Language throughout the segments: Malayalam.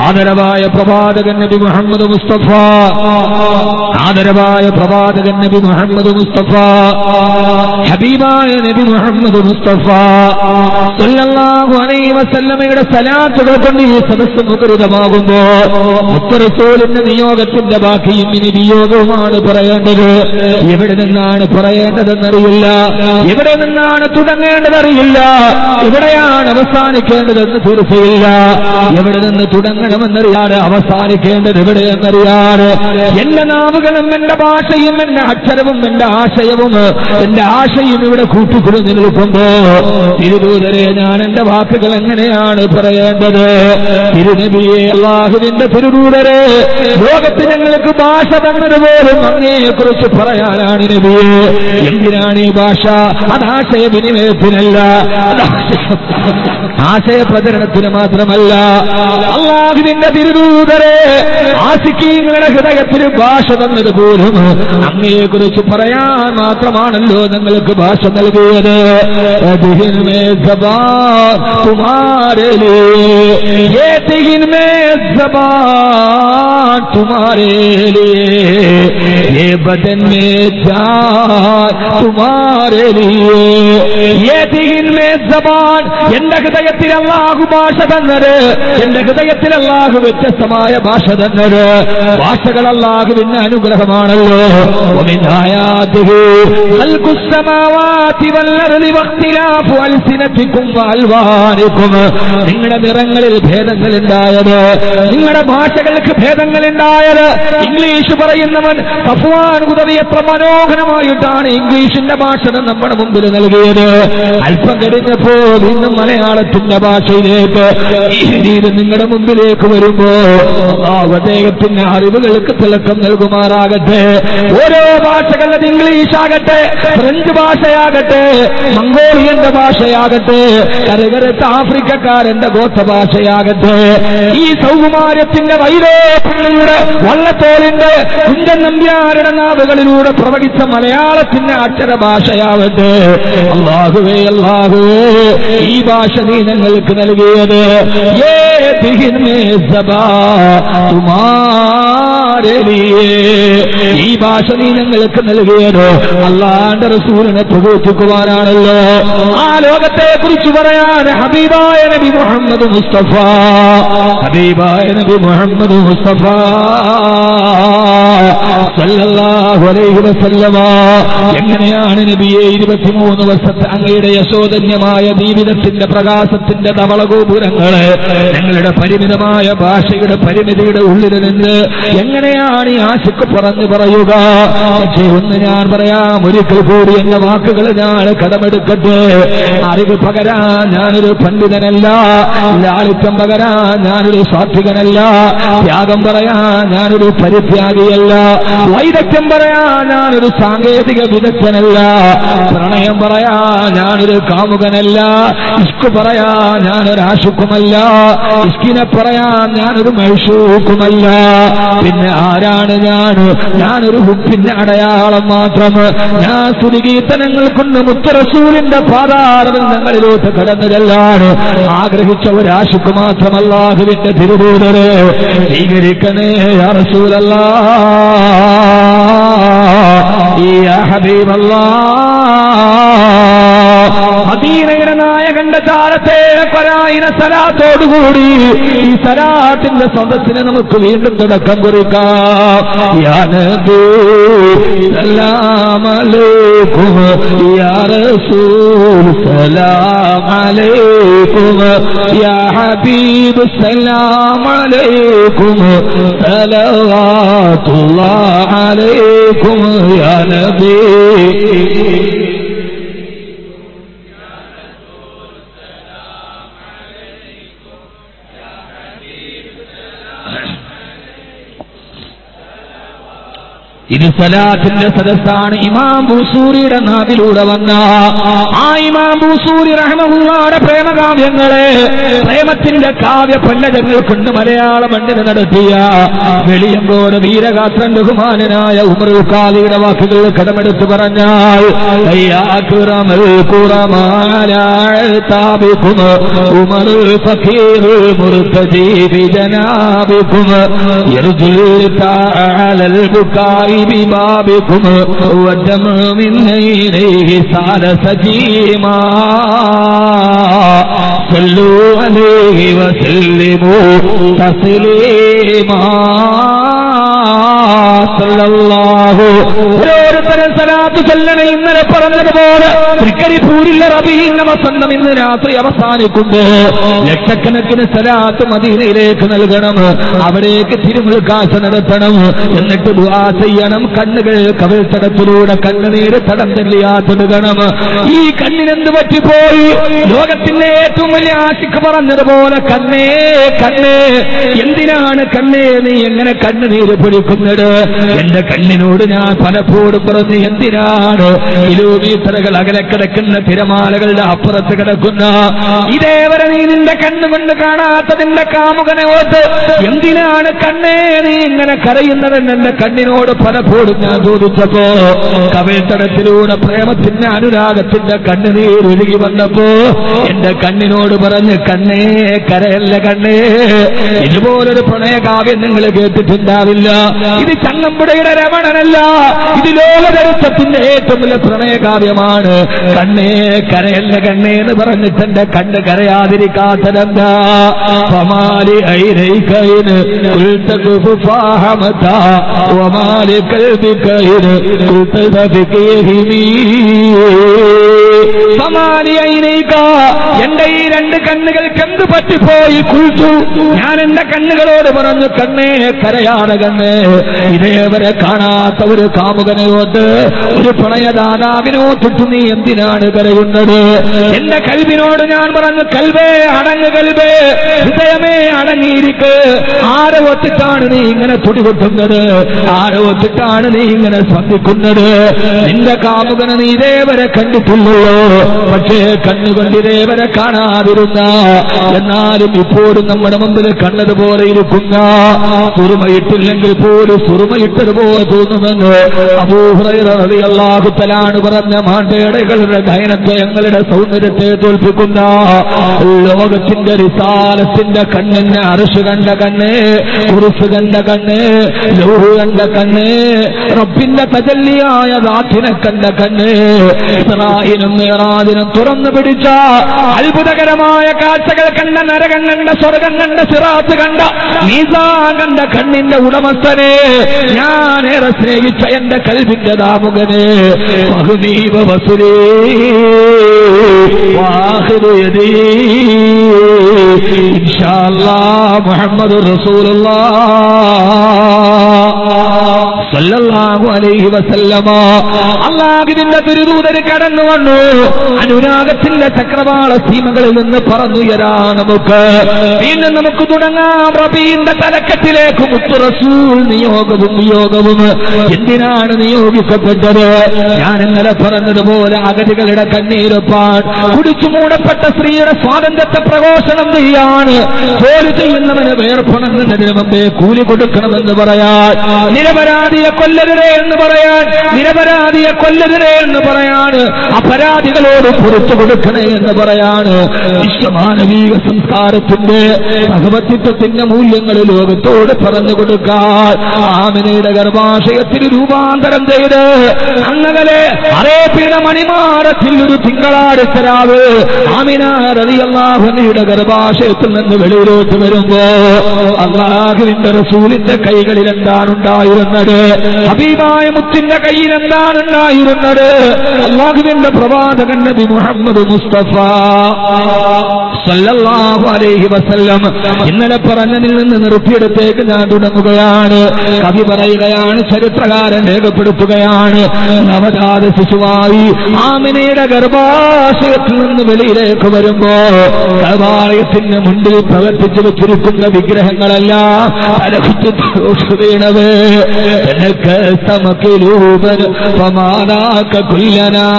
ആദരവായ പ്രവാചകൻ നബി മുഹമ്മദ് മുസ്തഫ ആദരവായ പ്രവാചകൻ നബി മുഹമ്മദ് മുസ്തഫ ഹബീബായ നബി മുഹമ്മദ് മുസ്തഫ സല്ലല്ലാഹു അലൈഹി വസല്ലമയുടെ സലാത്തുകൾ കൊണ്ട് ഈ സദസ്സ് മുഖരിതമാകുമ്പോ മുത്തറസൂലിന്റെ നിയോഗത്തിന്റെ ബാക്കിയും ഇനി വിയോഗവുമാണ് പറയേണ്ടത് എവിടെ നിന്നാണ് പറയേണ്ടതെന്നറിയില്ല എവിടെ നിന്നാണ് തുടങ്ങേണ്ടതറിയില്ല എവിടെയാണ് അവസാനിക്കേണ്ടതെന്ന് തീർച്ചയില്ല എവിടെ നിന്ന് തുടങ്ങണമെന്നറിയാതെ അവസാനിക്കേണ്ടത് എവിടെയെന്നറിയാതെ എന്റെ നാവുകളും എന്റെ ഭാഷയും എന്റെ അക്ഷരവും എന്റെ ആശയവും എന്റെ ആശയും ഇവിടെ കൂട്ടിക്കുറഞ്ഞു നിൽക്കുമ്പോ തിരുദൂതരെ ഞാൻ എന്റെ വാക്കുകൾ എങ്ങനെയാണ് പറയേണ്ടത് തിരുനബിയെ അള്ളാഹുവിന്റെ തിരുദൂതരെ ലോകത്ത് ഞങ്ങൾക്ക് ഭാഷ തന്നതുപോലും അങ്ങയെ കുറിച്ച് പറയാനാണ് നബിയെ എന്തിനാണ് ഈ ഭാഷ അത് ആശയവിനിമയത്തിനല്ല അത് ആശയ- ആശയ പ്രചരണത്തിന് മാത്രമല്ല അള്ളാഹുവിന്റെ തിരുദൂതരെ ആശിക്കീങ്ങളുടെ ഹൃദയത്തിന് ഭാഷ തന്നത് പോലും അങ്ങയെ കുറിച്ച് പറയാൻ മാത്രമാണല്ലോ നിങ്ങൾക്ക് ഭാഷ നൽകിയത് ദിഹിൻ മേ സബാൻ തുമാരെ ലിയേ യേ ദിഹിൻ മേ സബാൻ തുമാരെ ലിയേ യേ ബദൻ മേ ജാൻ തുമാരെ ലിയേ യേ ദിഹിൻ മേ സബാൻ എന്റെ ഹൃദയത്തിൽ അള്ളാഹു ഭാഷ തന്നത് എന്റെ ഹൃദയത്തിൽ അള്ളാഹു വ്യത്യസ്തമായ ഭാഷ തന്നത് ഭാഷകൾ അള്ളാഹുവിന്റെ അനുഗ്രഹമാണല്ലോ ومن آياته خلق السماوات والأرض واختلاف ألسنتكم وألوانكم നിങ്ങളുടെ നിറങ്ങളിൽ ഭേദങ്ങൾ ഉണ്ടായത് നിങ്ങളുടെ ഭാഷകൾക്ക് ഭേദങ്ങൾ ഉണ്ടായത് ഇംഗ്ലീഷ് പറയുന്നവൻ സഫ്വാൻ ഉദവി എത്ര മനോഹരമായിട്ടാണ് ഇംഗ്ലീഷിന്റെ ഭാഷ നമ്മുടെ മുമ്പിൽ നൽകിയത് അല്പം കഴിഞ്ഞപ്പോ വീണ്ടും മലയാളത്തിന്റെ ഭാഷയിലേക്ക് ഈ രീതി നിങ്ങളുടെ മുമ്പിലേക്ക് വരുമ്പോ അള്ളാഹു അദ്ദേഹത്തിന്റെ അറിവുകൾക്ക് തിളക്കം നൽകുമാറാകട്ടെ ഓരോ ഭാഷകൾ അത് ഇംഗ്ലീഷ് ആകട്ടെ ഫ്രഞ്ച് ഭാഷയാകട്ടെ മംഗോളിയന്റെ ഭാഷയാകട്ടെ കരകരത്ത് ആഫ്രിക്കക്കാരന്റെ ഗോത്ര ഭാഷയാകട്ടെ ഈ സൗകുമാര്യത്തിന്റെ വൈരോധങ്ങളിലൂടെ വള്ളത്തോളിന്റെ കുഞ്ചൻ നമ്പ്യാരുടെ നാവുകളിലൂടെ പ്രവഹിച്ച മലയാളത്തിന്റെ അക്ഷര ഭാഷയാവട്ടെ അള്ളാഹുവേ അള്ളാഹുവേ ഈ ഭാഷ നീ ഞങ്ങൾക്ക് നൽകിയത് ഏ ദിഹിൻ മേ സബാ തുമാരെ ലിയേ. ഈ ഭാഷ നീ ഞങ്ങൾക്ക് നൽകിയത് അള്ളാന്റെ റസൂലിനെ പ്രകോപിക്കുവാനാണല്ലോ ആ ലോകത്തെ കുറിച്ച് പറയാൻ ഹബീബായ നബി മുഹമ്മദ് മുസ്തഫ ഹബീബായ നബി മുഹമ്മദ് മുസ്തഫ സല്ലല്ലാഹു അലൈഹി വസല്ലമ എങ്ങനെയാണ് നബിയെ ഇരുപത്തിമൂന്ന് വർഷത്തെ അങ്ങയുടെ യശോധന്യമായ ജീവിതത്തിന്റെ പ്രകാശത്തിന്റെ ധവളഗോപുരങ്ങള് ഞങ്ങളുടെ പരിമിതമായ ഭാഷയുടെ പരിമിതിയുടെ ഉള്ളിൽ നിന്ന് എങ്ങനെയാണ് ഈ ആശക്ക് പറഞ്ഞു പറയുക പക്ഷേ ഒന്ന് ഞാൻ പറയാം ഒരിക്കൽ കൂടി എന്റെ വാക്കുകൾ ഞാൻ കടമെടുക്കട്ടെ അറിവ് പകരാൻ ഞാനൊരു പണ്ഡിതനല്ല ലാളിത്യം പകരാൻ ഞാനൊരു സാത്വികനല്ല ത്യാഗം പറയാൻ ഞാനൊരു പരിത്യാഗിയല്ല വൈദഗ്ധ്യം പറയാൻ ഞാനൊരു സാങ്കേതിക വിദഗ്ധനല്ല പ്രണയം പറയാൻ ഞാനൊരു കാമുകനല്ല ഇഷ്ക് പറയാൻ ഞാനൊരു ആശുക്കുമല്ല ഇഷ്കിനെ പറയാൻ ഞാനൊരു മൈഷൂക്കുമല്ല പിന്നെ ആരാണ് ഞാൻ ഞാനൊരു ഹുപ്പിന്റെ അടയാളം മാത്രം ഞാൻ സ്തുതികീർത്തനങ്ങൾ കൊണ്ട് മുത്തറസൂലിന്റെ പാതാരബന്ധങ്ങളിലോട്ട് കടന്നതല്ലാണ് ആഗ്രഹിച്ച ഒരാശുക്ക് മാത്രമല്ലാഹുവിന്റെ തിരുവൂതര് സ്വീകരിക്കണേ യാ റസൂലല്ലാ യാ ഹബീബല്ലാ മദീനയുടെ നായകന്റെ താരത്തെ പരായന സലാത്തോടുകൂടി ഈ സലാത്തിന്റെ സദസ്സിനെ നമുക്ക് വീണ്ടും തുടക്കം കുറിക്കാം യാ നബി സലാം അലൈക്കും യാ റസൂൽ സലാം അലൈക്കും യാ ഹബീബ് സലാം അലൈക്കും സലവാത്തുല്ലാഹ് അലൈക്കും യാ നബി ഇത് സലാത്തിന്റെ സദസ്സാണ് ഇമാം ബൂസൂരിയുടെ നാവിലൂടെ വന്ന ആ ഇമാം ബൂസൂരി റഹ്മുള്ളാടെ പ്രേമകാവ്യങ്ങളെ പ്രേമത്തിന്റെ കാവ്യ പല്ലജങ്ങൾ കൊണ്ട് മലയാള മണ്ണിന് നടത്തിയ വെളിയങ്കോട് വീരഗാത്രൻ ബഹുമാനനായ ഉമർ കാലിയുടെ വാക്കുകൾ കടമെടുത്ത് പറഞ്ഞാൽ അയ്യാക്കുറമൽ കുറമാലാഴ്ത്താബിക്കും ഉമർ ഫക്കീർ മുർത്തജീബി ജനാബിക്കും യർജുൽ താലൽ ബുക്കായി ببابكم والدمع من عينيه سال سجيما صلوا عليه وسلموا تسليما സല്ലല്ലാഹു ഓരോരുത്തരും സലാത്ത് ചൊല്ലണ ഇന്നലെ പറഞ്ഞതുപോലെ തൃക്കരിപ്പൂരിലെ റബീന്ന വസന്തം ഇന്ന് രാത്രി അവസാനിക്കുമ്പോ ലക്ഷക്കണക്കിന് സലാത്ത് മദീനയിലേക്ക് നൽകണം അവിടേക്ക് തിരുമുൽക്കാശ നടത്തണം എന്നിട്ട് ദുആ ചെയ്യണം കണ്ണുകൾ കവിൾത്തടത്തിലൂടെ കണ്ണുനീര് തടം തെല്ലിയാത്തൊടുകണം ഈ കണ്ണിനെന്ത് പറ്റിപ്പോയി ലോകത്തിന്റെ ഏറ്റവും വലിയ ആശിക്ക് പറഞ്ഞതുപോലെ കണ്ണേ കണ്ണേ എന്തിനാണ് കണ്ണേ നീ എങ്ങനെ കണ്ണുനീര് പൊടിക്കുന്നത് എന്റെ കണ്ണിനോട് ഞാൻ പലപ്പോഴും പറഞ്ഞു എന്തിനാണ് കിലോമീറ്ററുകൾ അകലെ കിടക്കുന്ന തിരമാലകളുടെ അപ്പുറത്ത് കിടക്കുന്ന ഇതേവരെ നീ നിന്റെ കണ്ണുകൊണ്ട് കാണാത്ത നിന്റെ കാമുകനെ ഓർത്ത് എന്തിനാണ് കണ്ണേ നീ ഇങ്ങനെ കരയുന്നതെന്ന് എന്റെ കണ്ണിനോട് പലപ്പോഴും ഞാൻ ചോദിച്ചപ്പോ കവിൾത്തടത്തിലൂടെ പ്രേമത്തിന്റെ അനുരാഗത്തിന്റെ കണ്ണുനീർ ഒഴുകി വന്നപ്പോ എന്റെ കണ്ണിനോട് പറഞ്ഞ് കണ്ണേ കരയല്ല കണ്ണേ ഇതുപോലൊരു പ്രണയകാവ്യം നിങ്ങൾ കേട്ടിട്ടുണ്ടാവില്ല ഇത് ചങ്ങമ്പുഴയുടെ രമണനല്ല ഇത് ലോകചരിത്രത്തിന്റെ ഏറ്റവും വലിയ പ്രണയകാവ്യമാണ് കണ്ണേ കരയല്ല കണ്ണേ എന്ന് പറഞ്ഞിട്ട് എന്റെ കണ്ണ് കരയാതിരിക്കാത്തതെന്താ ഫമാലി ഐരൈകൈന് കുൽത്തകുഫ് ഫാഹമത വമാലി കൽബികൈന് കുൽത്തഫികഹിമീ ഫമാലി ഐരൈക എന്റെ ഈ രണ്ട് കണ്ണുകൾക്ക് എന്ത് പറ്റിപ്പോയി കുളിച്ചു ഞാൻ എന്റെ കണ്ണുകളോട് പറഞ്ഞു കണ്ണേ കരയാണ് കണ്ണേ ഇതേവരെ കാണാത്ത ഒരു കാമുകനെയോട്ട് ഒരു പ്രണയദാതാവിനോട്ടിട്ട് നീ എന്തിനാണ് കരയുന്നത് എന്റെ കൽവിനോട് ഞാൻ പറഞ്ഞു കൽവേ അടങ്ങ് കൽവേ ഹൃദയമേ അടങ്ങിയിരിക്ക് ആരെ ഒത്തിട്ടാണ് നീ ഇങ്ങനെ തുടികൊട്ടുന്നത് ആരെ ഒത്തിട്ടാണ് നീ ഇങ്ങനെ ശ്രദ്ധിക്കുന്നത് നിന്റെ കാമുകനെ നീ ഇതേവരെ കണ്ടിട്ടുള്ളല്ലോ പക്ഷേ കണ്ണുകൊണ്ട് ഇതേവരെ കാണാതിരുന്ന എന്നാലും ഇപ്പോഴും നമ്മുടെ മുമ്പിൽ കണ്ടതുപോലെ ഇരിക്കുന്ന സുറുമയിട്ടില്ലെങ്കിൽ പോലും സുറുമയിട്ടതുപോലെ തോന്നുമെന്ന് അബൂഹുറയിലാഹുത്തലാണ് പറഞ്ഞ മാണ്ടേടകളുടെ ദയനത്തെ ഞങ്ങളുടെ സൗന്ദര്യത്തെ തോൽപ്പിക്കുന്ന ലോകത്തിന്റെ റിസാലത്തിന്റെ കണ്ണിന് അറുഷ് കണ്ട കണ്ണ് കുറിസ് കണ്ട കണ്ണ് ലൗഹ് കണ്ട കണ്ണ് റബ്ബിന്റെ തജല്ലിയായ ദാത്തിനെ കണ്ട കണ്ണ് ഇസ്രായിലും മേറാദിനും തുറന്നു പിടിച്ച അത്ഭുതകരമായ കാഴ്ചകൾ കണ്ട നരകം കണ്ട സ്വർഗം കണ്ട സിറാത്ത് കണ്ട നീസാ കണ്ട കണ്ണിന്റെ ഉടമസ്ഥനെ ഞാനേറെ സ്നേഹിച്ച എന്റെ കൽവിന്റെ ദാമുകനെ ബഹുനീവ വസുരേ വാഹുദയതീ ഇൻഷാല്ലാ മുഹമ്മദ് റസൂലുള്ള സല്ലല്ലാഹു അലൈഹി വസല്ലമ അള്ളാഹുവിന്റെ തിരുദൂതര് കടന്നു വന്നു അനുരാഗത്തിന്റെ ചക്രവാള സീമകളിൽ നിന്ന് പറന്നുയരാ നമുക്ക് വീണ്ടും നമുക്ക് തുടങ്ങാം റബീന്റെ തലക്കെട്ടിലേക്ക് മുത്തു റസൂൽ നിയോഗവും നിയോഗവും എന്തിനാണ് നിയോഗിക്കപ്പെട്ടത് ഞാൻ ഇന്നലെ പറഞ്ഞതുപോലെ അഗതികളുടെ കണ്ണീരൊപ്പാൻ കുടിച്ചു മൂടപ്പെട്ട സ്ത്രീയുടെ സ്വാതന്ത്ര്യത്തെ പ്രഘോഷണം ചെയ്യാണ് ജോലി ചെയ്യുന്നവന് വേർപ്പണങ്ങുന്നതിന് മുമ്പേ കൂലി കൊടുക്കണമെന്ന് പറയാൻ നിരപരാധിയെ കൊല്ലരുതേ എന്ന് പറയാൻ നിരപരാധിയെ കൊല്ലരുതേ എന്ന് പറയാണ് അപരാധികളോട് പുറത്തു കൊടുക്കണേ എന്ന് പറയാണ് വിശ്വമാനവീക സംസ്കാരത്തിന്റെ ഭഗവത്വത്തിന്റെ മൂല്യങ്ങൾ ലോകത്തോട് പറഞ്ഞു കൊടുക്കാൻ ആമിനയുടെ ഗർഭാശയത്തിന് രൂപാന്തരം ചെയ്ത് അങ്ങകലെ അറേബ്യയുടെ മണിമാറത്തിൽ ഒരു തിങ്കളാഴ്ചരാവ് ആമിന റളിയല്ലാഹുവിന്റെ ഗർഭാശയത്തിൽ നിന്ന് വെളിയിലോട്ട് വരുമ്പോ അള്ളാഹുവിന്റെ റസൂലിന്റെ കൈകളിൽ എന്താണ് ഉണ്ടായിരുന്നത് ഹബീബായ മുത്തിന്റെ കയ്യിൽ എന്താണ് ഉണ്ടായിരുന്നത് അള്ളാഹുവിന്റെ പ്രവാചകൻ നബി മുഹമ്മദ് മുസ്തഫ സല്ലല്ലാഹു അലൈഹി വസല്ലം ഇന്നലെ പറഞ്ഞതിൽ നിന്ന് നിർത്തിയെടുത്തേക്ക് ഞാൻ തുടങ്ങുകയാണ് കവി പറയുകയാണ് ചരിത്രകാരൻ രേഖപ്പെടുത്തുകയാണ് നവജാത ശിശുവായി ആമിനയുടെ ഗർഭാശയത്തിൽ നിന്ന് വെളിയിലേക്ക് വരുമ്പോ കവാലയത്തിന്റെ മുൻപിൽ പ്രവർത്തിച്ചു വെച്ചിരിക്കുന്ന വിഗ്രഹങ്ങളെല്ലാം തലകുത്തി വീണത് تنكست مقلوبا فما ذاك كلنا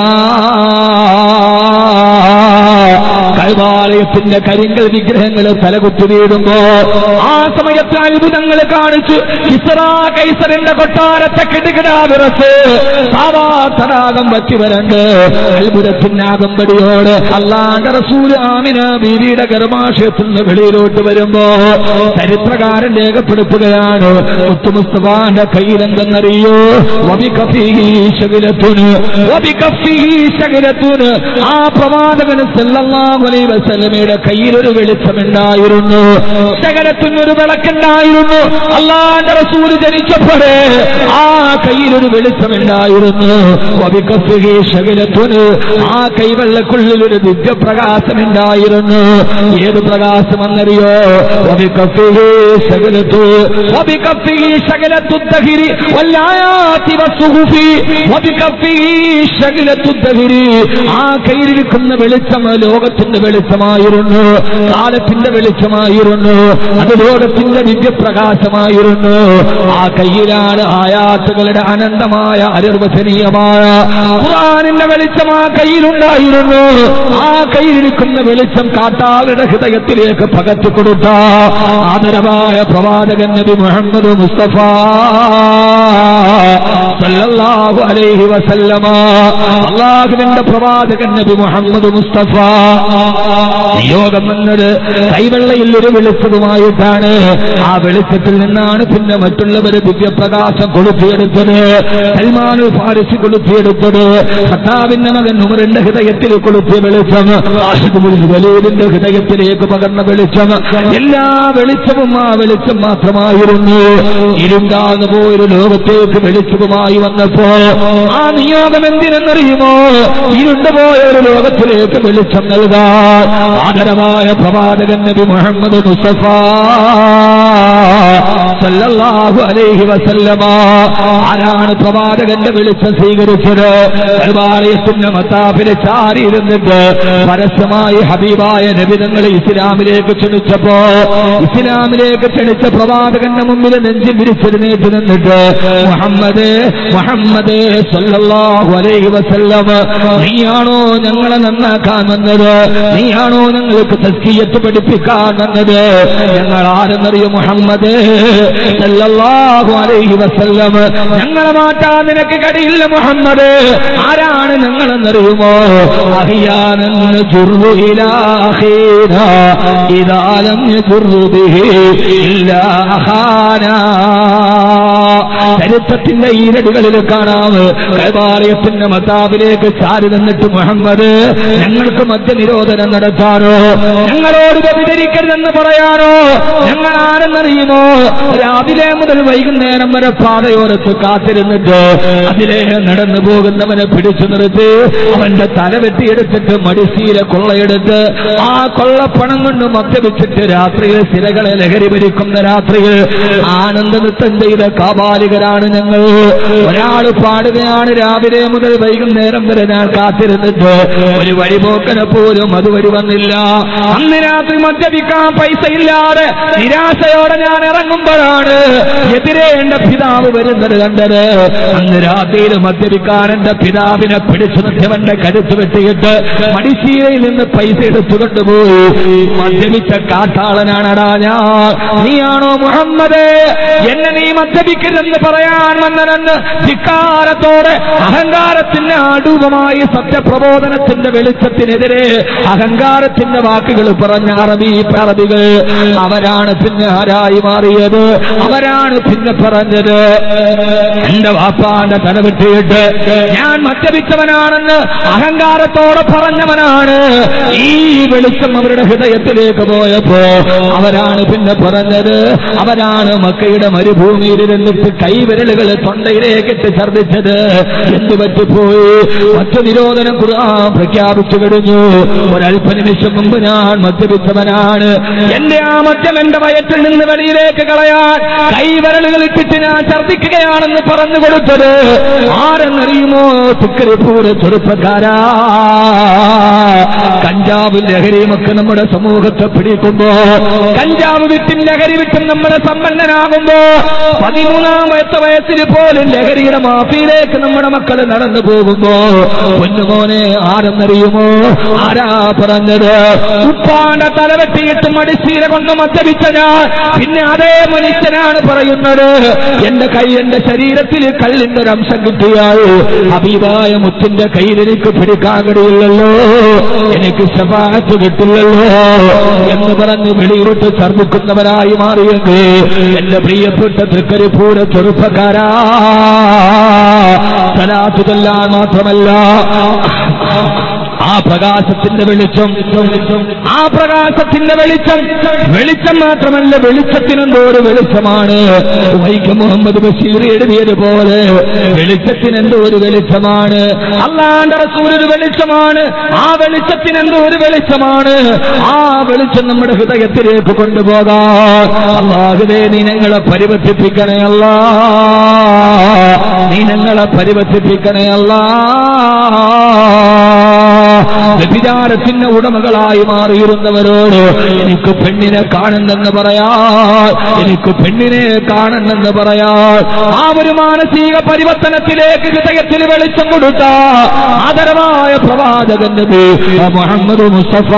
കൈവാലയത്തിന്റെ കരിങ്കൽ വിഗ്രഹങ്ങൾ തലകുത്തി വീഴുമ്പോ ആ സമയത്ത് അത്ഭുതങ്ങൾ കാണിച്ച് ഇസ്ര കൈസറിന്റെ കൊട്ടാരത്തെ കിടുകിടാ വിറച്ച് സാവാത്തടാകം പറ്റി വരണ്ട് അത്ഭുതത്തിന്റെ അകമ്പടിയോട് അള്ളാന്റെ റസൂൽ ആമിന ബീവിയുടെ ഗർഭാശയത്തിൽ നിന്ന് വെളിയിലോട്ട് വരുമ്പോ ചരിത്രകാരൻ രേഖപ്പെടുത്തുകയാണ് മുത്തുമുസ്തഫാന്റെ കയ്യിലെന്തെന്നറിയോ ശകിലത്തുന് ശകിലത്തുന് ആ പ്രവാചകന് സല്ലല്ലാഹു അലൈഹി വസല്ലമയുടെ കയ്യിൽ ഒരു വെളിച്ചമുണ്ടായിരുന്നു ശകലത്തിനൊരു വിളക്കുണ്ടായിരുന്നു അള്ളാന്റെ റസൂൽ ജനിച്ചപ്പോഴേ ആ കയ്യിൽ ഒരു വെളിച്ചമുണ്ടായിരുന്നു വബികഫിഹി ശകലത്തുന് ആ കൈവെള്ളക്കുള്ളിൽ ഒരു ദിവ്യപ്രകാശമുണ്ടായിരുന്നു ഏത് പ്രകാശമെന്നറിയോ വബികഫിഹി ശകലത്തു വബികഫിഹി ശകലത്തു തഹിരി വല്ലായാതി വസുഹുഫി വബികഫിഹി ശകലത്തു തഹിരി ആ കയ്യിലിരിക്കുന്ന വെളിച്ചം ലോകത്തിന്റെ വെളിച്ചമായിരുന്നു കാലത്തിന്റെ വെളിച്ചമായിരുന്നു അത് ലോകത്തിന്റെ ദിവ്യപ്രകാശമായിരുന്നു ആ കയ്യിലാണ് ആയാത്തുകളുടെ അനന്തമായ അനിർവചനീയമായ ഖുർആനിന്റെ വെളിച്ചം ആ കയ്യിലുണ്ടായിരുന്നു ആ കയ്യിലിരിക്കുന്ന വെളിച്ചം കാട്ടാളുടെ ഹൃദയത്തിലേക്ക് പകച്ചു കൊടുത്ത ആദരവായ പ്രവാചകൻ നബി മുഹമ്മദ് മുസ്തഫ സല്ലല്ലാഹു അലൈഹി വസല്ലമ അള്ളാഹുവിന്റെ പ്രവാചകൻ നബി മുഹമ്മദ് മുസ്തഫ നിയോഗം വന്നത് കൈവെള്ളയിൽ ഒരു വെളിച്ചതുമായിട്ടാണ് ആ വെളിച്ചത്തിൽ നിന്നാണ് പിന്നെ മറ്റുള്ളവർ ദിവ്യപ്രകാശം കൊളുത്തിയെടുത്തത് സൽമാനു ഫാരിസി കൊളുത്തിയെടുത്തത് ഖത്താബിന്റെ മകൻ ഉമറിന്റെ ഹൃദയത്തിൽ കൊളുത്തിയ വെളിച്ചം ആഷിഖുൽ വലൂദിന്റെ ഹൃദയത്തിലേക്ക് പകർന്ന വെളിച്ചം എല്ലാ വെളിച്ചവും ആ വെളിച്ചം മാത്രമായിരുന്നു ഇരുണ്ടാകുന്ന പോയൊരു ലോകത്തേക്ക് വെളിച്ചവുമായി വന്നപ്പോ ആ നിയോഗം എന്തിനെന്നറിയുമോ ഇരുണ്ടുപോയ ഒരു ലോകത്തിലേക്ക് വെളിച്ചം നൽകാൻ ആദരമായ പ്രവാചകൻ നബി മുഹമ്മദ് മുസ്തഫ സല്ലല്ലാഹു അലൈഹി വസല്ലമ ആരാണ് പ്രവാചകന്റെ വെളിച്ചം സ്വീകരിച്ചത് കൽവാലയത്തിന്റെ മത്താഫിലെ ചാരി ഇരുന്നിട്ട് പരസ്യമായി ഹബീബായ നബിതങ്ങൾ ഇസ്ലാമിലേക്ക് ക്ഷണിച്ചപ്പോ ഇസ്ലാമിലേക്ക് ക്ഷണിച്ച പ്രവാചകന്റെ മുമ്പിൽ നെഞ്ചി വിരിച്ചെഴുന്നേറ്റ് നിന്നിട്ട് മുഹമ്മദ് മുഹമ്മദ് സല്ലല്ലാഹു അലൈഹി വസല്ലമ നീയാണോ ഞങ്ങളെ നന്നാക്കാൻ വന്നത് നീയാണോ ഞങ്ങൾക്ക് തസ്കിയത്ത് പഠിപ്പിക്കാൻ വന്നത് ഞങ്ങൾ ആരെന്നറിയോ മുഹമ്മദ് സല്ലല്ലാഹു അലൈഹി വസല്ലം ഞങ്ങളെ മാറ്റാൻ നിനക്ക് കഴിയില്ല മുഹമ്മദ് ആരാണ് ഞങ്ങളെന്നറിയുമോ അഹിയാനെന്ന് ചുറുയിലാഹീന ഇതാലം ചുറുബിഹി ചരിത്രത്തിന്റെ ഈരടികളിൽ കാണാം കൈവാലയത്തിന്റെ മതാബിലേക്ക് ചാരി നിന്നിട്ട് മുഹമ്മദ് ഞങ്ങൾക്ക് മദ്യനിരോധനം നടത്താനോ ഞങ്ങളോട് വ്യതിരിക്കരുതെന്ന് പറയാനോ ഞങ്ങൾ ആരെന്നറിയുമോ രാവിലെ മുതൽ വൈകുന്നേരം വരെ പാതയോരത്ത് കാത്തിരുന്നിട്ട് അതിലെ നടന്നു പോകുന്നവനെ പിടിച്ചു നിർത്തി അവന്റെ തല വെട്ടിയെടുത്തിട്ട് മടിശീല കൊള്ളയെടുത്ത് ആ കൊള്ളപ്പണം കൊണ്ട് മദ്യപിച്ചിട്ട് രാത്രിയിൽ സിരകളെ ലഹരി ഭരിക്കുന്ന രാത്രിയിൽ ആനന്ദ നൃത്തം ചെയ്ത കാപാലികരാണ് ഞങ്ങൾ ഒരാൾ പാടുകയാണ് രാവിലെ മുതൽ വൈകുന്നേരം വരെ ഞാൻ കാത്തിരുന്നിട്ട് ഒരു വഴിപോക്കനെ പോലും അതുവഴി വന്നില്ല അന്ന് രാത്രി മദ്യപിക്കാൻ പൈസ ഇല്ലാതെ നിരാശയോടെ ഞാൻ ഇറങ്ങുമ്പോഴാണ് എതിരെ എന്റെ പിതാവ് വരുന്നത് കണ്ടത് അന്ന് രാത്രിയിൽ മദ്യപിക്കാൻ എന്റെ പിതാവിനെ പിടിച്ചു നിർത്തിയവന്റെ കരുത്ത് വെട്ടിയിട്ട് മടിശീലയിൽ നിന്ന് പൈസ എടുത്തു കൊണ്ടുപോയി മദ്യപിച്ച കാട്ടാളനാണടാ ഞാൻ നീയാണോ മുഹമ്മദ് എന്നെ നീ മദ്യപിക്കരുതെന്ന് പറയാൻ വന്നതെന്ന് ധിക്കാരത്തോടെ അഹങ്കാരത്തിന്റെ അടൂപമായി സത്യപ്രബോധനത്തിന്റെ വെളിച്ചത്തിനെതിരെ അഹങ്കാരത്തിന്റെ വാക്കുകൾ പറഞ്ഞ അറബി അറബികൾ അവരാണ് പിന്നെ ആരായി മാറിയത് അവരാണ് പിന്നെ പറഞ്ഞത് എന്റെ വാപ്പാന്റെ തല വെട്ടിയിട്ട് ഞാൻ മദ്യപിച്ചവനാണെന്ന് അഹങ്കാരത്തോടെ പറഞ്ഞവനാണ് ഈ വെളിച്ചം അവരുടെ ഹൃദയത്തിലേക്ക് പോയപ്പോ അവരാണ് പിന്നെ പറഞ്ഞത് അവരാണ് മക്കയുടെ മരുഭൂമിയിൽ ഇരുന്നിട്ട് കൈവിരലുകൾ തൊണ്ടയിലേക്കിട്ട് ഛർദ്ദിച്ചത് എന്തു പറ്റിപ്പോയി മറ്റു നിരോധനം ഖുർആൻ പ്രഖ്യാപിച്ചു കഴിഞ്ഞു ഒരല്പ നിമിഷം മുമ്പ് ഞാൻ മദ്യപിച്ചവനാണ് എന്റെ ആ മദ്യം എന്റെ വയറ്റിൽ നിന്ന് വെളിയിലേക്ക് കളയാൻ കൈവിരലുകൾ ഇട്ടിട്ട് ഞാൻ ഛർദ്ദിക്കുകയാണെന്ന് പറഞ്ഞു കൊടുത്തത് ആരെന്നറിയുമോ തുക്കരിപ്പൂര ചെറുപ്പക്കാരാ കഞ്ചാവ് ലഹരിയുമൊക്കെ നമ്മുടെ സമൂഹത്തെ പിടിക്കുമ്പോ കഞ്ചാവ് വിറ്റും ലഹരി വിറ്റും നമ്മുടെ സമ്പന്നനാകുമ്പോ പതിമൂന്നാം വയസ്സ് വയസ്സിൽ പോലും ലഹരിയുടെ മാഫിയിലേക്ക് നമ്മുടെ മക്കൾ നടന്നു പോകുമ്പോ പൊന്നുമോനെ ആരെന്നറിയുമോ ആരാ പറഞ്ഞത് ഉപ്പാന്റെ തല വെട്ടിയിട്ട് മടിശീല കൊണ്ട് മദ്യപിച്ച ഞാൻ പിന്നെ അതേ മനുഷ്യനാണ് പറയുന്നത് എന്റെ കൈ എന്റെ ശരീരത്തിൽ കല്ലിന്റെ ഒരു അംശം കിട്ടിയാൽ ഹബീബായ മുത്തിന്റെ കയ്യിൽ എനിക്ക് പിടിക്കാൻ കഴിയില്ലല്ലോ എനിക്ക് ശപാത്ത് കിട്ടില്ലല്ലോ എന്ന് പറഞ്ഞ് വെളിയിലോട്ട് ഛർദിക്കുന്നവരായി മാറിയെങ്കിൽ എന്റെ പ്രിയപ്പെട്ട തൃക്കരിപ്പൂര ചെറുപ്പക്കാരാ സലാത്ത് ചൊല്ലാൻ മാത്രമല്ല ആ പ്രകാശത്തിന്റെ വെളിച്ചം ആ പ്രകാശത്തിന്റെ വെളിച്ചം വെളിച്ചം മാത്രമല്ല വെളിച്ചത്തിനെന്തോ ഒരു വെളിച്ചമാണ് വൈക്കം മുഹമ്മദ് ബഷീർ എഴുതിയതുപോലെ വെളിച്ചത്തിന് എന്തോ ഒരു വെളിച്ചമാണ് അള്ളാന്റെ റസൂൽ ഒരു വെളിച്ചമാണ് ആ വെളിച്ചത്തിന് എന്തോ ഒരു വെളിച്ചമാണ് ആ വെളിച്ചം നമ്മുടെ ഹൃദയത്തിലേക്ക് കൊണ്ടുപോകാം അള്ളാഹുവേ നീ ഞങ്ങളെ പരിവർത്തിപ്പിക്കണേ അല്ല നീ ഞങ്ങളെ പരിവർത്തിപ്പിക്കണേ അല്ലാ വ്യഭിചാരത്തിന്റെ ഉടമകളായി മാറിയിരുന്നവരോട് എനിക്ക് പെണ്ണിനെ കാണുന്നെന്ന് പറയാ എനിക്ക് പെണ്ണിനെ കാണുന്നെന്ന് പറയാ ആ ഒരു മാനസിക പരിവർത്തനത്തിലേക്ക് ഹൃദയത്തിന് വെളിച്ചം കൊടുത്ത ആദരവായ പ്രവാചകൻ നബി മുഹമ്മദ് മുസ്തഫ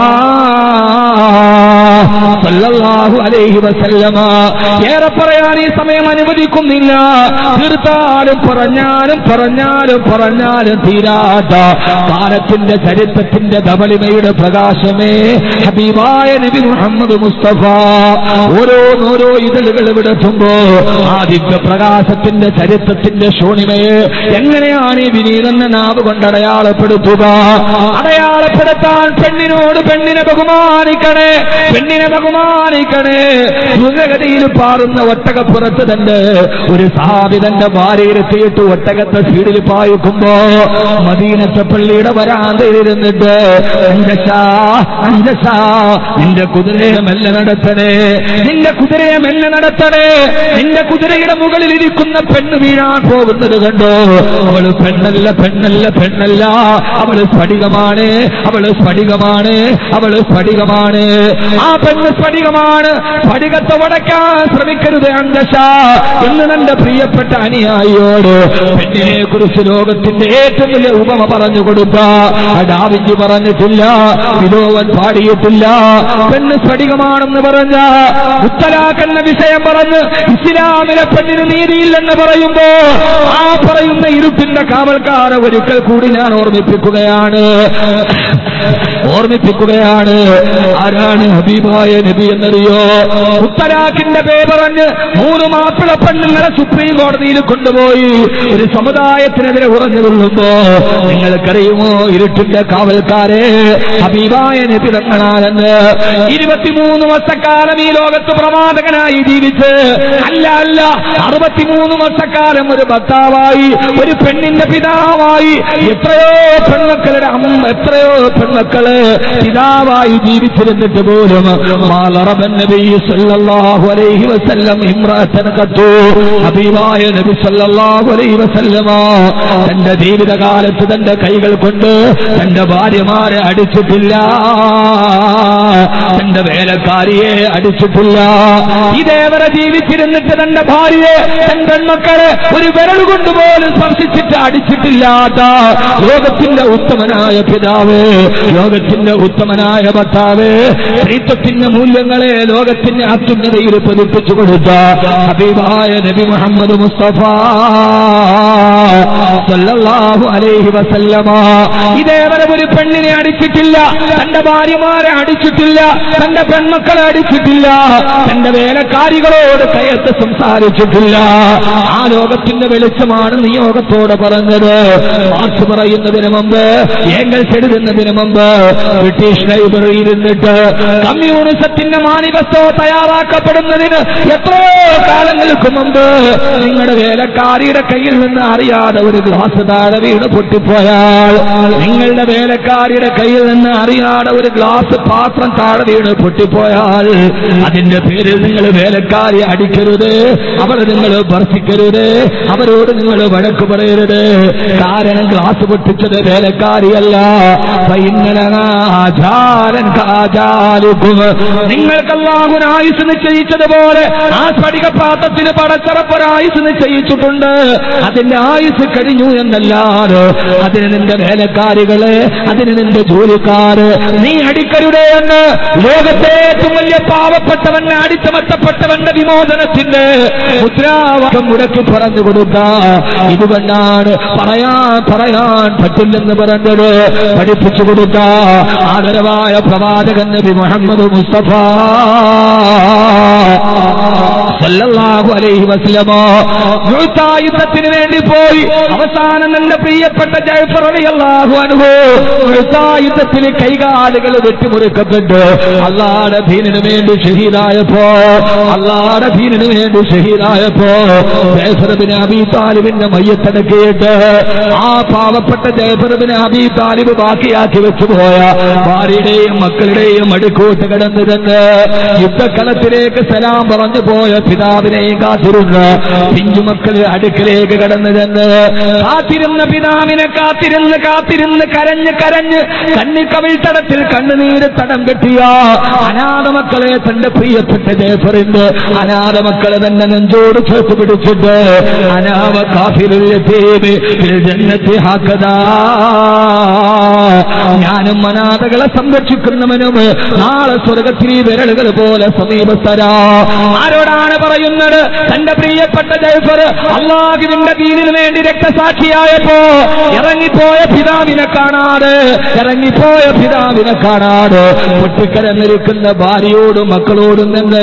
സല്ലല്ലാഹു അലൈഹി വസല്ലമ ഏറെ പറയാൻ ഈ സമയം അനുവദിക്കുന്നില്ല തീർത്താലും പറഞ്ഞാലും പറഞ്ഞാലും പറഞ്ഞാലും തീരാത്ത കാലത്തിന്റെ ചരിത്രത്തിന്റെ ധവളിമയുടെ പ്രകാശമേ ഹബീബായ നബി മുഹമ്മദ് മുസ്തഫ ഓരോന്നോരോ ഇതളുകൾ വിടത്തുമ്പോ ആദിത്യ പ്രകാശത്തിന്റെ ചരിത്രത്തിന്റെ ശൂണിമയെ എങ്ങനെയാണ് ഈ വിനീതെന്ന നാവ് കൊണ്ട് അടയാളപ്പെടുത്തുക അടയാളപ്പെടുത്താൻ പെണ്ണിനോട് പെണ്ണിനെ ബഹുമാനിക്കണേ പെണ്ണിനെ ബഹുമാനിക്കണേ ദ്രുതഗതിയിൽ പാറുന്ന ഒട്ടകപ്പുറത്ത് തന്റെ ഒരു സഹാബിതന്റെ ഭാര്യയിലെത്തിയിട്ട് ഒട്ടകത്തെ സ്പീഡിൽ പായിക്കുമ്പോ മദീനത്തെ പള്ളിയുടെ വരാന്തയിലിരുന്നിട്ട് അഞ്ചശാ അഞ്ചശാ നിന്റെ കുതിരയെ മെല്ലെ നടത്തണേ നിന്റെ കുതിരയെ മെല്ലെ നടത്തണേ നിന്റെ കുതിരയുടെ മുകളിൽ ഇരിക്കുന്ന പെണ്ണ് വീഴാൻ പോകുന്നത് കണ്ടോ അവള് പെണ്ണല്ല പെണ്ണല്ല പെണ്ണല്ല അവള് സ്ഫടികമാണ് അവള് സ്ഫടികമാണ് അവള് സ്ഫടികമാണ് ആ പെണ്ണ് സ്ഫടികമാണ് സ്ഫടികത്തെ ഉടയ്ക്കാൻ ശ്രമിക്കരുത് അന്തശ എന്ന് തന്റെ പ്രിയപ്പെട്ട അനുയായിയോട് പെണ്ണിനെ കുറിച്ച് ലോകത്തിന്റെ ഏറ്റവും വലിയ ഉപമ പറഞ്ഞു കൊടുത്ത ഡാവിഞ്ചി പറഞ്ഞിട്ടില്ല വിലോവൻ പാടിയിട്ടില്ല പെണ്ണ് സ്ഫടികമാണെന്ന് പറഞ്ഞ മുത്തലാഖ് എന്ന വിഷയം പറഞ്ഞ് ഇസ്ലാമിലെ പെണ്ണിന് നീതിയില്ലെന്ന് പറയുമ്പോ ആ പറയുന്ന ഇരുട്ടിന്റെ കാവൽക്കാരെ ഒരിക്കൽ കൂടി ഞാൻ ഓർമ്മിപ്പിക്കുകയാണ് ഓർമ്മിപ്പിക്കുകയാണ് ആരാണ് ഹബീബായ നബി എന്നറിയോ മുത്തലാഖിന്റെ പേ പറഞ്ഞ് മൂന്ന് മാപ്പിള പെണ്ണുങ്ങളെ സുപ്രീം കോടതിയിൽ കൊണ്ടുപോയി ഒരു സമുദായത്തിനെതിരെ ഉറഞ്ഞു കൊള്ളുമ്പോ നിങ്ങൾക്കറിയുമോ ഇരുട്ടിന്റെ കാവൽക്കാരെ ഹബീബായ നബി തങ്ങളാണെന്ന് ഇരുപത്തിമൂന്ന് വർഷക്കാലം ഈ ലോകത്ത് പ്രവാചകനായി ജീവിച്ച് അല്ല അല്ല അറുപത്തിമൂന്ന് വർഷക്കാലം ഒരു ഭർത്താവായി ഒരു പെണ്ണിന്റെ പിതാവായി എത്രയോ പെൺമക്കളുടെ അമ്മ എത്രയോ പെൺമക്കള് പിതാവായി ജീവിച്ചിരുന്നിട്ട് പോലും മാലറബൻ നബി സല്ലല്ലാഹു അലൈഹി വസല്ലം ഇമ്രാത്തൻ കത്തു ഹബീബായ നബി സല്ലല്ലാഹു അലൈഹി വസല്ലമ തന്റെ ജീവിതകാലത്ത് തന്റെ കൈകൾ കൊണ്ട് തന്റെ ഭാര്യമാരെ അടിച്ചിട്ടില്ല തന്റെ വേലക്കാരിയെ അടിച്ചിട്ടില്ല ഇതേവരെ ജീവിച്ചിരുന്നിട്ട് തന്റെ ഭാര്യയെ തന്റെ പെൺമക്കളെ ഒരു വിരൽ കൊണ്ടുപോലും സ്പർശിച്ചിട്ട് അടിച്ചിട്ടില്ലാത്ത ലോകത്തിന്റെ ഉത്തമനായ പിതാവ് ലോകത്തിന്റെ ഉത്തമനായ ഭർത്താവ് സ്ത്രീത്വത്തിന്റെ മൂല്യങ്ങളെ ലോകത്തിന്റെ അത്യുന്നതയിൽ പതിപ്പിച്ചു കൊടുത്ത ഹബീബായ നബി മുഹമ്മദ് മുസ്തഫ സല്ലല്ലാഹു അലൈഹി വസല്ലമ ഇതേവരെ ഒരു പെണ്ണിനെ അടിച്ചിട്ടില്ല തന്റെ ഭാര്യമാരെ അടിച്ചിട്ടില്ല തന്റെ പെൺമക്കളെ അടിച്ചിട്ടില്ല തന്റെ വേലക്കാരികളോട് കയർത്ത് സംസാരിച്ചിട്ടില്ല ആ ലോകത്തിന്റെ വെളിച്ചമാണ് നിയോഗത്തോടെ പറഞ്ഞത് മാർച്ച് പറയുന്നതിന് മുമ്പ് ഏങ്കൽസ് എഴുതുന്നതിന് മുമ്പ് ബ്രിട്ടീഷ് ലൈബ്രറി ഇരുന്നിട്ട് കമ്മ്യൂണിസത്തിന്റെ മാനിഫെസ്റ്റോ തയ്യാറാക്കപ്പെടുന്നതിന് എത്രയോ കാലങ്ങൾക്ക് മുമ്പ് നിങ്ങളുടെ വേലക്കാരിയുടെ കയ്യിൽ നിന്ന് അറിയാതെ ഒരു ഗ്ലാസ് താഴെ വീണ് പൊട്ടിപ്പോയാൽ നിങ്ങളുടെ വേലക്കാരിയുടെ കയ്യിൽ നിന്ന് അറിയാതെ ഒരു ഗ്ലാസ് പാത്രം താഴെ വീണ് പൊട്ടിപ്പോയാൽ അതിന്റെ പേരിൽ നിങ്ങൾ വേലക്കാരി അടിക്കരുത് അവരെ നിങ്ങൾ ഭർഷിക്കരുത് അവരോട് നിങ്ങൾ വഴക്ക് പറയരുത് കാരണം ഗ്ലാസ് പൊട്ടിച്ചത് വേലക്കാരിയല്ല ഫൈനലന ആചാരൻ കാചാലുക്കും നിങ്ങൾക്ക് അള്ളാഹുൻ ആയുസ് നിശ്ചയിച്ചതുപോലെ ആ സ്ഫടിക പാത്രത്തിന് പടച്ചറപ്പൊരായുസ് നിശ്ചയിച്ചിട്ടുണ്ട് അതിന്റെ ആയുസ് കഴിഞ്ഞു എന്നല്ലാതെ അതിന് നിന്റെ വേലക്കാരികള് അതിന് നിന്റെ ജോലിക്കാര് നീ അടിക്കരുതേ എന്ന് ലോകത്തെ ഏറ്റവും വലിയ പാവപ്പെട്ടവന്റെ അടിച്ചമർത്തപ്പെട്ടവന്റെ വിമോചനത്തിന്റെ മുദ്രാവാക്യം മുടക്കി പറഞ്ഞു കൊടുക്ക ഇതുകൊണ്ടാണ് പറയാൻ പറയാൻ പറ്റില്ലെന്ന് പറഞ്ഞത് പഠിപ്പിച്ചു കൊടുക്ക ആദരവായ പ്രവാചകൻ നബി മുഹമ്മദ് മുസ്തഫ സല്ലല്ലാഹു അലൈഹി വസല്ലമ യുദ്ധത്തിന് വേണ്ടി പോയി അവസാനം എന്റെ പ്രിയപ്പെട്ട ജയഫർ റളിയല്ലാഹു അൻഹു യുദ്ധത്തിൽ കൈകാലുകൾ വെട്ടിമുറിക്കപ്പെട്ട് അള്ളാടെ ദീനിന് വേണ്ടി ഷഹീദായപ്പോ അള്ളാടെ ദീനിന് വേണ്ടി ഷഹീദായപ്പോ ജയഫറബിന് അബി താലിബിന്റെ മയ്യത്തടക്കിയിട്ട് ആ പാവപ്പെട്ട ജയഫറബിന് അബി താലിബ് ബാക്കിയാക്കി വെച്ചുപോയ ഭാര്യയുടെയും മക്കളുടെയും അടുക്കൂട്ട് കിടന്നു ചെന്ന് യുദ്ധക്കളത്തിലേക്ക് സലാം പറഞ്ഞു പോയ പിതാവിനെയും കാത്തിരുന്ന് പിഞ്ചുമക്കള് അടുക്കലേക്ക് കടന്നു ചെന്ന് കാത്തിരുന്ന പിതാവിനെ കാത്തിരുന്ന് കാത്തിരുന്ന് കരഞ്ഞ് കരഞ്ഞ് കണ്ണി കവിൾത്തടത്തിൽ കണ്ണുനീര് തടം കെട്ടിയ അനാഥ മക്കളെ തന്റെ പ്രിയപ്പെട്ട ജയഫറിന്റെ അനാഥ മക്കളെ തന്നെ നെഞ്ചോട് ചേർത്ത് പിടിച്ചിട്ട് അനാവ കാഫിലുള്ളി ജന്നത്തെ ഹാക്കതാ ഞാനും അനാഥകളെ സംരക്ഷിക്കുന്നവനും നാളെ സ്വർഗത്തിൽ വിരലുകൾ പോലെ സമീപസ്ഥരാ ആരോടാണ് പറയുന്നത് തന്റെ പ്രിയപ്പെട്ട ജൈഫർ അള്ളാഹുവിന്റെ ദീനിനു വേണ്ടി രക്തസാക്ഷിയായപ്പോ ഇറങ്ങിപ്പോയ പിതാവിനെ കാണാതെ ഇറങ്ങിപ്പോയ പിതാവിനെ കാണാതെ പൊട്ടിക്കരന്നിരിക്കുന്ന ഭാര്യയോടും മക്കളോടും നിന്ന്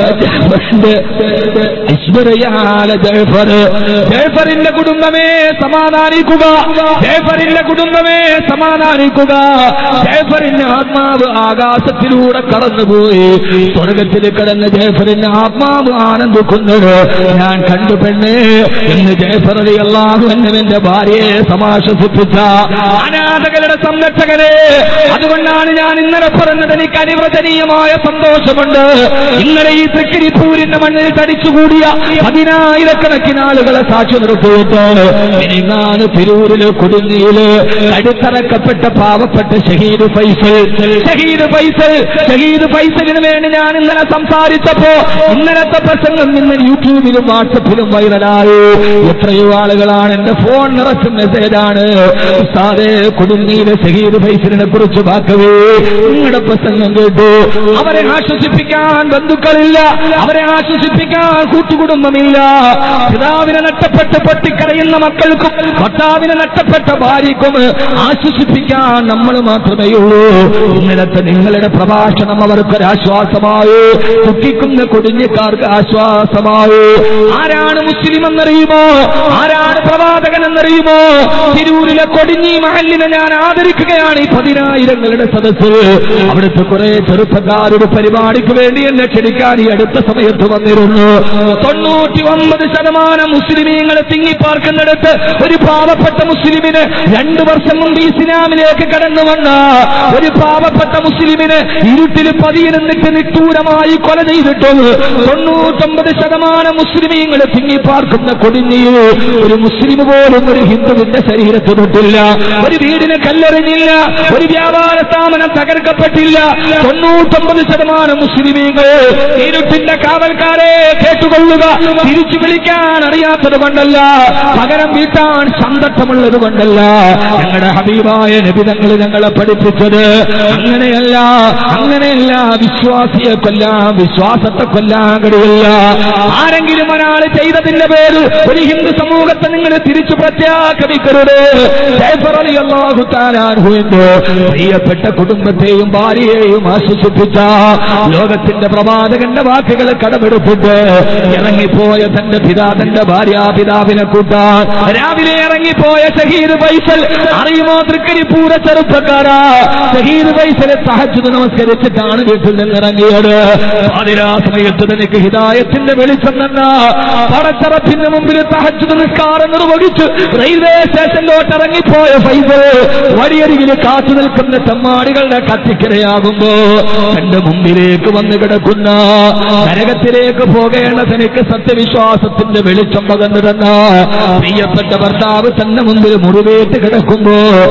ഐശ്വര്യാല ജൈഫർ ജൈഫറിന്റെ കുടുംബമേ സമാധാനിക്കുക ജൈഫറിന്റെ കുടുംബമേ സമാധാനിക്കുക ജൈഫറിന്റെ ആത്മാവ് ആകാശത്തിലൂടെ കടന്നുപോയി സ്വർഗത്തിൽ കിടന്ന ജയഫറിന്റെ ആത്മാവ് ആനന്ദിക്കുന്നത് ഞാൻ കണ്ടു പെണ്ണേ എന്ന് ജയഫറലി അള്ളാഹു എന്നെ ഭാര്യയെ സമാശ്വസിപ്പിച്ച അനാഥകളുടെ സംരക്ഷകരെ അതുകൊണ്ടാണ് ഞാൻ ഇന്നലെ പറഞ്ഞത് എനിക്ക് അനുവദനീയമായ സന്തോഷമുണ്ട് ഇന്നലെ ഈ തൃക്കരിപ്പൂരിന്റെ മണ്ണിൽ തടിച്ചുകൂടിയ പതിനായിരക്കണക്കിന് ആളുകളെ സാക്ഷി നിർത്തിയിട്ട് ഇനിങ്ങാണ് തിരൂരില് കുടുങ്ങിയില് അടിത്തറക്കപ്പെട്ട പാവപ്പെട്ട ഷഹീദ് ഫൈസൽ ഷഹീദ് ഫൈസൽ ഷഹീദ് ഫൈസലിന് വേണ്ടി ഞാൻ ഇന്നലെ സംസാരിച്ചപ്പോ ഇന്നലത്തെ പ്രസംഗം ഇന്ന് യൂട്യൂബിലും വാട്സപ്പിലും വൈറലായി എത്രയോ ആളുകളാണ് എന്റെ ഫോൺ നിറച്ചും മെസ്സേജാണ് ഉസ്താദേ കുടുംബിയിലെ ഷഹീദ് ഫൈസലിനെ കുറിച്ച് വാക്കവേ നിങ്ങളുടെ പ്രസംഗം കേട്ടു അവരെ ആശ്വസിപ്പിക്കാൻ ബന്ധുക്കളില്ല അവരെ ആശ്വസിപ്പിക്കാൻ കൂട്ടുകുടുംബമില്ല പിതാവിനെ നഷ്ടപ്പെട്ട് പൊട്ടിക്കരയുന്ന മക്കൾക്കും ഭർത്താവിനെ നഷ്ടപ്പെട്ട ഭാര്യക്കും ആശ്വസിപ്പിക്കാൻ നമ്മൾ മാത്രമേ ഉള്ളൂ ഇന്നലത്തെ നിങ്ങളുടെ പ്രഭാഷണം അവർക്കൊരാശ്വാസമായി ദുഃഖിക്കുന്ന കുടുങ്ങിക്കാർക്ക് ആശ്വാസമായി ആരാണ് മുസ്ലിം എന്നറിയുമോ ആരാണ് പ്രവാചകൻ എന്നറിയുമോ തിരൂരിലെ കൊടിഞ്ഞി മഹലിനെ ഞാൻ ആദരിക്കുകയാണ് ഈ പതിനായിരങ്ങളുടെ സദസ്സ് അവിടുത്തെ കുറെ ചെറുപ്പക്കാരുടെ പരിപാടിക്ക് വേണ്ടി എന്നെ ക്ഷണിക്കാൻ ഈ അടുത്ത സമയത്ത് വന്നിരുന്നു തൊണ്ണൂറ്റി ഒമ്പത് ശതമാനം മുസ്ലിമീങ്ങൾ തിങ്ങിപ്പാർക്കുന്നിടത്ത് ഒരു പാവപ്പെട്ട മുസ്ലിമിന് രണ്ടു വർഷം മുമ്പ് ഇസ്ലാമിലേക്ക് കടന്നു വന്ന ഒരു പാവപ്പെട്ട മുസ്ലിമിന് ഇരുട്ടിൽ പതിയിരുന്നിട്ട് നിഷ്ഠൂരമായി കൊല ചെയ്തിട്ടും തൊണ്ണൂറ്റൊമ്പത് ശതമാനം മുസ്ലിമീങ്ങൾ തിങ്ങിപ്പാർക്കുന്ന കൊടിഞ്ഞിയിൽ ഒരു മുസ്ലിം പോലും ഒരു ഹിന്ദുവിന്റെ ശരീരത്ത് തൊട്ടില്ല ഒരു വീടിന് കല്ലെറിഞ്ഞില്ല ഒരു വ്യാപാര സ്ഥാപനം തകർക്കപ്പെട്ടില്ല തൊണ്ണൂറ്റൊമ്പത് ശതമാനം മുസ്ലിമീങ്ങൾ ഇരുട്ടിന്റെ കാവൽക്കാരെ കേട്ടുകൊള്ളുക തിരിച്ചു വിളിക്കാൻ അറിയാത്തത് കൊണ്ടല്ല പകരം വീട്ടാൻ സന്തട്ടമുള്ളത് കൊണ്ടല്ല ഞങ്ങളുടെ ഹബീബായ നബിതങ്ങൾ ഞങ്ങളെ പഠിപ്പിച്ചത് അങ്ങനെയല്ല അങ്ങനെയല്ല വിശ്വാസിയെ കൊല്ലാം വിശ്വാസത്തെ കൊല്ലാൻ കഴിയില്ല ആരെങ്കിലും ഒരാൾ ചെയ്തതിന്റെ പേര് ഒരു ഹിന്ദു സമൂഹത്തെ നിങ്ങൾ തിരിച്ചു പ്രത്യാക്രമിക്കരുത് ജയ്ഫർ അലി അള്ളാഹു താലാൻഹുവിന്റെ പ്രിയപ്പെട്ട കുടുംബത്തെയും ഭാര്യയെയും ആശ്വസിപ്പിച്ച ലോകത്തിന്റെ പ്രവാചകന്റെ വാക്കുകൾ കടമെടുത്തിട്ട് ഇറങ്ങിപ്പോയ തന്റെ പിതാ തന്റെ ഭാര്യാപിതാവിനെ കൂട്ടാൻ രാവിലെ ഇറങ്ങിപ്പോയ ഷഹീദ് ഫൈസൽ അറിയുമോ തൃക്കരിപ്പൂര ചെറുപ്പക്കാരാ ഷഹീദ് ഫൈസലെ തഹജ്ജുദ് നമസ്കരിച്ചിട്ടാണ് വീട്ടിൽ നിന്ന് ഇറങ്ങിയത് പാതിരാ സമയത്ത് തനിക്ക് ഹിദായത്തിന്റെ വെളിച്ചം തന്ന പടച്ചറപ്പിന്റെ മുമ്പിൽ തഹജ്ജുദ് നിസ്കാരം നിർവഹിച്ചു റെയിൽവേ സ്റ്റേഷനിലോട്ട് ഇറങ്ങിപ്പോയ ഫൈസൽ വഴിയരികിൽ കാത്തു നിൽക്കുന്ന തെമ്മാടികളുടെ കത്തിക്കരയാകുമ്പോ തന്റെ മുമ്പിലേക്ക് വന്ന് കിടക്കുന്ന നരകത്തിലേക്ക് പോകേണ്ട തനിക്ക് സത്യവിശ്വാസത്തിന്റെ വെളിച്ചം പകർന്നു തന്ന പ്രിയപ്പെട്ട ഭർത്താവ് തന്റെ മുമ്പിൽ മുറിവേറ്റ് കിടക്കുമ്പോ ആ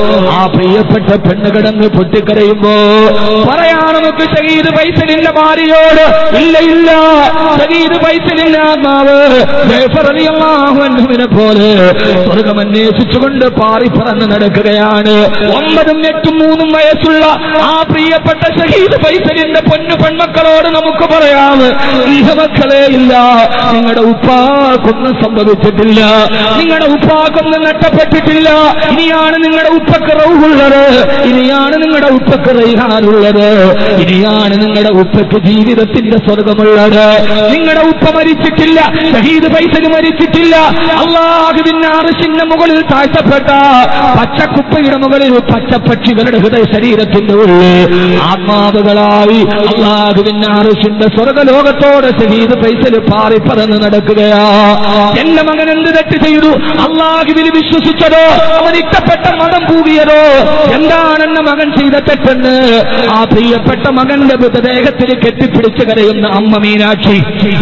പ്രിയപ്പെട്ട പെണ്ണ് കിടന്ന് പൊട്ടിക്കരയുമ്പോ പറയാ നമുക്ക് ഷഹീദ് പൈസലിന്റെ ഭാര്യയോട് ഇല്ല ഇല്ല ഷഹീദ് പൈസലിന്റെ ആത്മാവ് ജയഫറിയാഹുവിനെ പോലെ സ്വർഗം അന്വേഷിച്ചുകൊണ്ട് പാറി പറന്ന് നടക്കുകയാണ് ഒമ്പതും എട്ടും മൂന്നും വയസ്സുള്ള ആ പ്രിയപ്പെട്ട ഷഹീദ് പൈസലിന്റെ പൊന്നു പെൺമക്കളോട് നമുക്ക് പറയാം മക്കളെ ഇല്ല നിങ്ങളുടെ ഉപ്പാക്കൊന്നും സംഭവിച്ചിട്ടില്ല നിങ്ങളുടെ ഉപ്പാക്കൊന്നും നഷ്ടപ്പെട്ടിട്ടില്ല ഇനിയാണ് നിങ്ങളുടെ ഉപ്പക്ക് റൗഹുള്ളത് ഇനിയാണ് നിങ്ങളുടെ ഉപ്പക്ക് റൈഹാനുള്ളത് ഇനിയാണ് നിങ്ങളുടെ ഉപ്പക്ക് ജീവിതത്തിന്റെ സ്വർഗമുള്ളത് നിങ്ങളുടെ ഉപ്പ മരിച്ചിട്ടില്ല ഷഹീദ് പൈസന് മരിച്ചിട്ടില്ല അള്ളാഹുവിന്റെ അറിശിന്റെ മുകളിൽ താഴ്ത്തപ്പെട്ട പച്ചക്കുപ്പയുടെ മുകളിൽ പച്ചപ്പക്ഷികളുടെ ഹൃദയ ശരീരത്തിന്റെ ഉള്ളിൽ ആത്മാവുകളായി അള്ളാഹുവിന്റെ അറിശിന്റെ സ്വർഗലോകത്തോടെ ഷഹീദ് പൈസല് പാറിപ്പറന്ന് നടക്കുകയാ എന്റെ മകൻ എന്ത് തെറ്റ് ചെയ്തു അള്ളാഹുവിൽ വിശ്വസിച്ചതോ അവൻ ഇഷ്ടപ്പെട്ട മതം പൂകിയതോ എന്താണ് എന്റെ മകൻ ചെയ്ത തെറ്റെന്ന് ആ പ്രിയപ്പെട്ട മകന്റെ മൃതദേഹത്തിൽ കെട്ടിപ്പിടിച്ച് കരയുന്ന അമ്മ മീനാക്ഷി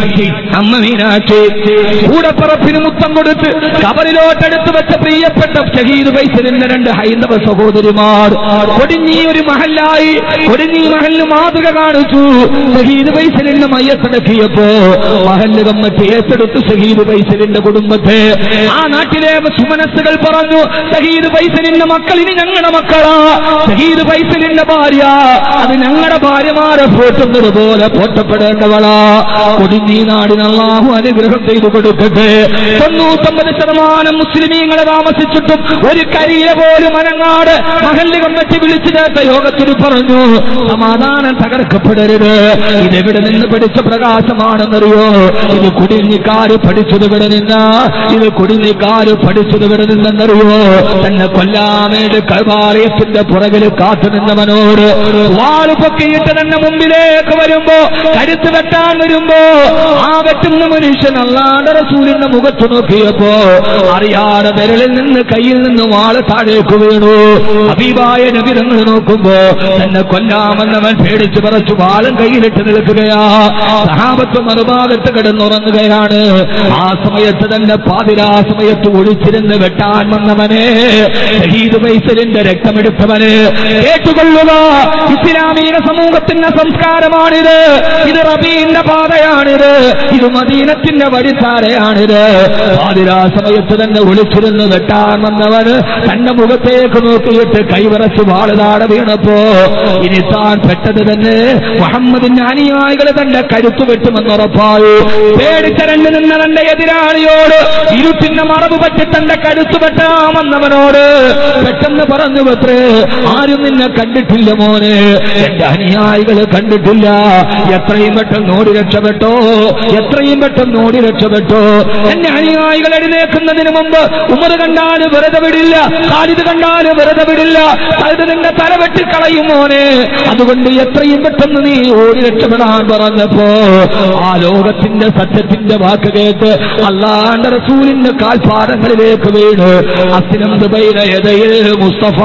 അമ്മ മീനാക്ഷി കൂടപ്പറപ്പിന് മുത്തം കൊടുത്ത് കബറിലോട്ടെടുത്ത് വെച്ച പ്രിയപ്പെട്ട ഷഹീദ് പൈസലിന്റെ രണ്ട് ഹൈന്ദവ സഹോദരിമാർ കൊടിഞ്ഞി ഒരു മഹല്ലായി കൊടിഞ്ഞി മഹലിന് മാതൃക കാണിച്ചു ഷഹീദ് പൈസലിന്റെ മയ്യത്തടക്കിയപ്പോ മഹല്ല് കമ്മിറ്റി ഏറ്റെടുത്ത് ഷഹീദ് പൈസലിന്റെ കുടുംബത്തെ ആ നാട്ടിലെ സുമനസ്സുകൾ പറഞ്ഞു ഷഹീദ് പൈസലിന്റെ മക്കൾ ഇനി ഞങ്ങളുടെ മക്കളാ ഷഹീദ് പൈസലിന്റെ ഭാര്യ അത് ഞങ്ങളുടെ ഭാര്യമാരെ പോറ്റുന്നത് പോലെ പോറ്റപ്പെടേണ്ടവളാ കൊടിഞ്ഞി നാടിന് അള്ളാഹു അനുഗ്രഹം ചെയ്തു കൊടുക്കട്ടെ തൊണ്ണൂറ്റൊമ്പത് ശതമാനം മുസ്ലിമീങ്ങളെ താമസിച്ചിട്ടും ഒരു കരിയില പോലും അനങ്ങാട് മഹല്ല് കമ്മിറ്റി വിളിച്ചു ചേർത്ത യോഗത്തിൽ പറഞ്ഞു സമാധാനം തകർക്കപ്പെടരുത് ഇതെവിടെ നിന്ന് പഠിച്ച പ്രകാശമാണെന്നറിയോ ഇത് കുടിഞ്ഞിക്കാര് പഠിച്ചത് ഇവിടെ നിന്ന ഇത് കുടിഞ്ഞിക്കാര് പഠിച്ചത് ഇവിടെ നിന്നെന്നറിയോ തന്നെ കൊല്ലാമേട് കൈവാലയത്തിന്റെ പുറകിൽ കാത്തു നിന്നവനോട് വാള് പൊക്കിയിട്ട് തന്നെ മുമ്പിലേക്ക് വരുമ്പോ കരുത്ത് വെട്ടാൻ വരുമ്പോ ആ വെട്ടുന്ന മനുഷ്യൻ അല്ലാണ്ട് റസൂലിന്റെ മുഖത്ത് നോക്കിയപ്പോ അറിയാതെ വിരലിൽ നിന്ന് കയ്യിൽ നിന്ന് വാള് താഴേക്ക് വീണു അബീബായ നബിരങ്ങൾ നോക്കുമ്പോ തന്നെ കൊല്ലാമെന്നവൻ പേടിച്ചു പറച്ചു വാളും കയ്യിലിട്ട് നിൽക്കുകയാ സഹാബത്ത് മറുഭാഗത്ത് കിടന്നുറങ്ങുകയാണ് ആ സമയത്ത് തന്നെ പാതിരാ സമയത്ത് ഒഴിച്ചിരുന്ന് വെട്ടാൻ വന്നവനെ ഷഹീദ് പൈസലിന്റെ രക്തമെടുത്തവന് കേട്ടുകൊള്ളുക ഇസ്ലാമിക സമൂഹത്തിന്റെ സംസ്കാരമാണിത് ഇത് റബീന്റെ പാതയാണിത് ഇത് മദീനത്തിന്റെ വഴിത്താരയാണിത് പാതിരാ സമയത്ത് തന്നെ ഒളിച്ചിരുന്ന് വെട്ടാൻ വന്നവന് തന്റെ മുഖത്തേക്ക് നോക്കിയിട്ട് കൈവറച്ച് വാളുതാട വീണപ്പോ ഇനി താൻ പെട്ടത് തന്നെ മുഹമ്മദിന്റെ അനുയായികൾ തന്റെ കരുത്തു വെട്ടുമെന്നുറപ്പായി പേടിച്ചരണ്ട് നിന്ന തന്റെ എതിരാളിയോട് ഇരുട്ടിന്റെ മറവ് പറ്റി തന്റെ കരുത്തു വെട്ടാമെന്നവനോട് പെട്ടെന്ന് പറഞ്ഞു പത്രേ ആരും നിന്നെ കണ്ടിട്ടില്ല മോനെ എന്റെ അനുയായികൾ കണ്ടിട്ടില്ല എത്രയും പെട്ടെന്ന് ഓടി രക്ഷപ്പെട്ടോ എത്രയും പെട്ടെന്ന് ഓടി രക്ഷപ്പെട്ടോ എന്റെ അനുയായികൾ എഴുന്നേക്കുന്നതിന് മുമ്പ് ഉമർ കണ്ടാല് വെറുതെ വിടില്ല ഖാലിദ് കണ്ടാല് വെറുതെ വിടില്ല അത് നിന്റെ തല വെട്ടിക്കളയും മോനെ അതുകൊണ്ട് എത്രയും പെട്ടെന്ന് നീ ഓടി രക്ഷപ്പെടാൻ പറഞ്ഞപ്പോ ആ ലോകത്തിന്റെ സത്യത്തിന്റെ വാക്ക് കേട്ട് അള്ളാന്റെ റസൂലിന്റെ കാൽപാദങ്ങളിലേക്ക് വീണ് അസിനം ദുബൈരയതയിൽ മുസ്തഫ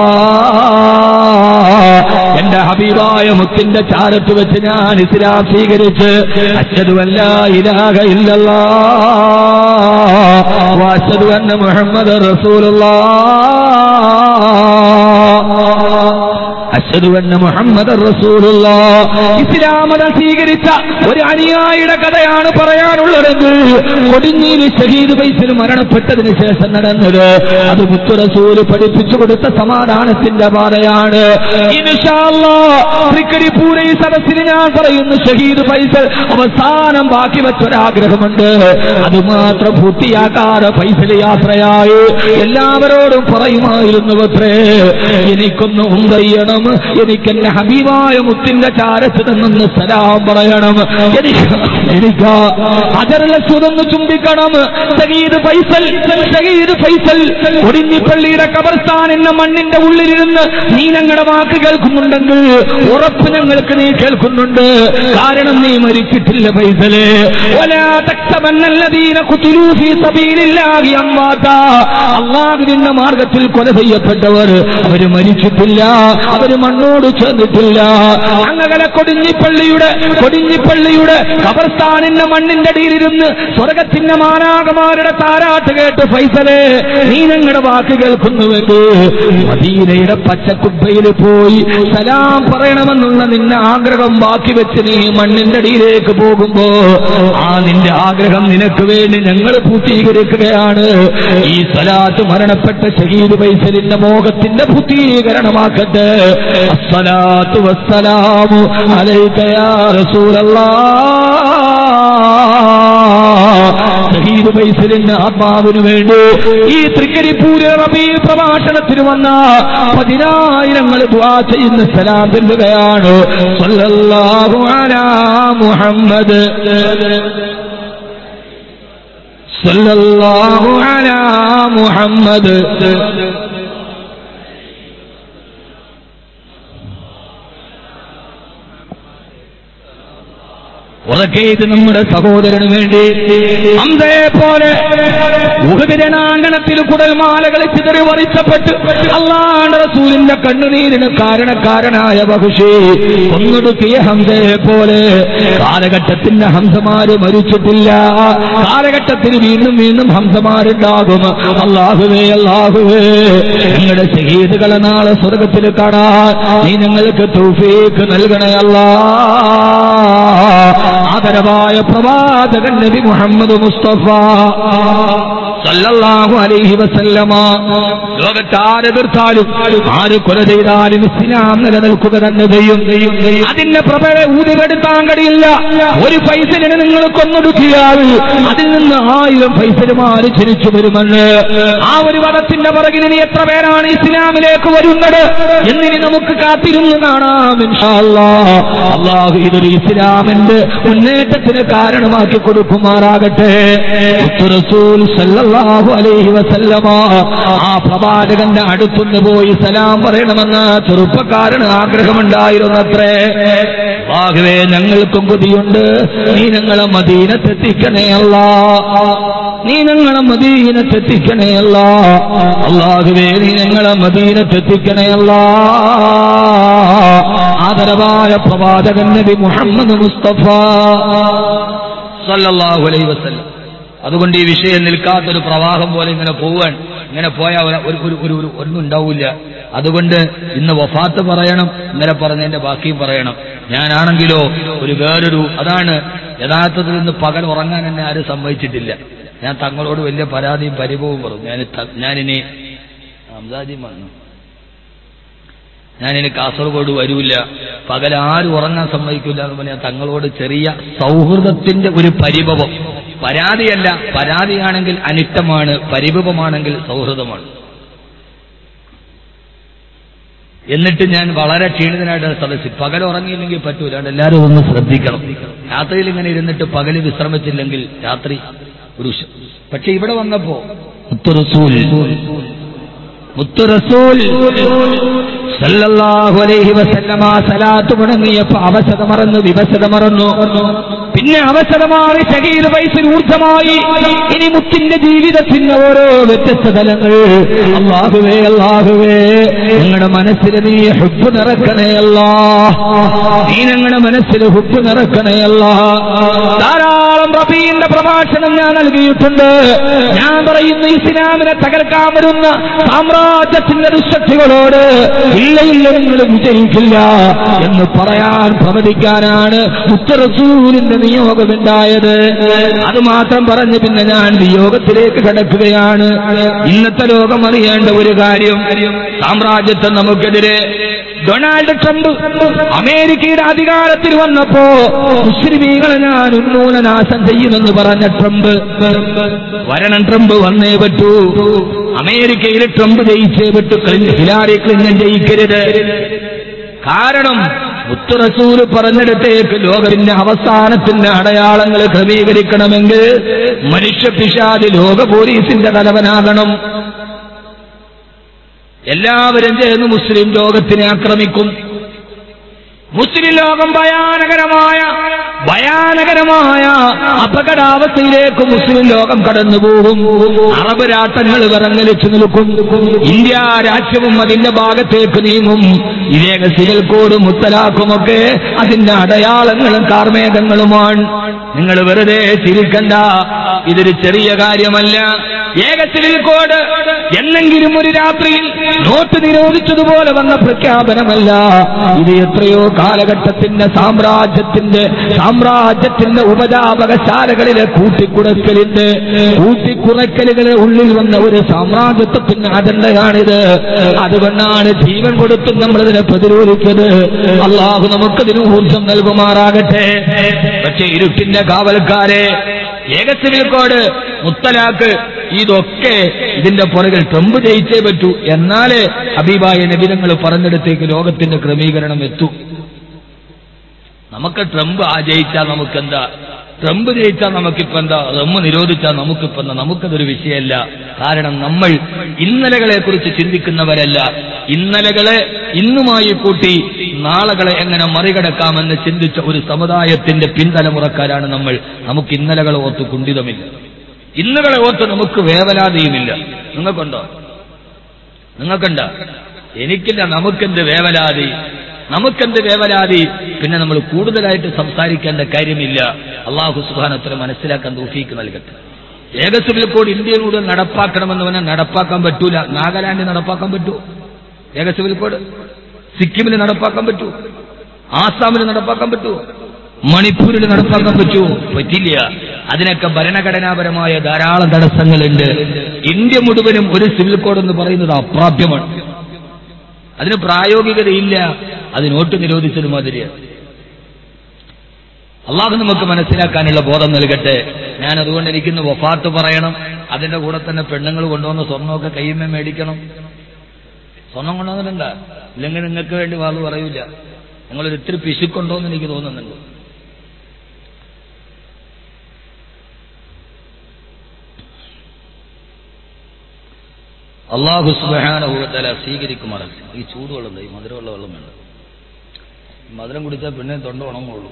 എന്റെ ഹബീബായ മുത്തിന്റെ ചാരത്ത് വെച്ച് ഞാൻ ഇസ്ലാം സ്വീകരിച്ച് അച്ഛതു അല്ല ഇലാഹ ഇല്ലല്ലാ വാശതു അന്ന മുഹമ്മദ് റസൂലുള്ള അശ്ഹദു അന്ന മുഹമ്മദ് റസൂലുള്ള ഇസ്ലാം മതം സ്വീകരിച്ച ഒരു അനുയായിയുടെ കഥയാണ് പറയാനുള്ളതെങ്കിൽ കൊടിഞ്ഞീര് ഷഹീദ് പൈസൽ മരണപ്പെട്ടതിന് ശേഷം നടന്നത് അത് മുത്തു റസൂല് പഠിപ്പിച്ചു കൊടുത്ത സമാധാനത്തിന്റെ പാതയാണ് തൃക്കരിപ്പൂര ഈ സദസ്സിന് ഞാൻ പറയുന്നു ഷഹീദ് പൈസൽ അവസാനം ബാക്കി വെച്ചൊരാഗ്രഹമുണ്ട് അത് മാത്രം പൂർത്തിയാക്കാതെ പൈസൽ യാത്രയായി എല്ലാവരോടും പറയുമായിരുന്നു അത്രേ എനിക്കൊന്ന് ഉന്തയ്യണം എനിക്ക് എന്നെ ഹബീബായ മുത്തിന്റെ ചാരത്ത് നിന്നൊന്ന് സലാം പറയണം എനിക്ക് എനിക്ക് അതരല സുതൊന്ന് ചുംബിക്കണം ഷഹീദ് ഫൈസൽ ഷഹീദ് ഫൈസൽ ഒടിഞ്ഞിപ്പള്ളിയുടെ കബർസ്ഥാൻ എന്ന മണ്ണിന്റെ ഉള്ളിലിരുന്ന് നീ ഞങ്ങളുടെ വാക്ക് കേൾക്കുന്നുണ്ടെങ്കിൽ ഉറപ്പ് ഞങ്ങൾക്ക് നീ കേൾക്കുന്നുണ്ട് കാരണം നീ മരിച്ചിട്ടില്ല ഫൈസലെ അള്ളാഹുവിന്റെ മാർഗത്തിൽ കൊല ചെയ്യപ്പെട്ടവർ അവര് മരിച്ചിട്ടില്ല അവര് അവര് മണ്ണോട് ചേർന്നിട്ടില്ല അങ്ങനെ കൊടിഞ്ഞിപ്പള്ളിയുടെ കൊടിഞ്ഞിപ്പള്ളിയുടെ കബർസ്ഥാനിന്റെ മണ്ണിന്റെ അടിയിലിരുന്ന് സ്വർഗത്തിന്റെ മാനാകമാരുടെ താരാട്ട് കേട്ട് ഫൈസലേ നീ ഞങ്ങളുടെ വാക്ക് കേൾക്കുന്നുവെങ്കിൽ മദീനയുടെ പച്ചക്കുപ്പയിൽ പോയി സലാം പറയണമെന്നുള്ള നിന്റെ ആഗ്രഹം ബാക്കി വെച്ച് നീ മണ്ണിന്റെ അടിയിലേക്ക് പോകുമ്പോ ആ നിന്റെ ആഗ്രഹം നിനക്ക് വേണ്ടി ഞങ്ങൾ പൂർത്തീകരിക്കുകയാണ് ഈ സലാത്ത് മരണപ്പെട്ട ഷഹീദ് പൈസലിന്റെ മോഹത്തിന്റെ പൂർത്തീകരണമാക്കട്ടെ അസ്സലാത്തു വസ്സലാമു അലൈക യാ റസൂലല്ലാഹ് ഷഹീദ് പൈസലിന്റെ ആത്മാവിന് വേണ്ടി ഈ തൃക്കരിപ്പൂര് റബീ പ്രഭാഷണത്തിന് വന്ന പതിനായിരങ്ങൾ ദ്വാ ചെയ്യുന്ന സലാം ചെല്ലുകയാണ് സല്ലല്ലാഹു അലാ മുഹമ്മദ് സല്ലല്ലാഹു അലാ മുഹമ്മദ് ഉറക്കെ ഇത് നമ്മുടെ സഹോദരന് വേണ്ടി അന്തയെ പോലെ ഉഹദിരണാങ്കണത്തിൽ കുടൽമാലകൾ ചിതറി വറിച്ചപ്പെട്ട് അള്ളാണ്ട് റസൂലിന്റെ കണ്ണുനീരിന് കാരണക്കാരനായ ബഹുഷി ഒന്നൊടുക്കിയ ഹംസയെ പോലെ കാലഘട്ടത്തിന്റെ ഹംസമാര് മരിച്ചിട്ടില്ല കാലഘട്ടത്തിൽ വീണ്ടും വീണ്ടും ഹംസമാരുണ്ടാകും അള്ളാഹുവേ അള്ളാഹുവേ നിങ്ങളുടെ ഷഹീദുകളെ നാളെ സ്വർഗത്തിൽ കാണാൻ നീ ഞങ്ങൾക്ക് തൗഫീക്ക് നൽകണയല്ലാ ആദരവായ പ്രവാചകൻ നബി മുഹമ്മദ് മുസ്തഫ സല്ലല്ലാഹു അലൈഹി വസല്ലമ ലോകത്ത് ആരെതിർത്താലും ആര് കൊല ചെയ്താലും ഇസ്ലാം നിലനിൽക്കുക തന്നെ ചെയ്യും അതിന്റെ പ്രഭയെ ഊതികെടുത്താൻ കഴിയില്ല ഒരു പൈസലിനെ നിങ്ങൾ കൊന്നൊടുക്കിയാൽ അതിൽ നിന്ന് ആയിരം പൈസലുമാര് ജനിച്ചു വരുമെന്ന് ആ ഒരു വധത്തിന്റെ പുറകിൽ ഇനി എത്ര പേരാണ് ഇസ്ലാമിലേക്ക് വരുന്നത് എന്നിനി നമുക്ക് കാത്തിരുന്ന് കാണാം ഇൻഷാ അല്ലാഹ്. അള്ളാഹു ഇതൊരു ഇസ്ലാമിന്റെ മുന്നേറ്റത്തിന് കാരണമാക്കി കൊടുക്കുമാറാകട്ടെ മുത്തു റസൂൽ സല്ലല്ലാഹു അലൈഹി വസല്ലമ ആ പ്രവാചകന്റെ അടുത്തുനിന്ന് പോയി സലാം പറയണമെന്ന് ചെറുപ്പക്കാരന് ആഗ്രഹമുണ്ടായിരുന്നത്രേ ആകവേ ഞങ്ങൾക്കും കൊതിയുണ്ട് നീ ഞങ്ങളെ മദീനത്തെത്തിക്കണേ അല്ല നീ ഞങ്ങളെ മദീനത്തെത്തിക്കണേ അല്ല അള്ളാഹുവേ നീ ഞങ്ങളെ മദീനത്തെത്തിക്കണേ അല്ല ആദരവായ പ്രവാചകൻ നബി മുഹമ്മദ് മുസ്തഫ സല്ലല്ലാഹു അലൈഹി വസല്ലം അതുകൊണ്ട് ഈ വിഷയം നിൽക്കാത്തൊരു പ്രവാഹം പോലെ ഇങ്ങനെ പോവാൻ ഇങ്ങനെ പോയാൽ ഒരു ഒരു ഒരു ഒരു ഒന്നും ഉണ്ടാവില്ല അതുകൊണ്ട് ഇന്ന് വഫാത്ത് പറയണം ഇന്നലെ പറഞ്ഞതിന്റെ ബാക്കിയും പറയണം ഞാനാണെങ്കിലോ ഒരു വേറൊരു അതാണ് യഥാർത്ഥത്തിൽ ഇന്ന് പകൽ ഉറങ്ങാൻ എന്നെ ആരും സമ്മതിച്ചിട്ടില്ല ഞാൻ തങ്ങളോട് വലിയ പരാതിയും പരിഭവവും പറഞ്ഞു ഞാൻ ത- ഞാനിനി അംസാദി വന്നു ഞാനിനി കാസർഗോഡ് വരൂല പകൽ ആരും ഉറങ്ങാൻ സമ്മതിക്കില്ല എന്ന് പറഞ്ഞാൽ തങ്ങളോട് ചെറിയ സൗഹൃദത്തിന്റെ ഒരു പരിഭവം പരാതിയല്ല പരാതിയാണെങ്കിൽ അനിഷ്ടമാണ് പരിഭവമാണെങ്കിൽ സൗഹൃദമാണ് എന്നിട്ട് ഞാൻ വളരെ ക്ഷീണിതനായിട്ട് സദസ്സിൽ പകൽ ഉറങ്ങിയില്ലെങ്കിൽ പറ്റൂല അതുകൊണ്ട് എല്ലാവരും ഒന്ന് ശ്രദ്ധിക്കണം രാത്രിയിൽ ഇങ്ങനെ ഇരുന്നിട്ട് പകല് വിശ്രമിച്ചില്ലെങ്കിൽ രാത്രി ഒരു ശ- പക്ഷെ ഇവിടെ വന്നപ്പോ മുത്തുറസൂൽ മുത്തുറസൂൽ സല്ലല്ലാഹു അലൈഹി വസല്ലമ സലാത്ത് മുടങ്ങിയപ്പോ അവശത മറന്നു വിവശത മറന്നു പിന്നെ അവശത മാറി ശരീര വയസ്സിൽ ഊർജമായി ഇനി മുത്തിന്റെ ജീവിതത്തിന്റെ ഓരോ വ്യത്യസ്ത തലങ്ങൾ അള്ളാഹുവേ അള്ളാഹുവേ ഞങ്ങളുടെ മനസ്സിൽ നീ ഹുബ് നിറക്കണേ അല്ലാ നീ ഞങ്ങളുടെ മനസ്സിൽ ഹുബ് നിറക്കണേ അല്ലാ ധാരാളം റബീന്റെ പ്രഭാഷണം ഞാൻ നൽകിയിട്ടുണ്ട് ഞാൻ പറയുന്ന ഇസ്ലാമിനെ തകർക്കാൻ വരുന്ന സാമ്രാജ്യത്തിന്റെ ദുശക്തികളോട് ഇല്ല ഇല്ല നിങ്ങൾ വിജയിക്കില്ല എന്ന് പറയാൻ പ്രവചിക്കാനാണ് ഉത്തരസൂരിന്റെ നിയോഗമുണ്ടായത് അത് മാത്രം പറഞ്ഞ് പിന്നെ ഞാൻ നിയോഗത്തിലേക്ക് കടക്കുകയാണ് ഇന്നത്തെ ലോകം അറിയേണ്ട ഒരു കാര്യം സാമ്രാജ്യത്തെ നമുക്കെതിരെ ഡൊണാൾഡ് ട്രംപ് അമേരിക്കയുടെ അധികാരത്തിൽ വന്നപ്പോ മുസ്ലിമീകളെ ഞാൻ ഉന്മൂലനാശം ചെയ്യുമെന്ന് പറഞ്ഞ ട്രംപ് വരണം ട്രംപ് വന്നേ പറ്റൂ അമേരിക്കയിൽ ട്രംപ് ജയിച്ചേ പറ്റൂ ക്ലിൻ- ഹിലാരി ക്ലിന്റൺ ജയിക്കരുത് കാരണം മുത്തുറസൂല് പറഞ്ഞിടത്തേക്ക് ലോകത്തിന്റെ അവസാനത്തിന്റെ അടയാളങ്ങൾ ക്രമീകരിക്കണമെങ്കിൽ മനുഷ്യ പിശാദ് ലോക പോലീസിന്റെ തലവനാകണം എല്ലാവരും ചേർന്ന് മുസ്ലിം ലോകത്തിനെ ആക്രമിക്കും മുസ്ലിം ലോകം ഭയാനകരമായ ഭയാനകരമായ അപകടാവസ്ഥയിലേക്ക് മുസ്ലിം ലോകം കടന്നുപോകും അറബ് രാഷ്ട്രങ്ങൾ വിറങ്ങലിച്ചു നിൽക്കും ഇന്ത്യ രാജ്യവും അതിന്റെ ഭാഗത്തേക്ക് നീങ്ങും ഇതേക സിവിൽ കോഡും മുത്തലാക്കുമൊക്കെ അതിന്റെ അടയാളങ്ങളും കാർമേഘങ്ങളുമാണ് നിങ്ങൾ വെറുതെ ചിരിക്കണ്ട ഇതൊരു ചെറിയ കാര്യമല്ല ഏക സിവിൽ കോഡ് എന്നെങ്കിലും ഒരു രാത്രിയിൽ നോട്ട് നിരോധിച്ചതുപോലെ വന്ന പ്രഖ്യാപനമല്ല ഇത് എത്രയോ കാലഘട്ടത്തിന്റെ സാമ്രാജ്യത്തിന്റെ സാമ്രാജ്യത്തിന്റെ ഉപജാപകശാലകളിലെ കൂട്ടിക്കുറക്കലിന്റെ കൂട്ടിക്കുറക്കലുകളെ ഉള്ളിൽ വന്ന ഒരു സാമ്രാജ്യത്വത്തിന്റെ അജണ്ടയാണിത് അതുകൊണ്ടാണ് ജീവൻ കൊടുത്തും നമ്മളിതിനെ പ്രതിരോധിച്ചത് അള്ളാഹു നമുക്കതിന് ഊർജം നൽകുമാറാകട്ടെ പക്ഷേ ഇരുട്ടിന്റെ കാവൽക്കാരെ ഏക സിവിൽ കോഡ് മുത്തലാക്ക് ഇതൊക്കെ ഇതിന്റെ പുറകിൽ ട്രംപ് ജയിച്ചേ പറ്റൂ എന്നാലേ ഹബീബായ നബിതങ്ങൾ പറഞ്ഞിടത്തേക്ക് ലോകത്തിന്റെ ക്രമീകരണം എത്തൂ നമുക്ക് ട്രംപ് ആ ജയിച്ചാൽ നമുക്കെന്താ ട്രംപ് ജയിച്ചാൽ നമുക്കിപ്പോ എന്താ റമ്മ് നിരോധിച്ചാൽ നമുക്കിപ്പോ എന്താ നമുക്കതൊരു വിഷയമല്ല കാരണം നമ്മൾ ഇന്നലകളെ കുറിച്ച് ചിന്തിക്കുന്നവരല്ല ഇന്നലകളെ ഇന്നുമായി കൂട്ടി നാളകളെ എങ്ങനെ മറികടക്കാമെന്ന് ചിന്തിച്ച ഒരു സമുദായത്തിന്റെ പിൻതലമുറക്കാരാണ് നമ്മൾ നമുക്ക് ഇന്നലകളെ ഓർത്ത് കുണ്ഠിതമില്ല ഇന്നുകളെ ഓർത്ത് നമുക്ക് വേവലാതിയുമില്ല നിങ്ങൾക്കുണ്ടോ നിങ്ങൾക്കുണ്ട എനിക്കില്ല നമുക്കെന്ത് വേവലാതി നമുക്കെന്ത് വേവലാതി പിന്നെ നമ്മൾ കൂടുതലായിട്ട് സംസാരിക്കേണ്ട കാര്യമില്ല അള്ളാഹു സുബാനത്തിന് മനസ്സിലാക്കാൻ തൂഫീക്ക് നൽകട്ടെ ഏക സിവിൽ കോഡ് ഇന്ത്യയിലൂടെ നടപ്പാക്കണമെന്ന് പറഞ്ഞാൽ നടപ്പാക്കാൻ പറ്റൂല നാഗാലാൻഡ് നടപ്പാക്കാൻ പറ്റൂ ഏക സിവിൽ കോഡ് സിക്കിമിൽ നടപ്പാക്കാൻ പറ്റൂ ആസാമിൽ നടപ്പാക്കാൻ പറ്റൂ മണിപ്പൂരിൽ നടപ്പാക്കാൻ പറ്റൂ പറ്റില്ല അതിനൊക്കെ ഭരണഘടനാപരമായ ധാരാളം തടസ്സങ്ങളുണ്ട് ഇന്ത്യ മുഴുവനും ഒരു സിവിൽ കോഡ് എന്ന് പറയുന്നത് അപ്രാപ്യമാണ് അതിന് പ്രായോഗികതയില്ല അത് നോട്ട് നിരോധിച്ചത് മാതിരിയാണ് അള്ളാഹു നമുക്ക് മനസ്സിലാക്കാനുള്ള ബോധം നൽകട്ടെ ഞാൻ അതുകൊണ്ട് എനിക്കിന്ന് വഫാത്ത് പറയണം അതിന്റെ കൂടെ തന്നെ പെണ്ണുങ്ങൾ കൊണ്ടുവന്ന സ്വർണ്ണമൊക്കെ കയ്യുമ്മ മേടിക്കണം സ്വർണം കൊണ്ടുവന്നിട്ടുണ്ട ഇല്ലെങ്കിൽ നിങ്ങൾക്ക് വേണ്ടി വാള് പറയൂല നിങ്ങളൊരു ഇത്തിരി പിശുക്കുണ്ടോന്ന് എനിക്ക് തോന്നുന്നുണ്ട് അള്ളാഹു സുബാനുഭവത്തല സ്വീകരിക്കുമാറല്ല ഈ ചൂടുവെള്ളം ഈ മധുരമുള്ള വെള്ളം വേണ്ട ഈ മധുരം കുടിച്ചാൽ പിന്നെ തൊണ്ട ഉണങ്ങുള്ളൂ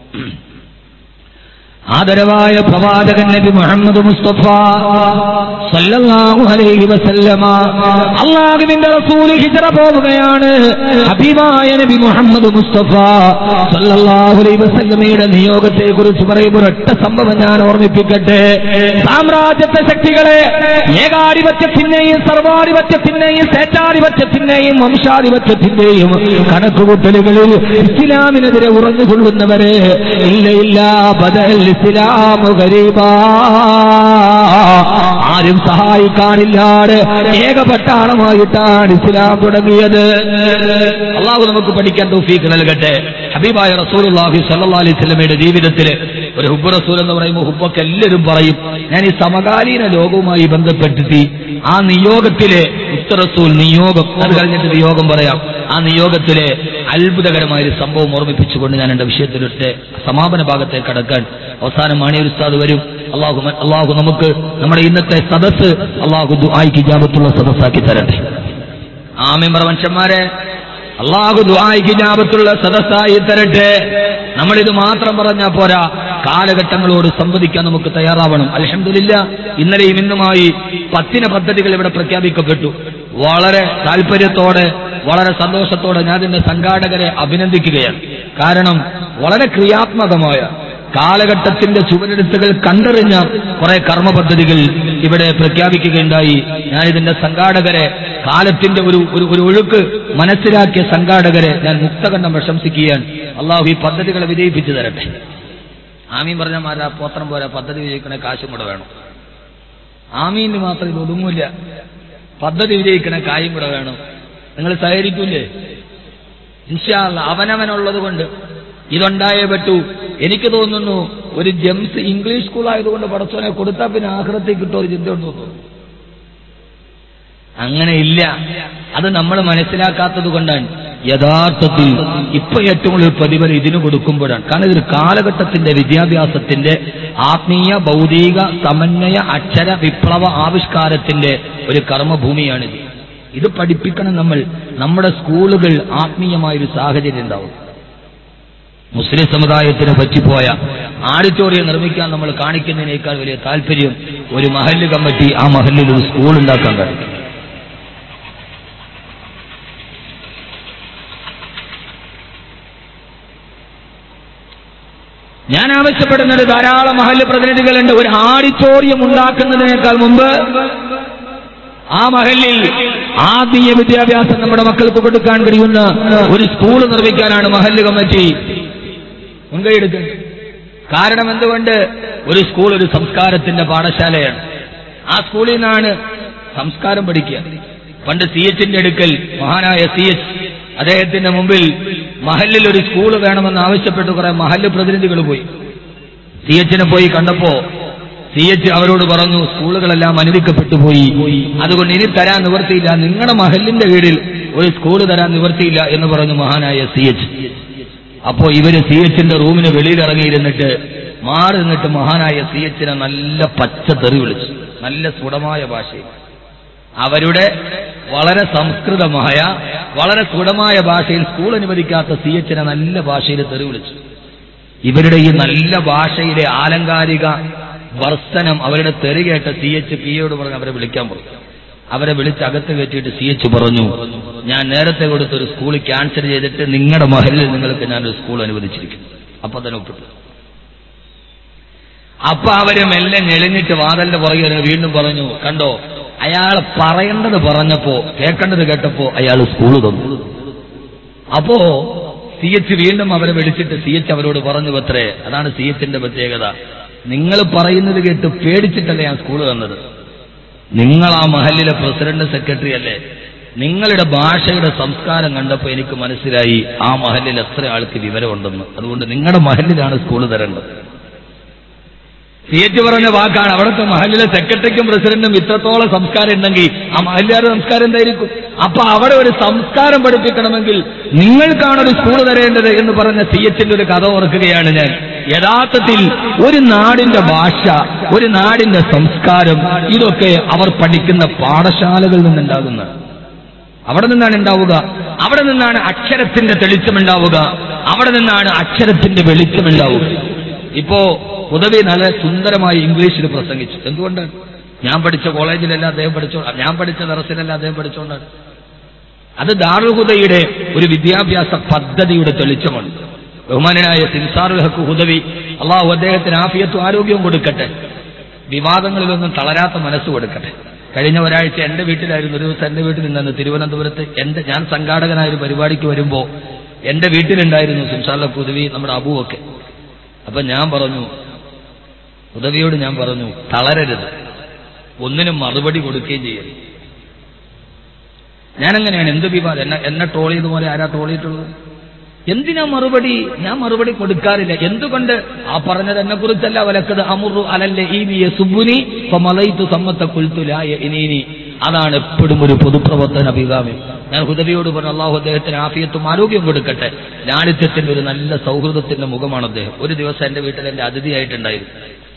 ആദരവായ പ്രവാചകൻ നബി മുഹമ്മദ് മുസ്തഫ സല്ലല്ലാഹു അലൈഹി വസല്ലമ അള്ളാഹുവിന്റെ റസൂൽ ഹിജറ പോവുകയാണ് ഹബീബായ നബി മുഹമ്മദ് മുസ്തഫ സല്ലല്ലാഹു അലൈഹി വസല്ലമയുടെ നിയോഗത്തെ കുറിച്ച് പറയുമ്പോൾ ഒറ്റ സംഭവം ഞാൻ ഓർമ്മിപ്പിക്കട്ടെ സാമ്രാജ്യത്തെ ശക്തികളെ ഏകാധിപത്യത്തിന്റെയും സർവാധിപത്യത്തിന്റെയും സ്വേച്ഛാധിപത്യത്തിന്റെയും വംശാധിപത്യത്തിന്റെയും കണക്കുകൂട്ടലുകളിൽ ഇസ്ലാമിനെതിരെ ഉറഞ്ഞുകൊള്ളുന്നവരെ ഇല്ല ഇല്ല ബദൽ ഇസ്ലാമു ഗരീബാ ആരും സഹായിക്കാനില്ലാതെ ഏകപട്ടാളമായിട്ടാണ് ഇസ്ലാം തുടങ്ങിയത് അള്ളാഹു നമുക്ക് പഠിക്കാൻ തൗഫീഖ് നൽകട്ടെ ഹബീബായ റസൂലുള്ളാഹി സ്വല്ലല്ലാഹി അലൈഹി വസല്ലമയുടെ ജീവിതത്തിൽ ഒരു ഹുബ്ബ് റസൂൽ എന്ന് പറയുമ്പോൾ ഹുബ്ബൊക്കെ എല്ലാവരും പറയും ഞാൻ ഈ സമകാലീന ലോകവുമായി ബന്ധപ്പെട്ടിട്ട് ആ നിയോഗത്തിലെ ഉത്തറസൂൽ നിയോഗം അത് കഴിഞ്ഞിട്ട് നിയോഗം പറയാം ആ നിയോഗത്തിലെ അത്ഭുതകരമായ ഒരു സംഭവം ഓർമ്മിപ്പിച്ചുകൊണ്ട് ഞാൻ എന്റെ വിഷയത്തിലൊട്ട് സമാപന ഭാഗത്തേക്ക് കടക്കാൻ അവസാനം മാണിയൊരു ഉസ്താദ് വരും അള്ളാഹു അള്ളാഹു നമുക്ക് നമ്മുടെ ഇന്നത്തെ സദസ്സ് അള്ളാഹു ദുആയ്ക്ക് ജാപത്തുള്ള സദസ്സാക്കി തരട്ടെ ആമീൻ പറ മനുഷ്യന്മാരെ അള്ളാഹു ദുആയ്ക്ക് ജാപത്തുള്ള സദസ്സായി തരട്ടെ നമ്മളിത് മാത്രം പറഞ്ഞാൽ പോരാ കാലഘട്ടങ്ങളോട് സംവദിക്കാൻ നമുക്ക് തയ്യാറാവണം അലഹമില്ല ഇന്നലെയും ഇന്നുമായി പത്തിന് പദ്ധതികൾ ഇവിടെ പ്രഖ്യാപിക്കപ്പെട്ടു വളരെ താല്പര്യത്തോടെ വളരെ സന്തോഷത്തോടെ ഞാൻ ഇതിന്റെ സംഘാടകരെ അഭിനന്ദിക്കുകയാണ് കാരണം വളരെ ക്രിയാത്മകമായ കാലഘട്ടത്തിന്റെ ചുവരെടുത്തുകൾ കണ്ടെറിഞ്ഞ കുറെ കർമ്മ പദ്ധതികൾ ഇവിടെ പ്രഖ്യാപിക്കുകയുണ്ടായി ഞാൻ ഇതിന്റെ സംഘാടകരെ കാലത്തിന്റെ ഒരു ഒരു ഒരു ഒഴുക്ക് മനസ്സിലാക്കിയ സംഘാടകരെ ഞാൻ മുക്തകണ്ഠം പ്രശംസിക്കുകയാണ് അള്ളാഹു ഈ പദ്ധതികളെ വിജയിപ്പിച്ചു തരട്ടെ ആമീൻ പറഞ്ഞാൽ മാരാ പോത്രം പോരാ പദ്ധതി വിജയിക്കണ കാശും കൂടെ വേണം ആമീന് മാത്രം ഇത് ഒതുങ്ങൂല പദ്ധതി വിജയിക്കണ കായും കൂടെ വേണം നിങ്ങൾ സഹകരിക്കൂലേ ഇൻഷാല്ല അവനവനുള്ളത് കൊണ്ട് ഇതുണ്ടായേ പറ്റൂ എനിക്ക് തോന്നുന്നു ഒരു ജെംസ് ഇംഗ്ലീഷ് സ്കൂൾ ആയതുകൊണ്ട് പടച്ചോനെ കൊടുത്താൽ പിന്നെ ആഹ്റത്തിൽ കിട്ടുമോ ഒരു ചിന്ത ഉണ്ടോ തോന്നുന്നു അങ്ങനെ ഇല്ല അത് നമ്മൾ മനസ്സിലാക്കാത്തത് കൊണ്ടാണ് യഥാർത്ഥത്തിൽ ഇപ്പൊ ഏറ്റവും കൂടുതൽ പ്രതിഫലം ഇതിന് കൊടുക്കുമ്പോഴാണ് കാരണം ഇതൊരു കാലഘട്ടത്തിന്റെ വിദ്യാഭ്യാസത്തിന്റെ ആത്മീയ ഭൗതിക സമന്വയ അക്ഷര വിപ്ലവ ആവിഷ്കാരത്തിന്റെ ഒരു കർമ്മഭൂമിയാണിത് ഇത് പഠിപ്പിക്കണം നമ്മൾ നമ്മുടെ സ്കൂളുകൾ ആത്മീയമായൊരു സാഹചര്യം ഉണ്ടാവും മുസ്ലിം സമുദായത്തിന് പറ്റിപ്പോയ ആഡിറ്റോറിയം നിർമ്മിക്കാൻ നമ്മൾ കാണിക്കുന്നതിനേക്കാൾ വലിയ താല്പര്യം ഒരു മഹല്ല് കമ്മിറ്റി ആ മഹല്ലിൽ ഒരു സ്കൂൾ ഉണ്ടാക്കാൻ കഴിയും ഞാൻ ആവശ്യപ്പെടുന്നത് ധാരാളം മഹല്ല് പ്രതിനിധികളുണ്ട് ഒരു ആഡിറ്റോറിയം ഉണ്ടാക്കുന്നതിനേക്കാൾ മുമ്പ് ആ മഹല്ലിൽ ആത്മീയ വിദ്യാഭ്യാസം നമ്മുടെ മക്കൾക്ക് കൊടുക്കാൻ കഴിയുന്ന ഒരു സ്കൂൾ നിർമ്മിക്കാനാണ് മഹല്ല് കമ്മിറ്റി മുൻകൈയെടുക്കുന്നത് കാരണം എന്തുകൊണ്ട് ഒരു സ്കൂൾ ഒരു സംസ്കാരത്തിന്റെ പാഠശാലയാണ് ആ സ്കൂളിൽ നിന്നാണ് സംസ്കാരം പഠിക്കുക പണ്ട് സി എച്ചിന്റെ അടുക്കൽ മഹാനായ സി എച്ച് അദ്ദേഹത്തിന്റെ മുമ്പിൽ മഹല്ലിൽ ഒരു സ്കൂൾ വേണമെന്ന് ആവശ്യപ്പെട്ട് കുറെ മഹല്ല് പ്രതിനിധികൾ പോയി സി എച്ചിനെ പോയി കണ്ടപ്പോ സി എച്ച് അവരോട് പറഞ്ഞു സ്കൂളുകളെല്ലാം അനുവദിക്കപ്പെട്ടു പോയി അതുകൊണ്ട് ഇനി തരാൻ നിവർത്തിയില്ല നിങ്ങളുടെ മഹലിന്റെ കീഴിൽ ഒരു സ്കൂൾ തരാൻ നിവർത്തിയില്ല എന്ന് പറഞ്ഞു മഹാനായ സി എച്ച് അപ്പോ ഇവര് സി എച്ചിന്റെ റൂമിന് വെളിയിൽ ഇറങ്ങിയിരുന്നിട്ട് മാറി നിന്നിട്ട് മഹാനായ സി എച്ചിനെ നല്ല പച്ച തെറി വിളിച്ചു നല്ല സ്ഫുടമായ ഭാഷയിൽ അവരുടെ വളരെ സംസ്കൃതമായ വളരെ സ്ഫുടമായ ഭാഷയിൽ സ്കൂൾ അനുവദിക്കാത്ത സി എച്ചിനെ നല്ല ഭാഷയിൽ തെറി വിളിച്ചു ഇവരുടെ ഈ നല്ല ഭാഷയിലെ ആലങ്കാരിക വർത്തനം അവരുടെ തെറി കേട്ട സി എച്ച് പി യോട് പറഞ്ഞ് അവരെ വിളിക്കാൻ പറഞ്ഞു അവരെ വിളിച്ച് അകത്ത് കയറ്റിയിട്ട് സി എച്ച് പറഞ്ഞു ഞാൻ നേരത്തെ കൊടുത്തൊരു സ്കൂൾ ക്യാൻസൽ ചെയ്തിട്ട് നിങ്ങളുടെ മഹലിൽ നിങ്ങൾക്ക് ഞാനൊരു സ്കൂൾ അനുവദിച്ചിരിക്കുന്നു അപ്പൊ തന്നെ ഒപ്പിട്ടു അപ്പൊ അവര് മെല്ലെ ഞെളിഞ്ഞിട്ട് വാതലിന്റെ പുറകെ ഇരുന്ന് വീണ്ടും പറഞ്ഞു കണ്ടോ അയാൾ പറയേണ്ടത് പറഞ്ഞപ്പോ കേൾക്കേണ്ടത് കേട്ടപ്പോ അയാൾ സ്കൂൾ തന്നു അപ്പോ സി എച്ച് വീണ്ടും അവരെ വിളിച്ചിട്ട് സി എച്ച് അവരോട് പറഞ്ഞു പത്രേ അതാണ് സി എച്ചിന്റെ പ്രത്യേകത നിങ്ങൾ പറയുന്നത് കേട്ട് പേടിച്ചിട്ടല്ലേ ഞാൻ സ്കൂൾ തന്നത് നിങ്ങൾ ആ മഹലിലെ പ്രസിഡന്റ് സെക്രട്ടറി അല്ലേ നിങ്ങളുടെ ഭാഷയുടെ സംസ്കാരം കണ്ടപ്പോൾ എനിക്ക് മനസ്സിലായി ആ മഹലിൽ എത്ര ആൾക്ക് വിവരമുണ്ടെന്ന് അതുകൊണ്ട് നിങ്ങളുടെ മഹലിലാണ് സ്കൂൾ തരേണ്ടത് സി എച്ച് പറഞ്ഞ വാക്കാണ് അവിടുത്തെ മഹലിലെ സെക്രട്ടറിക്കും പ്രസിഡന്റും ഇത്രത്തോളം സംസ്കാരം ഉണ്ടെങ്കിൽ ആ മഹലിയാരുടെ സംസ്കാരം എന്തായിരിക്കും അപ്പൊ അവിടെ ഒരു സംസ്കാരം പഠിപ്പിക്കണമെങ്കിൽ നിങ്ങൾക്കാണ് ഒരു സ്കൂൾ തരേണ്ടത് എന്ന് പറഞ്ഞ സി എച്ചിന്റെ ഒരു കഥ ഓർക്കുകയാണ് ഞാൻ യഥാർത്ഥത്തിൽ ഒരു നാടിന്റെ ഭാഷ ഒരു നാടിന്റെ സംസ്കാരം ഇതൊക്കെ അവർ പഠിക്കുന്ന പാഠശാലകളിൽ നിന്നുണ്ടാകുന്ന അവിടെ നിന്നാണ് ഉണ്ടാവുക അവിടെ നിന്നാണ് അക്ഷരത്തിന്റെ തെളിച്ചമുണ്ടാവുക അവിടെ നിന്നാണ് അക്ഷരത്തിന്റെ വെളിച്ചമുണ്ടാവുക ഇപ്പോ ഉദവി നല്ല സുന്ദരമായി ഇംഗ്ലീഷിൽ പ്രസംഗിച്ചു എന്തുകൊണ്ടാണ് ഞാൻ പഠിച്ച കോളേജിലല്ല അദ്ദേഹം പഠിച്ചോ ഞാൻ പഠിച്ച ദറസിലല്ല അദ്ദേഹം പഠിച്ചോണ്ടാണ് അത് ദാറുഹുദയുടെ ഒരു വിദ്യാഭ്യാസ പദ്ധതിയുടെ തെളിച്ചമാണ് ബഹുമാനായ സിൻസാർ ഹക്ക് ഹുദവി അള്ളാഹു അദ്ദേഹത്തിന് ആഫിയത്തും ആരോഗ്യവും കൊടുക്കട്ടെ വിവാദങ്ങളിലൊന്നും തളരാത്ത മനസ്സ് കൊടുക്കട്ടെ കഴിഞ്ഞ ഒരാഴ്ച എന്റെ വീട്ടിലായിരുന്നു ഒരു ദിവസം എന്റെ വീട്ടിൽ നിന്നു തിരുവനന്തപുരത്ത് എന്റെ ഞാൻ സംഘാടകനായ ഒരു പരിപാടിക്ക് വരുമ്പോ എന്റെ വീട്ടിലുണ്ടായിരുന്നു സിൻസാർ ഹക്ക് ഹുദവി നമ്മുടെ അബുവൊക്കെ അപ്പൊ ഞാൻ പറഞ്ഞു ഉദവിയോട് ഞാൻ പറഞ്ഞു തളരരുത് ഒന്നിനും മറുപടി കൊടുക്കുകയും ചെയ്യരുത് ഞാനങ്ങനെയാണ് എന്ത് വിവാദം എന്നെ എന്നെ ട്രോൾ ചെയ്തതുപോലെ ആരാ ട്രോൾ ചെയ്തിട്ടുള്ളത് എന്തിനാ മറുപടി ഞാൻ മറുപടി കൊടുക്കാറില്ല എന്തുകൊണ്ട് ആ പറഞ്ഞത് എന്നെ കുറിച്ചല്ല വലക്കത് അമുറു അലല്ലേ ഈ നീ സുബുനി മലയിത്തു സമ്മത്ത കുൽത്തുലായ ഇനി അതാണ് എപ്പോഴും ഒരു പൊതുപ്രവർത്തന അഭികാമ്യം ഞാൻ ഹുദവിയോട് പറഞ്ഞു അള്ളാഹു അദ്ദേഹത്തിന് ആഫിയത്തും ആരോഗ്യം കൊടുക്കട്ടെ ലാളിത്യത്തിന്റെ ഒരു നല്ല സൗഹൃദത്തിന്റെ മുഖമാണ് അദ്ദേഹം ഒരു ദിവസം എന്റെ വീട്ടിൽ എന്റെ അതിഥിയായിട്ടുണ്ടായിരുന്നു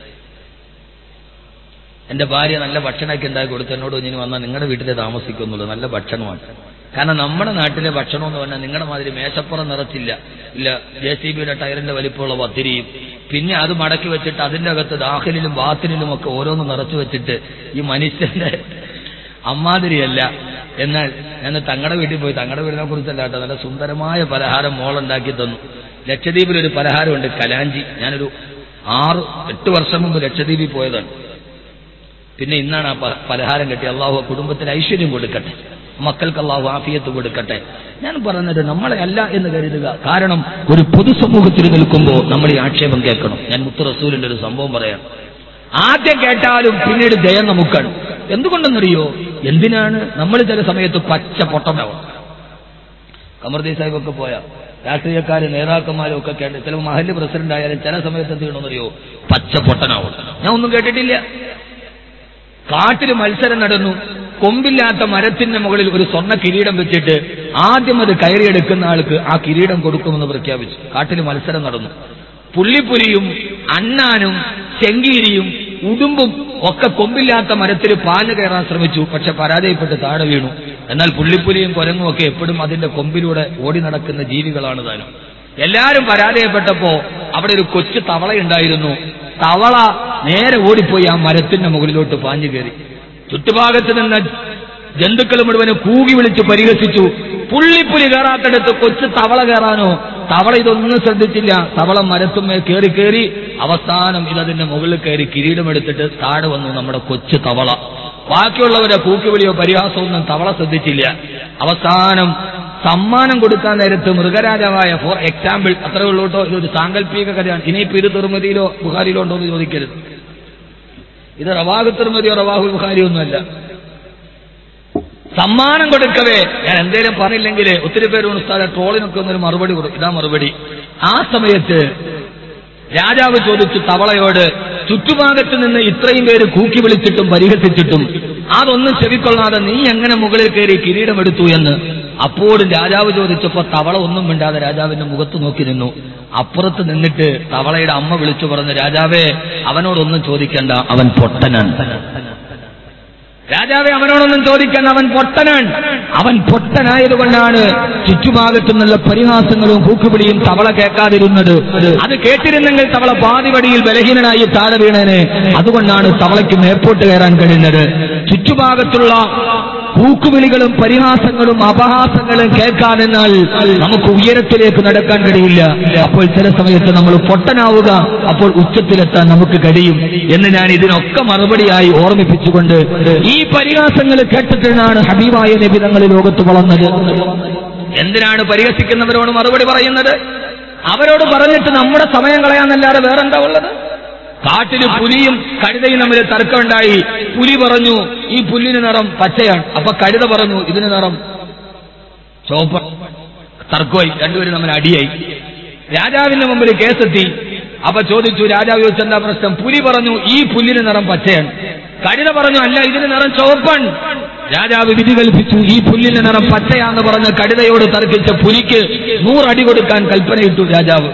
എന്റെ ഭാര്യ നല്ല ഭക്ഷണമൊക്കെ ഉണ്ടാക്കി കൊടുത്ത് എന്നോട് ഇനി വന്നാൽ നിങ്ങളുടെ വീട്ടിലെ താമസിക്കുന്നുള്ളൂ നല്ല ഭക്ഷണമാണ് കാരണം നമ്മുടെ നാട്ടിലെ ഭക്ഷണം എന്ന് പറഞ്ഞാൽ നിങ്ങളുടെ മാതിരി മേശപ്പുറം നിറച്ചില്ല ഇല്ല ജെ സി ബിയുടെ ടയറിന്റെ വലിപ്പമുള്ള പത്തിരിയും പിന്നെ അത് മടക്കി വെച്ചിട്ട് അതിന്റെ അകത്ത് ദാഖലിലും ബാത്തിലും ഒക്കെ ഓരോന്ന് നിറച്ചു വെച്ചിട്ട് ഈ മനുഷ്യന്റെ അമ്മാതിരിയല്ല എന്നാൽ ഞാൻ തങ്ങളുടെ വീട്ടിൽ പോയി തങ്ങളുടെ വീടിനെ കുറിച്ചല്ല കേട്ടോ നല്ല സുന്ദരമായ പലഹാരം മോളുണ്ടാക്കി തന്നു ലക്ഷദ്വീപിൽ ഒരു പലഹാരമുണ്ട് കലാഞ്ചി ഞാനൊരു ആറ് എട്ട് വർഷം മുമ്പ് ലക്ഷദ്വീപിൽ പോയതാണ് പിന്നെ ഇന്നാണ് ആ പ- പലഹാരം കിട്ടി അള്ളാഹു ആ കുടുംബത്തിന് ഐശ്വര്യം കൊടുക്കട്ടെ മക്കൾക്ക് അള്ളാഹു ആഫിയത്ത് കൊടുക്കട്ടെ ഞാൻ പറഞ്ഞത് നമ്മളെ അല്ല എന്ന് കരുതുക കാരണം ഒരു പൊതുസമൂഹത്തിൽ നിൽക്കുമ്പോൾ നമ്മൾ ഈ ആക്ഷേപം കേൾക്കണം ഞാൻ മുത്തു റസൂലിന്റെ ഒരു സംഭവം പറയാം ആദ്യം കേട്ടാലും പിന്നീട് ദയം നമുക്കാണ് എന്തുകൊണ്ടെന്നറിയോ എന്തിനാണ് നമ്മൾ ചില സമയത്ത് പച്ച പൊട്ടമാവും കമർദി സാഹിബൊക്കെ പോയ രാഷ്ട്രീയക്കാര് നേതാക്കന്മാരും ഒക്കെ കേട്ട് ചില മഹല് പ്രസിഡന്റ് ആയാലും ചില സമയത്ത് എന്ത് ചെയ്യണമെന്നറിയോ പച്ച പൊട്ടനാവും ഞാൻ ഒന്നും കേട്ടിട്ടില്ല കാട്ടിൽ മത്സരം നടന്നു കൊമ്പില്ലാത്ത മരത്തിന്റെ മുകളിൽ ഒരു സ്വർണ്ണ കിരീടം വെച്ചിട്ട് ആദ്യം അത് കയറിയെടുക്കുന്ന ആൾക്ക് ആ കിരീടം കൊടുക്കുമെന്ന് പ്രഖ്യാപിച്ചു കാട്ടിൽ മത്സരം നടന്നു പുള്ളിപ്പുലിയും അണ്ണാനും ചെങ്കീരിയും ഉടുമ്പും ഒക്കെ കൊമ്പില്ലാത്ത മരത്തിൽ പാഞ്ഞു കയറാൻ ശ്രമിച്ചു പക്ഷെ പരാജയപ്പെട്ട് താഴെ വീണു എന്നാൽ പുള്ളിപ്പുലിയും കുരങ്ങും ഒക്കെ എപ്പോഴും അതിന്റെ കൊമ്പിലൂടെ ഓടി നടക്കുന്ന ജീവികളാണ് താനും എല്ലാരും പരാജയപ്പെട്ടപ്പോ അവിടെ ഒരു കൊച്ചു തവളയുണ്ടായിരുന്നു തവള നേരെ ഓടിപ്പോയി ആ മരത്തിന്റെ മുകളിലോട്ട് പാഞ്ഞു കയറി ചുറ്റുഭാഗത്ത് നിന്ന ജന്തുക്കൾ മുഴുവനും കൂകി വിളിച്ച് പരിഹസിച്ചു പുള്ളിപ്പുലി കയറാത്തടത്ത് കൊച്ചു തവള കയറാനോ തവള ഇതൊന്നും ശ്രദ്ധിച്ചില്ല തവള മരത്തുമേൽ കയറി കയറി അവസാനം ഇതതിന്റെ മുകളിൽ കയറി കിരീടമെടുത്തിട്ട് താഴെ വന്നു നമ്മുടെ കൊച്ചു തവള ബാക്കിയുള്ളവരെ കൂക്കുവിളിയോ പരിഹാസമോ ഒന്നും തവള ശ്രദ്ധിച്ചില്ല അവസാനം സമ്മാനം കൊടുക്കാൻ നേരത്ത് മൃഗരാജാവായ ഫോർ എക്സാമ്പിൾ അത്രേ ഉള്ളൂ കേട്ടോ ഇതൊരു സാങ്കല്പിക കഥയാണ് ഇനിയിപ്പോ ഇത് തിരുമതിയിലോ ബുഹാരിയിലോ ഉണ്ടോ എന്ന് ചോദിക്കരുത് ഇത് റവാഹു തിരുമതിയോ റവാഹുൽ ബുഹാരിയോ ഒന്നുമല്ല സമ്മാനം കൊടുക്കവേ ഞാൻ എന്തേലും പറഞ്ഞില്ലെങ്കിൽ ഒത്തിരി പേര് ഉസ്താദെ ട്രോളിനൊക്കെ ഒന്നൊരു മറുപടി കൊടുക്കും ഇതാ മറുപടി ആ സമയത്ത് രാജാവ് ചോദിച്ചു തവളയോട് ചുറ്റുഭാഗത്ത് നിന്ന് ഇത്രയും പേര് കൂക്കി വിളിച്ചിട്ടും പരിഹസിച്ചിട്ടും അതൊന്നും ചെവിക്കൊള്ളാതെ നീ എങ്ങനെ മുകളിൽ കയറി കിരീടമെടുത്തു എന്ന് അപ്പോഴും രാജാവ് ചോദിച്ചപ്പോ തവള ഒന്നും മിണ്ടാതെ രാജാവിന്റെ മുഖത്ത് നോക്കി നിന്നു അപ്പുറത്ത് നിന്നിട്ട് തവളയുടെ അമ്മ വിളിച്ചു പറഞ്ഞു രാജാവേ അവനോടൊന്നും ചോദിക്കണ്ട അവൻ പൊട്ടനാണ് രാജാവെ അവനോടൊന്നും ചോദിക്കാൻ അവൻ പൊട്ടനാണ് അവൻ പൊട്ടനായതുകൊണ്ടാണ് ചുറ്റുഭാഗത്തു നിന്നുള്ള പരിഹാസങ്ങളും കൂക്കുപിടിയും തവള കേൾക്കാതിരുന്നത് അത് കേട്ടിരുന്നെങ്കിൽ തവള പാതിവടിയിൽ ബലഹീനനായി താഴെ വീണേനെ അതുകൊണ്ടാണ് തവളയ്ക്ക് മേപ്പോട്ട് കയറാൻ കഴിയുന്നത് ചുറ്റുഭാഗത്തുള്ള കൂക്കുവിളികളും പരിഹാസങ്ങളും അപഹാസങ്ങളും കേൾക്കാതെന്നാൽ നമുക്ക് ഉയരത്തിലേക്ക് നടക്കാൻ കഴിയില്ല അപ്പോൾ ചില സമയത്ത് നമ്മൾ പൊട്ടനാവുക അപ്പോൾ ഉച്ചത്തിലെത്താൻ നമുക്ക് കഴിയും എന്ന് ഞാൻ ഇതിനൊക്കെ മറുപടിയായി ഓർമ്മിപ്പിച്ചുകൊണ്ട് ഈ പരിഹാസങ്ങൾ കേട്ടിട്ടാണ് ഹബീബായ നബി തങ്ങൾ ലോകത്ത് വളർന്നത് എന്തിനാണ് പരിഹസിക്കുന്നവരോട് മറുപടി പറയുന്നത് അവരോട് പറഞ്ഞിട്ട് നമ്മുടെ സമയം കളയാന്നല്ലാതെ വേറെന്താ ഉള്ളത് കാട്ടില് പുലിയും കഴുതയും തമ്മിൽ തർക്കമുണ്ടായി പുലി പറഞ്ഞു ഈ പുല്ലിന് നിറം പച്ചയാണ് അപ്പൊ കഴുത പറഞ്ഞു ഇതിന് നിറം ചുവപ്പ തർക്കമായി രണ്ടുപേരും തമ്മിൽ അടിയായി രാജാവിന്റെ മുമ്പിൽ കേസെത്തി അപ്പൊ ചോദിച്ചു രാജാവ് ചോദിച്ചെന്താ പ്രശ്നം പുലി പറഞ്ഞു ഈ പുല്ലിന് നിറം പച്ചയാണ് കഴുത പറഞ്ഞു അല്ല ഇതിന് നിറം ചുവപ്പാണ് രാജാവ് വിധി കൽപ്പിച്ചു ഈ പുല്ലിന് നിറം പച്ചയാന്ന് പറഞ്ഞ് കഴുതയോട് തർക്കിച്ച പുലിക്ക് നൂറടി കൊടുക്കാൻ കൽപ്പനയിട്ടു രാജാവ്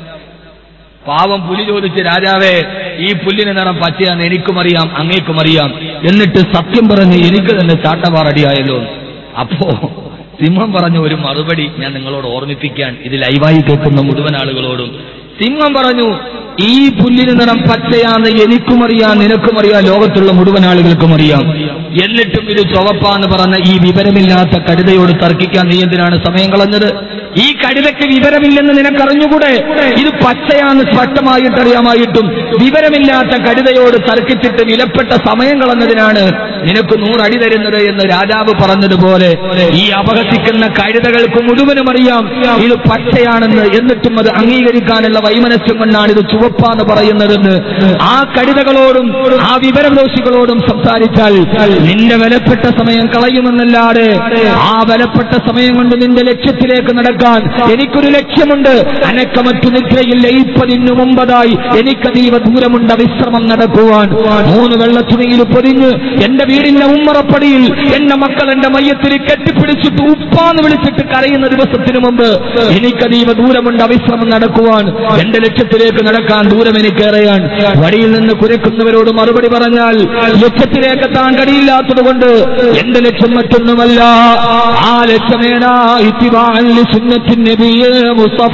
പാവം പുലി ചോദിച്ച് രാജാവേ ഈ പുല്ലിന് നിറം പച്ചയാന്ന് എനിക്കും അറിയാം അങ്ങേക്കും അറിയാം എന്നിട്ട് സത്യം പറഞ്ഞ് എനിക്ക് തന്നെ ചാട്ടവാറടിയായല്ലോ അപ്പോ സിംഹം പറഞ്ഞ ഒരു മറുപടി ഞാൻ നിങ്ങളോട് ഓർമ്മിപ്പിക്കാൻ ഇത് ലൈവായി കേൾക്കുന്ന മുഴുവൻ ആളുകളോടും സിംഹം പറഞ്ഞു ഈ പുല്ലിന് നിറം പച്ചയാന്ന് എനിക്കും അറിയാം നിനക്കും അറിയാം ലോകത്തുള്ള മുഴുവൻ ആളുകൾക്കും അറിയാം എന്നിട്ടും ഇത് ചുവപ്പാന്ന് പറഞ്ഞ ഈ വിവരമില്ലാത്ത കഴുതയോട് തർക്കിക്കാൻ നീ എന്തിനാണ് സമയം കളഞ്ഞത് ഈ കഴുതയ്ക്ക് വിവരമില്ലെന്ന് നിനക്കറിഞ്ഞുകൂടെ ഇത് പച്ചയാന്ന് സ്പഷ്ടമായിട്ട് അറിയാമായിട്ടും വിവരമില്ലാത്ത കഴുതയോട് തർക്കിച്ചിട്ട് വിലപ്പെട്ട സമയം കളഞ്ഞതിനാണ് നിനക്ക് നൂറടി തരുന്നത് എന്ന് രാജാവ് പറഞ്ഞതുപോലെ ഈ അപഹസിക്കുന്ന കഴുതകൾക്ക് മുഴുവനും അറിയാം ഇത് പച്ചയാണെന്ന് എന്നിട്ടും അത് അംഗീകരിക്കാനുള്ള വൈമനസ്യം കൊണ്ടാണ് ഇത് ചുവപ്പാന്ന് പറയുന്നതെന്ന് ആ കഴുതകളോടും ആ വിവരദോഷികളോടും സംസാരിച്ചാൽ നിന്റെ വിലപ്പെട്ട സമയം കളയുമെന്നല്ലാതെ ആ വിലപ്പെട്ട സമയം കൊണ്ട് നിന്റെ ലക്ഷ്യത്തിലേക്ക് നടക്കാൻ എനിക്കൊരു ലക്ഷ്യമുണ്ട് അനക്കമറ്റു നിദ്രയിൽ ലയിപ്പതിനു മുമ്പതായി എനിക്കതീവ ദൂരമുണ്ട് വിശ്രമം നടക്കുവാൻ മൂന്ന് വെള്ളത്തുണിയിൽ പൊതിഞ്ഞ് എന്റെ വീടിന്റെ ഉമ്മറപ്പടിയിൽ എന്റെ മക്കൾ എന്റെ മയ്യത്തിൽ കെട്ടിപ്പിടിച്ചിട്ട് ഉപ്പാന്ന് വിളിച്ചിട്ട് കരയുന്ന ദിവസത്തിനു മുമ്പ് എനിക്കതീവ ദൂരമുണ്ട് അവിശ്രമം നടക്കുവാൻ എന്റെ ലക്ഷ്യത്തിലേക്ക് നടക്കാൻ ദൂരം എനിക്കേറെയാണ് വഴിയിൽ നിന്ന് കുരക്കുന്നവരോട് മറുപടി പറഞ്ഞാൽ ലക്ഷ്യത്തിലേക്ക് എത്താൻ കഴിയില്ലാത്തത് കൊണ്ട് എന്റെ ലക്ഷ്യം മറ്റൊന്നുമല്ല ആ ലക്ഷ്യമേനാ ഇത്തിബാൻ സുന്നത്തിൻ നബിയെ മുസ്തഫ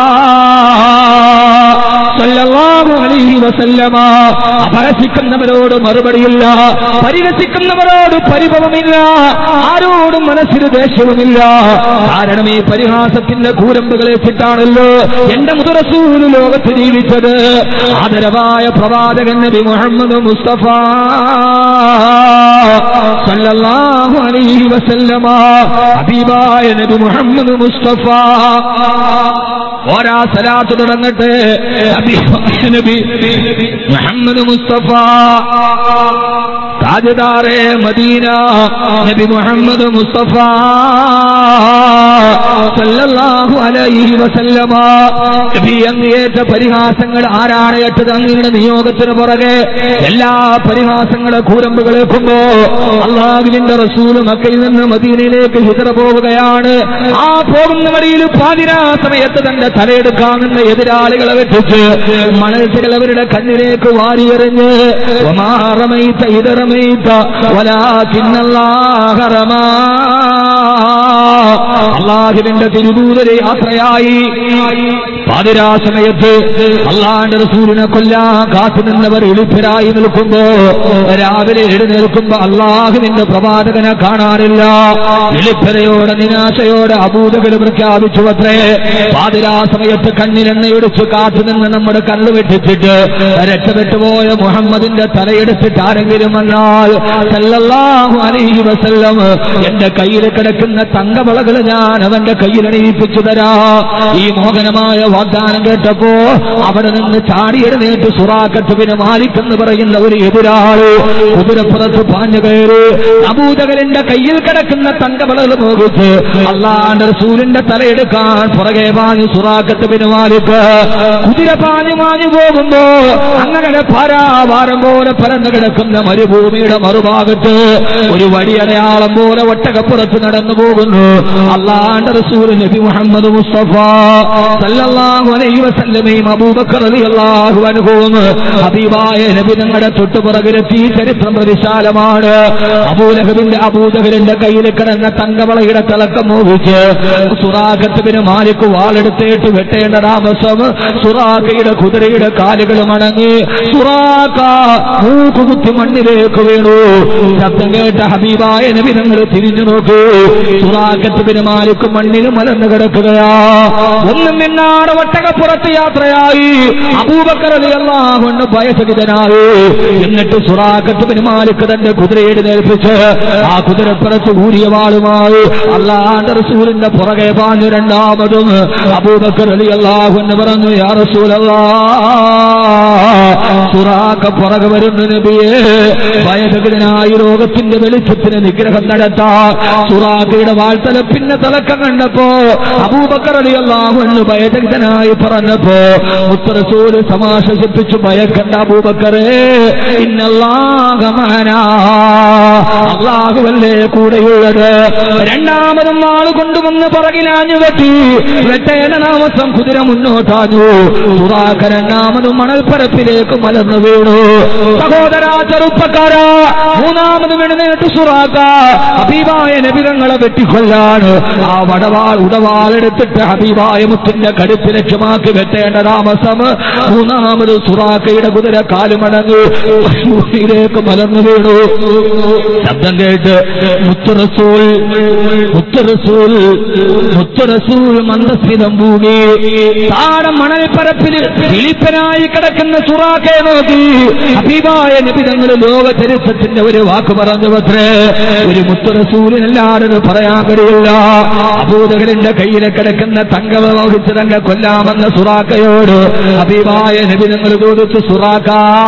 സല്ലല്ലാഹു അലൈഹി വസല്ലമ അപഹസിക്കുന്നവരോട് മറുപടിയില്ല പരിഹസിക്കുന്നവരോട് പരിഭവമില്ല ആരോടും മനസ്സിന് ദേഷ്യവുമില്ല കാരണം ഈ പരിഹാസത്തിന്റെ കൂരമ്പുകളെ വെച്ചിട്ടാണല്ലോ എന്റെ മുതറസൂല് ലോകത്ത് ജീവിച്ചത് ആദരവായ പ്രവാചകൻ നബി മുഹമ്മദ് മുസ്തഫ സല്ലല്ലാഹു അലൈഹി വസല്ലമ ഹബീബായ നബി മുഹമ്മദ് മുസ്തഫ ഓരാ സലാത്ത് തുടങ്ങട്ടെ ഹബീബായ നബി മുഹമ്മദ് മുസ്തഫ താജദാറെ മദീന നബി മുഹമ്മദ് മുസ്തഫ സല്ലല്ലാഹു അലൈഹി വസല്ലമ നബി അങ്ങേറ്റ പരിഹാസങ്ങൾ ആരാണ് ഏറ്റത് അങ്ങയുടെ നിയോഗത്തിന് പുറകെ എല്ലാ പരിഹാസങ്ങളെ കൂരമ്പുകളേക്കുമ്പോ അള്ളാഹുവിന്റെ റസൂല് മക്കയിൽ നിന്ന് മദീനയിലേക്ക് ഹിതറ പോവുകയാണ് ആ പോകുന്ന വഴിയിൽ പാതിരാ സമയത്ത് തന്റെ തലയെടുക്കാമെന്ന എതിരാളികളെ വെട്ടിച്ച് മണൽച്ചികൾ അവരുടെ കണ്ണിലേക്ക് വാരിയെറിഞ്ഞ് ഒമാറമൈത്ത ഇതറമൈത്ത വലാ ചിന്നല്ലാഹറമാ അള്ളാഹുവിന്റെ തിരുദൂതരെ യാത്രയായി പാതിരാ സമയത്ത് അള്ളാന്റെ റസൂലിനെ കൊല്ലാൻ കാത്തു നിന്നവർ എളുപ്പരായി നിൽക്കുമ്പോ രാവിലെ എഴുന്നേൽക്കുമ്പോ അള്ളാഹുവിന്റെ പ്രവാചകനെ കാണാറില്ല എളുപ്പരയോടെ നിരാശയോടെ അബൂതകൾ പ്രഖ്യാപിച്ചു അത്രേ പാതിരാ സമയത്ത് കണ്ണിലെണ്ണയൊടിച്ച് കാത്തു നിന്ന് നമ്മുടെ കണ്ണു വെട്ടിച്ചിട്ട് രക്ഷപ്പെട്ടു പോയ മുഹമ്മദിന്റെ തലയെടുത്തിട്ട് ആരെങ്കിലും വന്നാൽ സല്ലല്ലാഹു അലൈഹി വസല്ലം എന്റെ കയ്യിൽ കിടക്കുന്ന തങ്കവളകൾ ഞാൻ അവന്റെ കയ്യിൽ അണിയിപ്പിച്ചു തരാ ഈ മോഹനമായ വാഗ്ദാനം കേട്ടപ്പോ അവിടെ നിന്ന് ചാടിയെഴുന്നേറ്റ് സുറാക്കത്തുവിന് മാലിക്കെന്ന് പറയുന്ന ഒരു എതിരാള് കുതിരപ്പുറത്ത് പാഞ്ഞു കയറി അബൂതകലിന്റെ കയ്യിൽ കിടക്കുന്ന തങ്കവളകൾ മോഹിച്ച് അള്ളാന്റെ റസൂലിന്റെ തലയെടുക്കാൻ പുറകെ പാഞ്ഞു സുറാക്കത്തുവിന് മാലിക്ക് കുതിര പാഞ്ഞു മാഞ്ഞു പോകുമ്പോ അങ്ങനെ പാരാവാരം പോലെ പരന്നു കിടക്കുന്ന മരുഭൂമിയുടെ മറുഭാഗത്ത് ഒരു വടിയടയാളം പോലെ ഒട്ടകപ്പുറത്ത് നടന്നു പോകുന്നു അള്ളാന്റെ റസൂൽ നബി മുഹമ്മദ് മുസ്തഫ സല്ലല്ലാഹു അലൈഹി വസല്ലമയും അബൂബക്കർ റളിയല്ലാഹു അൻഹുവും ഹബീബായ നബി ഞങ്ങളുടെ തൊട്ടുപുറകിലെത്തി ചരിത്രം പ്രതിശാലമാണ് അബൂലഹബിന്റെ അബൂജഹലിന്റെ കയ്യിൽ കിടന്ന തങ്കവളയുടെ തിളക്കം മോഹിച്ച് സുറാഖത്തുവിന് മാലിക്ക് വാളെടുത്തേറ്റ് വെട്ടേണ്ട താമസം സുറാഖയുടെ കുതിരയുടെ കാലുകൾ മടങ്ങി സുറാഖ മൂക്കുകുത്തി മണ്ണിലേക്ക് വീണു ശബ്ദം കേട്ട ഹബീബായ നബി നിങ്ങൾ തിരിഞ്ഞു നോക്കൂ സുറാഖത്തുവിന് മാലിക്ക് മണ്ണിൽ മലർന്നു കിടക്കുകയാ ഒന്നും മിന്നാട് ഒട്ടകപ്പുറത്ത് യാത്രയായി അബൂബക്കറിയല്ലാകൊണ്ട് ഭയസഹിതനായി എന്നിട്ട് സുറാഖത്തുവിന് മാലിക്ക് തന്റെ കുതിരയുടെ നേൽപ്പിച്ച് ആ കുതിരപ്പുറത്ത് ഊരിയ വാളുമായി അള്ളാന്റെ റസൂലിന്റെ പുറകെ പാഞ്ഞു രണ്ടാമതും അബൂബക്കർ അലി അള്ളാഹു എന്ന് പറഞ്ഞു യാ റസൂലല്ലാ സുറാഖ പുറകെ വരുന്നു നബിയെ ഭയസഹിതനായി ലോകത്തിന്റെ വെളിച്ചത്തിന് നിഗ്രഹം നടത്താൻ സുറാഖയുടെ വാഴ്ത്തല പിന്നെ തലക്കം കണ്ടപ്പോ അബൂബക്കർ അലി അള്ളാഹു എന്ന് ഭയസഹിതനായി പറഞ്ഞപ്പോ മുത്തറസൂല് സമാശ്വസിപ്പിച്ചു ഭയക്കണ്ട അബൂബക്കറേ ഇന്നല്ലാഹമാനാ അള്ളാഹുവല്ലേ കൂടെയുള്ളത് രണ്ടാമതും ആള് കൊണ്ടുവന്ന് പുറകിലാഞ്ഞു വെട്ടി വെട്ടേന താമസം കുതിര മുന്നോട്ടാഞ്ഞു സുറാഖ രണ്ടാമതും മണൽപ്പരപ്പിലേക്ക് മലർന്നു വീണു സഹോദര ചെറുപ്പക്കാര മൂന്നാമതും എഴുന്നേറ്റ് സുറാഖ ഹബീബായ നബിതങ്ങളെ വെട്ടിക്കൊല്ലാണ് ആ വടവാൾ ഉടവാളെടുത്തിട്ട് ഹബീബായ മുത്തിന്റെ കടുത്ത് ലക്ഷ്യമാക്കി വെട്ടേണ്ട താമസം മൂന്നാമത് സുറാഖയുടെ കുതിര കാലുമടങ്ങ് ഭൂമിയിലേക്ക് മലർന്നു വീണു ശബ്ദം കേട്ട് മുത്തുറസൂൽ മുത്തുറസൂൽ മുത്തുറസൂൽ മന്ദസ്മിതം ഭൂമി താഴെ മണൽപ്പരപ്പിൽ ഫിലിപ്പനായി കിടക്കുന്ന സുറാഖയെ നോക്കി അഭിവായ നിബിതങ്ങൾ ലോക ചരിത്രത്തിന്റെ ഒരു വാക്ക് പറഞ്ഞു പത്രേ ഒരു മുത്തുറസൂലിനല്ലാതെ പറയാൻ കഴിയില്ല അബൂദകലിന്റെ കയ്യിലെ കിടക്കുന്ന തങ്കവ വഹിച്ച് തങ്ക കൊല്ലാമെന്ന സുറാക്കയോട് അഭിവായ നിബിതങ്ങൾ ചോദിച്ചു സുറാക്ക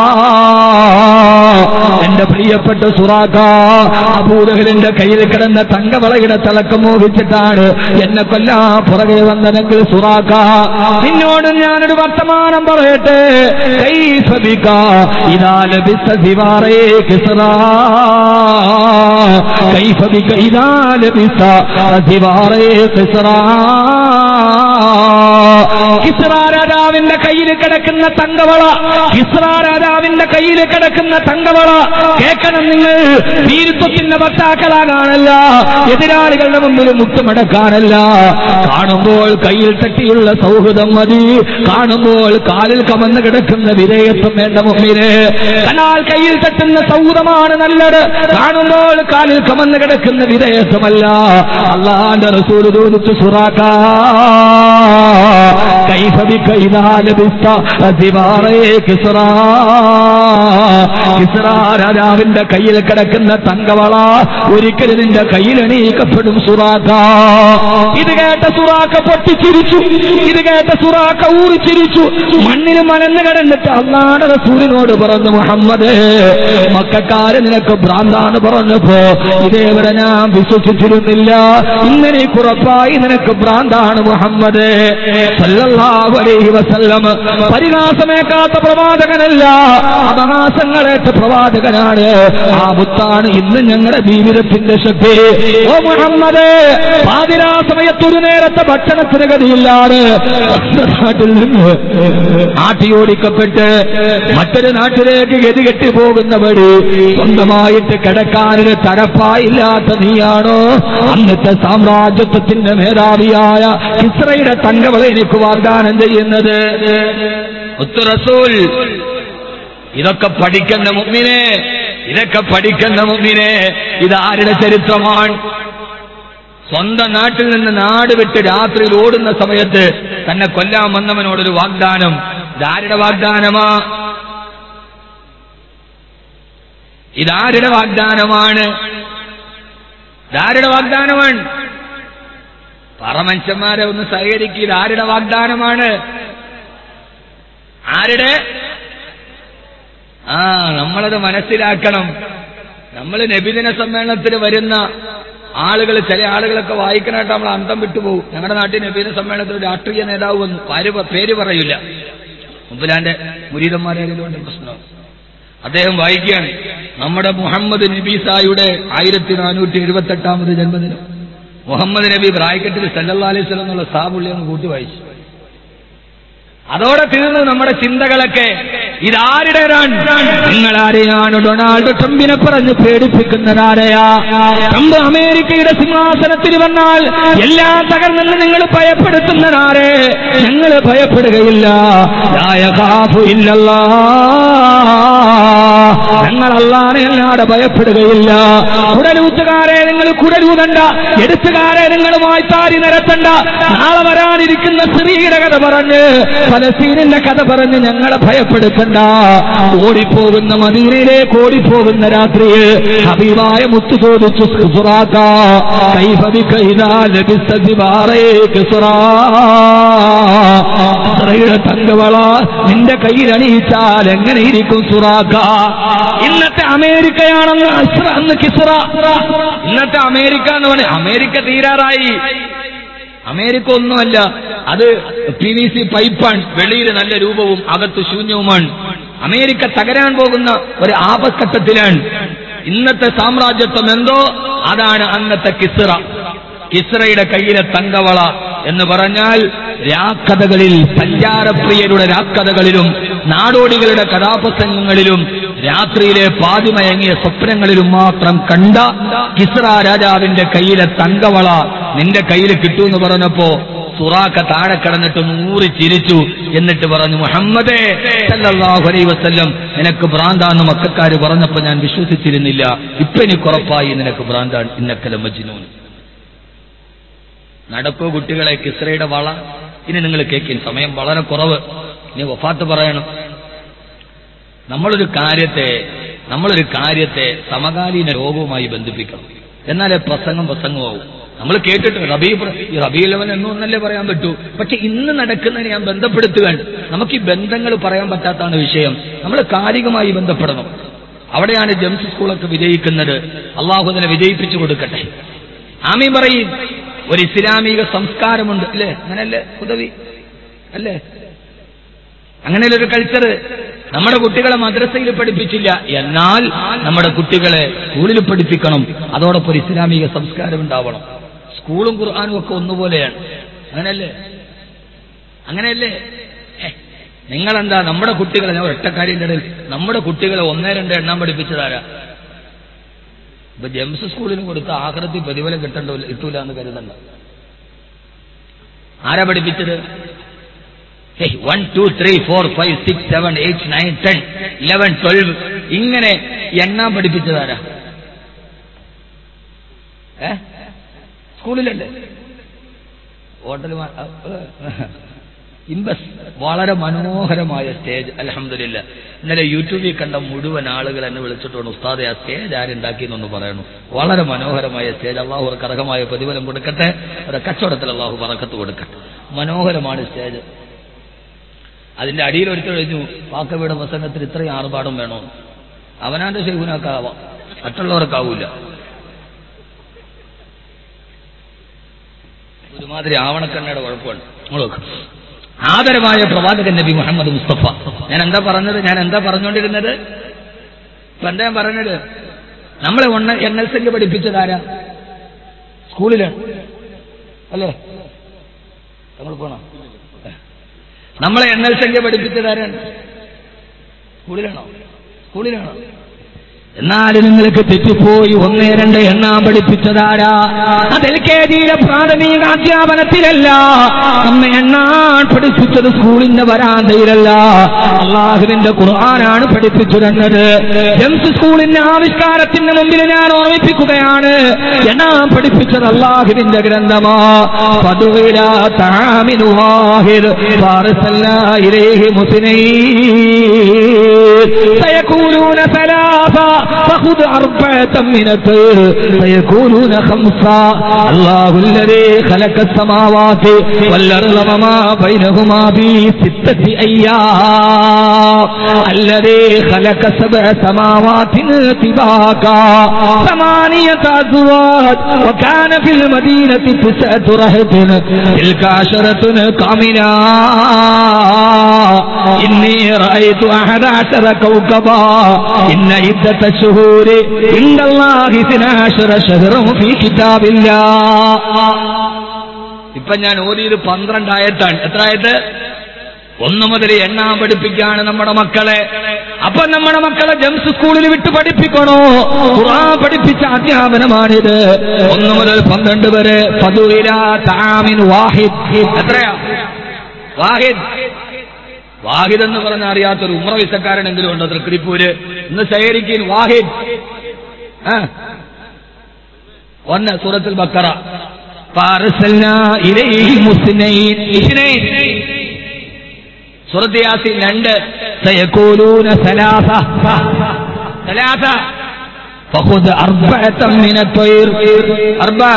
എന്റെ പ്രിയപ്പെട്ട സുറാക്ക അബൂദഹലിന്റെ കയ്യിൽ കിടന്ന തങ്കവളയുടെ തിളക്കം മോഹിച്ചിട്ടാണ് എന്നെ കൊല്ലാ പുറകെ വന്നതെങ്കിൽ സുറാക്ക നിന്നോട് ഞാനൊരു വർത്തമാനം പറയട്ടെ കൈഫബിക ഇതാ ലഭിച്ച ദിവാറേ കിസറാ കൈഫബിക ഇതാ ലഭിച്ച ദിവാറേ കിസറാ കിസ്റ രാജാവിന്റെ കയ്യിൽ കിടക്കുന്ന തങ്കവള കിസ്റ രാജാവിന്റെ കയ്യിൽ കിടക്കുന്ന തങ്കവള കേൾക്കണം നിങ്ങൾ വീരത്വത്തിന്റെ വക്താക്കളാകാനല്ല എതിരാളികളുടെ മുമ്പിൽ മുട്ടുമടക്കാനല്ല കാണുമ്പോൾ കയ്യിൽ തട്ടിയുള്ള സൗഹൃദം മതി കാണുമ്പോൾ കാലിൽ കമന്ന് കിടക്കുന്ന വിധേയത്വം വേണ്ട മുമ്പില് എന്നാൽ കയ്യിൽ തട്ടുന്ന സൗഹൃദമാണ് നല്ലത് കാണുമ്പോൾ കാലിൽ കമന്ന് കിടക്കുന്ന വിധേയത്വമല്ല അള്ളാന്റെ റസൂൽ ചോദിച്ചു സുറാക്ക كيف بك إذا لبست ثماري كسرى കിസ്റ രാജാവിന്റെ കയ്യിൽ കിടക്കുന്ന തങ്കവള ഒരിക്കലും നിന്റെ കയ്യിൽ എണീക്കപ്പെടും സുറാക്ക ഇത് കേട്ട സുറാക്ക പൊട്ടിച്ചിരിച്ചു ഇത് കേട്ട സുറാക്ക ഊറിച്ചിരിച്ചു മണ്ണിൽ മലന്ന് കിടന്നിട്ട് അള്ളാടെ റസൂലിനോട് പറഞ്ഞു മുഹമ്മദ് മക്കാര് നിനക്ക് ഭ്രാന്താണ് പറഞ്ഞപ്പോ ഇതേവരെ ഞാൻ വിശ്വസിച്ചിരുന്നില്ല ഇന്നലെ കുറപ്പായി നിനക്ക് ഭ്രാന്താണ് മുഹമ്മദ് സല്ലല്ലാഹു സല്ലല്ലാഹു അലൈഹി വസല്ലം പരിഹാസമേക്കാത്ത പ്രവാചകനല്ല അപഹാസങ്ങളേറ്റ പ്രവാചകനാണ് ആ മുത്താണ് ഇന്ന് ഞങ്ങളുടെ ജീവിതത്തിന്റെ ശക്തി ഓ മുഹമ്മദ് പാതിരാ സമയത്തൊരു നേരത്തെ ഭക്ഷണത്തിന് ഗതിയില്ലാതെ നാട്ടിൽ നിന്ന് ആട്ടിയോടിക്കപ്പെട്ട് മറ്റൊരു നാട്ടിലേക്ക് ഗതികെട്ടി പോകുന്ന വഴി സ്വന്തമായിട്ട് കിടക്കാനൊരു തരപ്പായില്ലാത്ത നീയാണോ അന്നത്തെ സാമ്രാജ്യത്വത്തിന്റെ മേധാവിയായ ഇസ്രയുടെ തങ്കവളെ എനിക്ക് വാഗ്ദാനം ചെയ്യുന്നത് ഉത്തറസൂൽ ഇതൊക്കെ പഠിക്കുന്ന മുമ്മിനെ ഇതൊക്കെ പഠിക്കുന്ന മുമ്മിനെ ഇത് ആരുടെ ചരിത്രമാണ് സ്വന്തം നാട്ടിൽ നിന്ന് നാട് വിട്ട് രാത്രിയിൽ ഓടുന്ന സമയത്ത് തന്നെ കൊല്ലാൻ വന്നവനോടൊരു വാഗ്ദാനം ഇതാരുടെ വാഗ്ദാനമാ ഇതാരുടെ വാഗ്ദാനമാണ് ഇതാരുടെ വാഗ്ദാനമാണ് പറമനുഷ്യന്മാരെ ഒന്ന് സഹകരിക്കുക ഇതാരുടെ വാഗ്ദാനമാണ് ആരുടെ ആ നമ്മളത് മനസ്സിലാക്കണം നമ്മൾ നബിദിന സമ്മേളനത്തിന് വരുന്ന ആളുകൾ ചില ആളുകളൊക്കെ വായിക്കാനായിട്ട് നമ്മൾ അന്തം വിട്ടുപോകും ഞങ്ങളുടെ നാട്ടിൽ നബീന സമ്മേളനത്തിൽ ഒരു രാഷ്ട്രീയ നേതാവ് വന്നു പേര് പ- പേര് പറയില്ല മുമ്പുലാന്റെ മുരീതന്മാരായതുകൊണ്ട് പ്രശ്നം അദ്ദേഹം വായിക്കുകയാണ് നമ്മുടെ മുഹമ്മദ് നബീസായുടെ ആയിരത്തി നാനൂറ്റി എഴുപത്തി എട്ടാമത് ജന്മദിനം മുഹമ്മദ് നബി ബ്രാക്കറ്റിൽ സല്ലല്ലാ അലൈഹി സ്വലം എന്നുള്ള സാബുള്ളി ഒന്ന് കൂട്ടി വായിച്ചു അതോടെ തീർന്നു നമ്മുടെ ചിന്തകളൊക്കെ ഇതാരുടേതാണ് നിങ്ങൾ ആരെയാണ് ഡൊണാൾഡ് ട്രംപിനെ പറഞ്ഞ് പേടിപ്പിക്കുന്നതാരെയാ ട്രംപ് അമേരിക്കയുടെ സിംഹാസനത്തിൽ വന്നാൽ എല്ലാം തകർന്നെന്ന് നിങ്ങൾ ഭയപ്പെടുത്തുന്നതാരെ ഞങ്ങൾ ഭയപ്പെടുകയില്ല ലാ യഖാഫു ഇല്ലല്ലാ. ഞങ്ങൾ അല്ലാതെ അല്ലാതെ ഭയപ്പെടുകയില്ല കുടലൂത്തുകാരെ നിങ്ങൾ കുടലൂതണ്ട എടുത്തുകാരെ നിങ്ങൾ വായ്ത്താരി നിരത്തണ്ട നാളെ വരാനിരിക്കുന്ന സ്ത്രീയുടെ കഥ പറഞ്ഞ് ഫലസ്തീനിന്റെ കഥ പറഞ്ഞ് ഞങ്ങളെ ഭയപ്പെടുത്തണ്ട ഓടിപ്പോകുന്ന മദീനയിലേക്ക് ഓടിപ്പോകുന്ന രാത്രിയിൽ ഹബീബായ മുത്തു ചോദിച്ചു സുറാക്ക കൈഫബിക്ക ഇതാ ലഭിച്ച ഇസ്രയുടെ തങ്കവള നിന്റെ കയ്യിൽ അണിയിച്ചാൽ എങ്ങനെ ഇരിക്കും സുറാക്ക ഇന്നത്തെ അമേരിക്കയാണെന്ന് ഇസ്ര എന്ന് കിസ്ര ഇന്നത്തെ അമേരിക്ക എന്ന് പറഞ്ഞ അമേരിക്ക തീരാറായി അമേരിക്ക ഒന്നുമല്ല അത് പി വി സി പൈപ്പാണ് വെളിയിൽ നല്ല രൂപവും അകത്ത് ശൂന്യവുമാണ് അമേരിക്ക തകരാൻ പോകുന്ന ഒരു ആപഘട്ടത്തിലാണ് ഇന്നത്തെ സാമ്രാജ്യത്വം എന്തോ അതാണ് അന്നത്തെ കിസ്റ കിസ്റയുടെ കയ്യിലെ തങ്കവള എന്ന് പറഞ്ഞാൽ രാക്കഥകളിൽ സഞ്ചാരപ്രിയരുടെ രാക്കഥകളിലും നാടോടികളുടെ കഥാപ്രസംഗങ്ങളിലും രാത്രിയിലെ പാതിമയങ്ങിയ സ്വപ്നങ്ങളിലും മാത്രം കണ്ട കിസ്റ രാജാവിന്റെ കയ്യിലെ തങ്കവള നിന്റെ കയ്യിൽ കിട്ടുമെന്ന് പറഞ്ഞപ്പോ സുറാക്ക താഴെ കിടന്നിട്ട് നൂറി ചിരിച്ചു എന്നിട്ട് പറഞ്ഞു മുഹമ്മദേ സല്ലല്ലാഹു അലൈഹി വസല്ലം നിനക്ക് ഭ്രാന്താന്ന് മക്കാര് പറഞ്ഞപ്പോ ഞാൻ വിശ്വസിച്ചിരുന്നില്ല ഇപ്പൊ എനിക്ക് ഉറപ്പായി നിനക്ക് ഭ്രാന്താണ് ഇന്നക്കല മജ്നൂൻ നടക്കൂ കുട്ടികളെ കിസ്രയുടെ വള ഇനി നിങ്ങൾ കേൾക്കും സമയം വളരെ കുറവ് ഇനി വഫാത്ത് പറയണം നമ്മളൊരു കാര്യത്തെ നമ്മളൊരു കാര്യത്തെ സമകാലീന രോഗവുമായി ബന്ധിപ്പിക്കണം എന്നാലേ പ്രസംഗം പ്രസംഗമാവും നമ്മൾ കേട്ടിട്ട് റബീ പ്ര- ഈ റബീലവൻ എന്നൊന്നല്ലേ പറയാൻ പറ്റൂ പക്ഷെ ഇന്ന് നടക്കുന്നതിനെ ഞാൻ ബന്ധപ്പെടുത്തുകയാണ് നമുക്ക് ഈ ബന്ധങ്ങൾ പറയാൻ പറ്റാത്താണ് വിഷയം നമ്മൾ കാലികമായി ബന്ധപ്പെടണം അവിടെയാണ് ജംസ് സ്കൂളൊക്കെ വിജയിക്കുന്നത് അള്ളാഹു അതിനെ വിജയിപ്പിച്ചു കൊടുക്കട്ടെ ആമീൻ പറയും ഒരു ഇസ്ലാമിക സംസ്കാരമുണ്ട് അല്ലേ അങ്ങനല്ലേ ഉദവി അല്ലേ അങ്ങനെയുള്ള ഒരു കൾച്ചർ നമ്മുടെ കുട്ടികളെ മദ്രസയിൽ പഠിപ്പിച്ചില്ല എന്നാൽ നമ്മുടെ കുട്ടികളെ സ്കൂളിൽ പഠിപ്പിക്കണം അതോടൊപ്പം ഒരു ഇസ്ലാമിക സംസ്കാരം ഉണ്ടാവണം സ്കൂളും ഖുർആാനും ഒക്കെ ഒന്നുപോലെയാണ് അങ്ങനെയല്ലേ അങ്ങനെയല്ലേ ഏ, നിങ്ങളെന്താ നമ്മുടെ കുട്ടികളെ ഞാൻ ഒറ്റക്കാരിന്റെ ഇടയിൽ നമ്മുടെ കുട്ടികളെ ഒന്നേ രണ്ട് എണ്ണം പഠിപ്പിച്ചതാരാ ഇപ്പൊ ജെംസ് സ്കൂളിന് കൊടുത്ത ആഹൃതി പ്രതിഫലം കിട്ടണ്ട കിട്ടൂല എന്ന് കരുതണ്ട ആരാ പഠിപ്പിച്ചത് one two three four five six seven eight nine ten eleven twelve ഇങ്ങനെ എണ്ണാൻ പഠിപ്പിച്ചതാരാ ഏ സ്കൂളിലല്ലേ ഹോട്ടൽ ഇമ്പസ് വളരെ മനോഹരമായ സ്റ്റേജ് അലഹമില്ല ഇന്നലെ യൂട്യൂബിൽ കണ്ട മുഴുവൻ ആളുകൾ എന്നെ വിളിച്ചിട്ടുണ്ട് ഉസ്താദെ ആ സ്റ്റേജ് ആരുണ്ടാക്കി എന്നൊന്ന് പറയണു വളരെ മനോഹരമായ സ്റ്റേജ് അള്ളാഹു അവർക്ക് അർഹമായ പ്രതിഫലം കൊടുക്കട്ടെ അവരുടെ കച്ചവടത്തിൽ അള്ളാഹു പറക്കത്ത് കൊടുക്കട്ടെ മനോഹരമാണ് സ്റ്റേജ് അതിന്റെ അടിയിൽ ഒരുത്തർ കഴിഞ്ഞു വാക്കവയുടെ പ്രസംഗത്തിൽ ഇത്രയും ആർഭാടം വേണോ അവനാന്റെ ശൈഖുനാക്കാവാം മറ്റുള്ളവർക്കാവൂല ഒരുമാതിരി ആവണക്കണ്ണയുടെ കുഴപ്പമാണ് നമ്മൾ നോക്ക് ആദരവായ പ്രവാചകൻ നബി മുഹമ്മദ് മുസ്തഫ ഞാൻ എന്താ പറഞ്ഞത് ഞാൻ എന്താ പറഞ്ഞുകൊണ്ടിരുന്നത് ഇപ്പൊ എന്താ ഞാൻ പറഞ്ഞത് നമ്മളെ ഒന്ന് എൻ എൽ സിക്ക് പഠിപ്പിച്ചതാരാ സ്കൂളിലാണ് അല്ലേ നമ്മൾ പോണോ നമ്മളെ എൻ എൽ സിക്ക് പഠിപ്പിച്ചതാരാണ് സ്കൂളിലാണോ സ്കൂളിലാണോ എന്നാൽ നിങ്ങൾക്ക് തെറ്റിപ്പോയി ഒന്നേ രണ്ട് എണ്ണാൻ പഠിപ്പിച്ചതാരാ അത് എൽ കെ ജിയിലെ പ്രാഥമിക അധ്യാപനത്തിലല്ല നമ്മെ എണ്ണാൻ പഠിപ്പിച്ചത് സ്കൂളിന്റെ വരാന്തയിലല്ല അള്ളാഹുവിന്റെ ഖുർആനാണ് പഠിപ്പിച്ചു തന്നത് ജംസ് സ്കൂളിന്റെ ആവിഷ്കാരത്തിന്റെ മുമ്പിൽ ഞാൻ ഓർമ്മിപ്പിക്കുകയാണ് എണ്ണാൻ പഠിപ്പിച്ചത് അള്ളാഹുവിന്റെ ഗ്രന്ഥമാ പതുവില താമിനു വാഹിദ് ഫാറസല്ലാ ഇലൈഹി മുസ്ലിമീൻ سيكونون ثلاثة فخذ أربعة من الطير سيكونون خمسة الله الذي خلق السماوات والأرض وما بينهما في ستة أيام الذي خلق سبع سماوات طباقا ثمانية أزواج وكان في المدينة تسعة رهط تلك عشرة كاملة إني رأيت أحد عشر كوكبا إن عدة الشهور عند الله اثنا عشر شهرا في كتاب الله ഇപ്പൊ ഞാൻ ഓതിയത് പന്ത്രണ്ടായത്താണ് എത്ര ആയത് ഒന്ന് മുതൽ എണ്ണാൻ പഠിപ്പിക്കാണ് നമ്മുടെ മക്കളെ അപ്പൊ നമ്മുടെ മക്കളെ ജംസ് സ്കൂളിൽ വിട്ട് പഠിപ്പിക്കണോ ഖുർആൻ പഠിപ്പിച്ച അധ്യാപനമാണിത് ഒന്ന് മുതൽ പന്ത്രണ്ട് വരെ പതുവില താമിൻ വാഹിദ് എത്രയാ വാഹിദ് വാഹിദ് എന്ന് പറഞ്ഞ അറിയാത്തൊരു ഉമ്ര വിസക്കാരനെങ്കിലും ഉണ്ടോ തൃക്കരിപ്പൂര് ഇന്ന് ശേഖരിക്കീൻ വാഹിദ് ആ. ഒന്ന് സൂറത്തുൽ ബക്കറ فارسلنا إليهم اثنين اثنين സൂറത്ത് യാസീൻ രണ്ട് سيقولون ثلاثة ثلاثة فخذ أربعة من الطير أربعة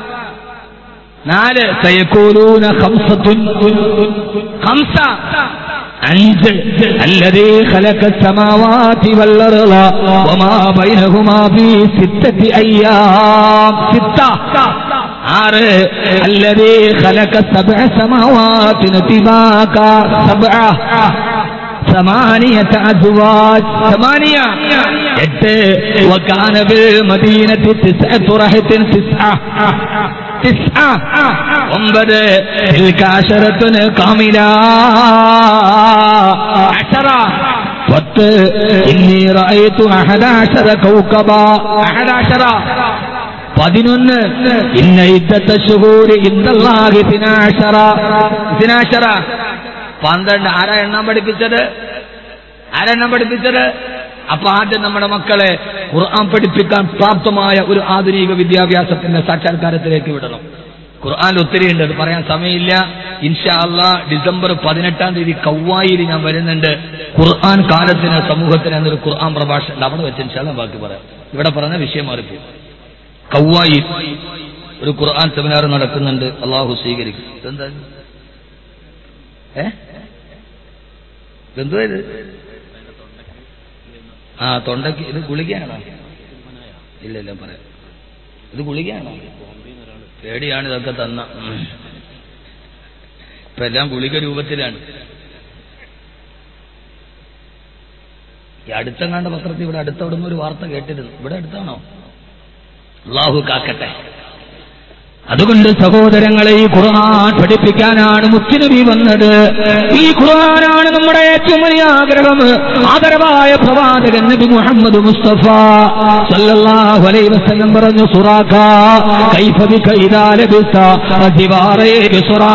നാല് سيقولون خمسة خمسة അഞ്ച് الذي خلق السماوات والأرض وما بينهما في ستة أيام ستة ആറ് الذي خلق سبع سماوات طباقا سبعة ثمانية أزواج ثمانية എട്ട് وكان بالمدينة تسعة رهط تسعة تسعة ഒമ്പത് تلك عشرة كاملة عشرة പത്ത് إني رأيت أحد عشر كوكبا أحد عشر പതിനൊന്ന് ഇന്ന ഇദ്ദത്തെ ശുഹൂര് ഇന്തല്ലാഹി ദിനാശറ ദിനാശറ പന്ത്രണ്ട് ആരാ എണ്ണം പഠിപ്പിച്ചത് ആരാ എണ്ണം പഠിപ്പിച്ചത് അപ്പൊ ആദ്യം നമ്മുടെ മക്കളെ ഖുർആൻ പഠിപ്പിക്കാൻ പ്രാപ്തമായ ഒരു ആധുനിക വിദ്യാഭ്യാസത്തിന്റെ സാക്ഷാത്കാരത്തിലേക്ക് വിടണം ഖുർആൻ ഒത്തിരി ഉണ്ട് അത് പറയാൻ സമയമില്ല ഇൻഷാ അള്ളാ ഡിസംബർ പതിനെട്ടാം തീയതി കൗവായിൽ ഞാൻ വരുന്നുണ്ട് ഖുർആൻ കാലത്തിന് സമൂഹത്തിന് എന്നൊരു ഖുർആൻ പ്രഭാഷണം അവിടെ വെച്ച് ഇൻഷാ അള്ളാ ബാക്കി പറയാം ഇവിടെ പറഞ്ഞ വിഷയം മാറിപ്പോയി കൗവായി ഒരു ഖുർആൻ സെമിനാർ നടക്കുന്നുണ്ട് അള്ളാഹു സ്വീകരിക്കും ഇതെന്താ ഇത്? ഏ ഇതെന്തുവാ ഇത് ആ തൊണ്ടയ്ക്ക് ഇത് ഗുളികയാണോ ഇല്ല ഇല്ല പറയാം ഇത് ഗുളികയാണോ പേടിയാണ് ഇതൊക്കെ തന്ന ഉം. ഇപ്പൊ എല്ലാം ഗുളിക രൂപത്തിലാണ് ഈ അടുത്തെങ്ങാണ്ട് പത്രത്തിൽ ഇവിടെ അടുത്തവിടുന്ന് ഒരു വാർത്ത കേട്ടിരുന്നു ഇവിടെ അടുത്താണോ അള്ളാഹു കാക്കട്ടെ അതുകൊണ്ട് സഹോദരങ്ങളെ ഈ ഖുർആൻ പഠിപ്പിക്കാനാണ് മുത്തുനബി വന്നത് ഈ ഖുർആനാണ് നമ്മുടെ ഏറ്റവും വലിയ ആഗ്രഹം ആദരവായ പ്രവാചകൻ നബി മുഹമ്മദ് മുസ്തഫ സല്ലല്ലാഹു അലൈഹി വസല്ലം പറഞ്ഞു സുറാഖ കൈഫ ബിക ഇദാ ലബിസ അദിവാറേ ബിസുറാ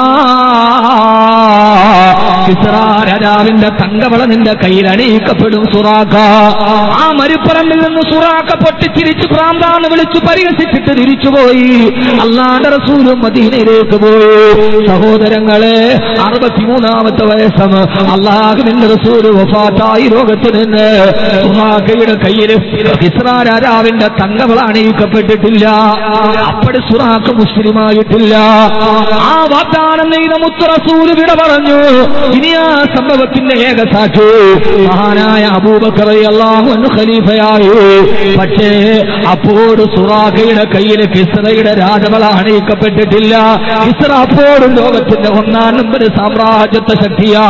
കിസ്റ രാജാവിന്റെ തങ്കവള നിന്റെ കയ്യിൽ അണിയിക്കപ്പെടും സുറാഖ ആ മരുപ്പറമ്പിൽ നിന്ന് സുറാഖ പൊട്ടിച്ചിരിച്ച് ഭ്രാന്താന്ന് വിളിച്ചു പരിഹസിച്ചിട്ട് തിരിച്ചുപോയി അള്ളാന്റെ റസൂലും മദീനയിലേക്ക് പോയി സഹോദരങ്ങളെ അറുപത്തിമൂന്നാമത്തെ വയസ്സം അള്ളാഹുവിന്റെ റസൂല് വഫാത്തായി ലോകത്ത് നിന്ന് സുറാഖയുടെ കയ്യിൽ കിസ്റ രാജാവിന്റെ തങ്കവള അണിയിക്കപ്പെട്ടിട്ടില്ല അപ്പടി സുറാഖ് മുസ്ലിമായിട്ടില്ല ആ വാഗ്ദാനം നെയ്ത മുത്ത് റസൂല് വിട പറഞ്ഞു ഇനി ആ സംഭവത്തിന്റെ ഏക സാക്ഷി മഹാനായ അബൂബക്കർ അള്ളാഹു എന്ന് ഖലീഫയായി പക്ഷേ അപ്പോൾ സുറാഖയുടെ കയ്യിൽ കിസ്റയുടെ രാജവള അണിയിക്കപ്പെട്ടിട്ടില്ല കിസ്റ അപ്പോഴും ലോകത്തിന്റെ ഒന്നാം നമ്പർ സാമ്രാജ്യത്വ ശക്തിയാ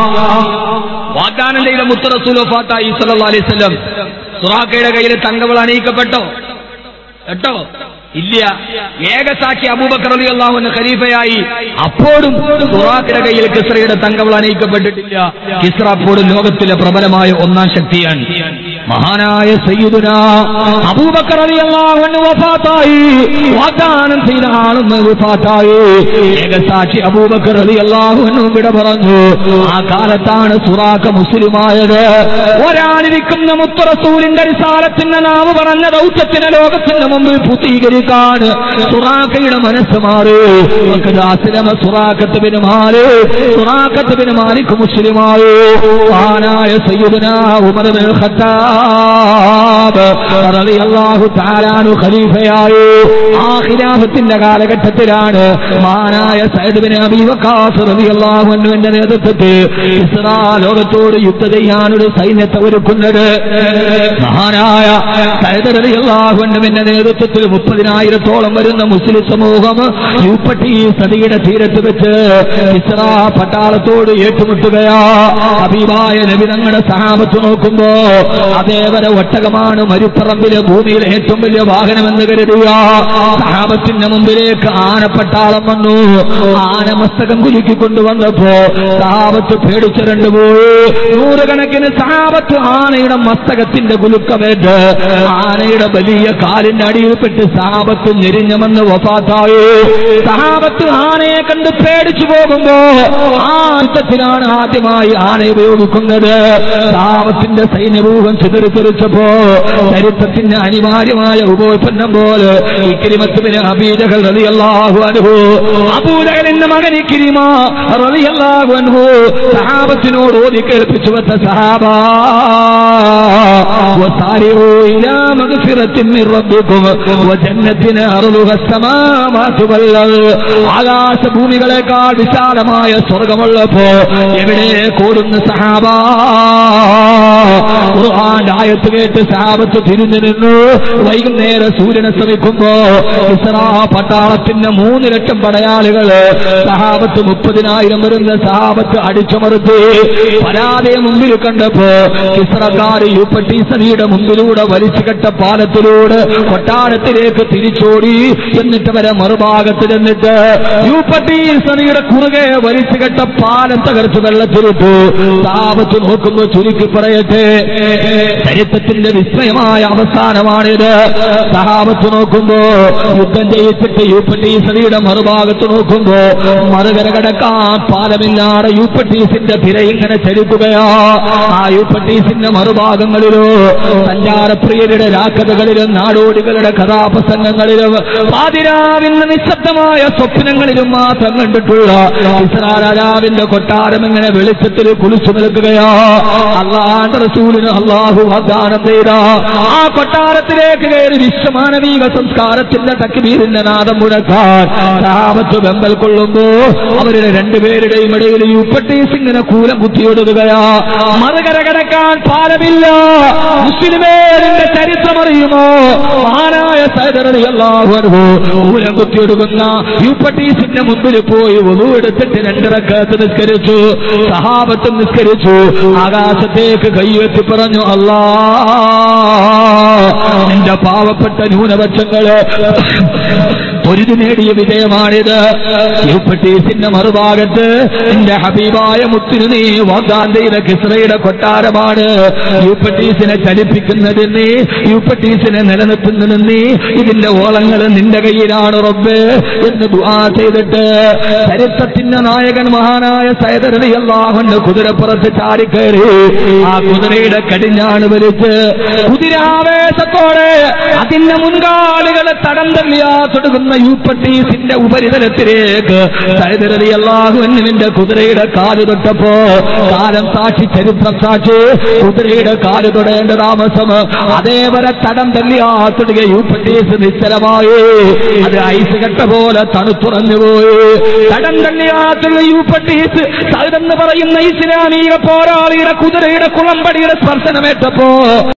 വാഗ്ദാനം ചെയ്ത മുത്തറസൂൽ വഫാത്തായി സല്ലല്ലാഹു അലൈഹി വസല്ലം സുറാഖയുടെ കയ്യിൽ തങ്കവൾ അണിയിക്കപ്പെട്ടോ കേട്ടോ ഇല്ല ഏകസാക്ഷി അബൂബക്കർ അലി അള്ളാഹുവിന് ഖലീഫയായി അപ്പോഴും സുറാഖിന്റെ കയ്യിൽ കിസ്രയുടെ തങ്കവൾ അണിയിക്കപ്പെട്ടിട്ടില്ല കിസ്ര അപ്പോഴും ലോകത്തിലെ പ്രബലമായ ഒന്നാം ശക്തിയാണ് മഹാനായ സയ്യിദുന അബൂബക്കർ അലി അള്ളാഹുവിന് വഫാത്തായി വാഗ്ദാനം ചെയ്ത ആളും വഫാത്തായി ഏകസാക്ഷി അബൂബക്കർ അലി അള്ളാഹുവിനും വിട പറഞ്ഞു ആ കാലത്താണ് സുറാഖ മുസ്ലിമായത് ഒരാളിരിക്കുന്ന മുത്തറസൂലിന്റെ റിസാലത്തിന്റെ നാവ് പറഞ്ഞ ദൗത്യത്തിന് ലോകത്തിന്റെ മുമ്പിൽ പൂർത്തീകരിക്കാൻ സുറാഖയുടെ മനസ്സ് മാറി ദാസിലമ സുറാഖത്ത് ബിൻ മാറി സുറാഖത്ത് ബിൻ മാലിക് മുസ്ലിമായി ആനായ സയ്യിദുന ഉമർ ബിൻ ഖത്താബ് റളിയല്ലാഹു തആലാനു ഖലീഫയായി ആ ഖിലാഫത്തിന്റെ കാലഘട്ടത്തിലാണ് മഹാനായ സയ്യിദ് ബിൻ അബീ വഖാസ് റളിയല്ലാഹു അൻഹുവിന്റെ നേതൃത്വത്തിൽ ഇസ്രാ ലോകത്തോട് യുദ്ധം ചെയ്യാനൊരു സൈന്യത്തെ ഒരുക്കുന്നത് മഹാനായ സയ്യിദ് റളിയല്ലാഹു അൻഹുവിന്റെ നേതൃത്വത്തിൽ മുപ്പതിനായിരത്തോളം വരുന്ന മുസ്ലിം സമൂഹം യൂപ്പട്ടി സതിയുടെ തീരത്ത് വെച്ച് ഇസ്ര പട്ടാളത്തോട് ഏറ്റുമുട്ടുകയാ ഹബീബായ നബി തങ്ങളുടെ സഹാബത്ത് നോക്കുമ്പോ അതേവരെ ഒട്ടകമാണ് മരുപ്പറമ്പിലെ ഭൂമിയിലെ ഏറ്റവും വലിയ വാഹനമെന്ന് കരുതുക സഹാബത്തിന്റെ മുമ്പിലേക്ക് ആനപ്പട്ടാളം വന്നു ആന മസ്തകം കുലുക്കി കൊണ്ടുവന്നപ്പോ സഹാബത്ത് പേടിച്ചിരണ്ടു പോയി നൂറുകണക്കിന് സഹാബത്ത് ആനയുടെ മസ്തകത്തിന്റെ കുലുക്കമേറ്റ് ആനയുടെ വലിയ കാലിന്റെ അടിയിൽപ്പെട്ട് സഹാബത്ത് ഞെരിഞ്ഞമെന്ന് വഫാത്തായി സഹാബത്ത് ആനയെ കണ്ട് പേടിച്ചു പോകുമ്പോ ആ യുദ്ധത്തിലാണ് ആദ്യമായി ആന ഉപയോഗിക്കുന്നത് സഹാബത്തിന്റെ സൈന്യരൂപം ചിതറിത്തെറിച്ചപ്പോ ചരിത്രത്തിന്റെ അനിവാര്യമായ ഉപോത്പന്നം പോലെ ഇക്കിരിമത്തുവിന് അബീജകൾ റളിയല്ലാഹു അൻഹു അബൂജഹലിന്റെ മകൻ ഇക്കിരിമ റളിയല്ലാഹു അൻഹു സഹാബത്തിനോട് ഓതി കേൾപ്പിച്ചു വെച്ച സഹാബ وسارعوا إلى مغفرة من ربكم وجنة أرضها السماوات والأرض ആകാശഭൂമികളെക്കാൾ വിശാലമായ സ്വർഗമുള്ളപ്പോ എവിടെ കൂടുന്ന സഹാബ ഖുർആന്റെ ആയത്ത് കേട്ട് സഹാബത്ത് തിരിഞ്ഞു നിന്നു വൈകുന്നേരം സൂര്യനെ ശ്രമിക്കുമ്പോ ഇസ്രാ പട്ടാളത്തിന്റെ മൂന്ന് ലക്ഷം പടയാളികള് സഹാബത്ത് മുപ്പതിനായിരം വരുന്ന സഹാബത്ത് അടിച്ചമർത്തി പരാതിയെ മുമ്പിൽ കണ്ടപ്പോ ഇസ്രക്കാര് യൂപ്പട്ടി സനിയുടെ മുമ്പിലൂടെ വലിച്ചുകെട്ട പാലത്തിലൂടെ കൊട്ടാരത്തിലേക്ക് തിരിച്ചോടി എന്നിട്ട് വരെ മറുഭാഗത്ത് ചെന്നിട്ട് യൂപ്പട്ടി സനിയുടെ കുറുകെ വലിച്ചുകെട്ട പാലം തകർച്ച് വെള്ളത്തിലിട്ടു താപത്ത് നോക്കുമ്പോ ചുരുക്കി പറയട്ടെ ചരിത്രത്തിന്റെ വിസ്മയമായ അവസാനമാണിത് സഹാബത്ത് നോക്കുമ്പോ യുദ്ധം ചെയ്യിച്ചിട്ട് യൂപ്പട്ടീസറിയുടെ മറുഭാഗത്ത് നോക്കുമ്പോ മറുകര കടക്കാൻ പാലമില്ലാതെ യൂപ്പട്ടീസിന്റെ തിര ഇങ്ങനെ ചലിക്കുകയാ ആ യൂപ്പട്ടീസിന്റെ മറുഭാഗങ്ങളിലോ സഞ്ചാരപ്രിയരുടെ രാക്കഥകളിലും നാടോടികളുടെ കഥാപ്രസംഗങ്ങളിലും പാതിരാവിന്റെ നിശബ്ദമായ സ്വപ്നങ്ങളിലും മാത്രം കണ്ടിട്ടുള്ള ഇസ്രാ രാജാവിന്റെ കൊട്ടാരം ഇങ്ങനെ വെളിച്ചത്തിൽ കുളിച്ചു നിൽക്കുകയാ അള്ളാന്റെ റസൂലിന് അള്ളാഹു വാഗ്ദാനം ചെയ്ത ആ കൊട്ടാരത്തിലേക്ക് കയറി വിശ്വമാനവീക സംസ്കാരത്തിന്റെ തക്ബീരിന്റെ നാദം മുഴക്കാൻ സാപത്ത് വെമ്പൽ കൊള്ളുമ്പോ അവരുടെ രണ്ടുപേരുടെയും ഇടയിൽ യുപ്പട്ടീസ് ഇങ്ങനെ കൂലം കുത്തിയൊടുകയാ മറുകര കിടക്കാൻ പാലമില്ല മുസ്ലിമേരിന്റെ ചരിത്രം അറിയുമോ മഹാനായ സൈതറിയല്ലാഹു കൂലം കുത്തിയൊടുക്കുന്ന യുപ്പട്ടീസിന്റെ മുമ്പിൽ പോയി ഒതു എടുത്തിട്ട് രണ്ടിറക്കത്ത് നിസ്കരിച്ചു സഹാബത്തും നിസ്കരിച്ചു ആകാശത്തേക്ക് കൈയെത്തി പറഞ്ഞു അല്ലാ എന്റെ പാവപ്പെട്ട ന്യൂനപക്ഷങ്ങള് പൊരുതി നേടിയ വിജയമാണിത് യൂപ്പട്ടീസിന്റെ മറുഭാഗത്ത് എന്റെ ഹബീബായ മുത്തിനു നീ വാഗ്ദാൻ ചെയ്ത കിസ്രയുടെ കൊട്ടാരമാണ് യൂപ്പട്ടീസിനെ ചലിപ്പിക്കുന്നതിന് നീ യൂപ്പട്ടീസിനെ നിലനിർത്തുന്നതിന് നീ ഇതിന്റെ ഓളങ്ങൾ നിന്റെ കയ്യിലാണ് റബ്ബ് എന്ന് ദുആ ചെയ്തിട്ട് ചരിത്രത്തിന്റെ നായകൻ മഹാനായ സൈതരളി അള്ളാഹുന്റെ കുതിരപ്പുറത്ത് ചാടിക്കയറി ആ കുതിരയുടെ കടിഞ്ഞാണ് വലിച്ച് കുതിരാവേശത്തോടെ അതിന്റെ മുൻകാലുകളെ തടം തല്ലിയാ തൊടുക്കുന്ന കാണുന്ന യൂപ്പട്ടീസിന്റെ ഉപരിതലത്തിലേക്ക് സൈദരലി അള്ളാഹുവിന്റെ കുതിരയുടെ കാല് തൊട്ടപ്പോ കാലം സാക്ഷി ചരിത്രം സാക്ഷി കുതിരയുടെ കാല് തൊടേണ്ട താമസം അതേവരെ തടം തല്ലിയാത്തുക യൂപ്പട്ടീസ് നിശ്ചലമായി അത് ഐസ് കെട്ട പോലെ തണുത്തുറഞ്ഞുപോയി തടം തല്ലിയാത്തുക യൂപ്പട്ടീസ് സൈദെന്ന് പറയുന്ന ഇസ്ലാമിക പോരാളിയുടെ കുതിരയുടെ കുളമ്പടിയുടെ സ്പർശനമേറ്റപ്പോ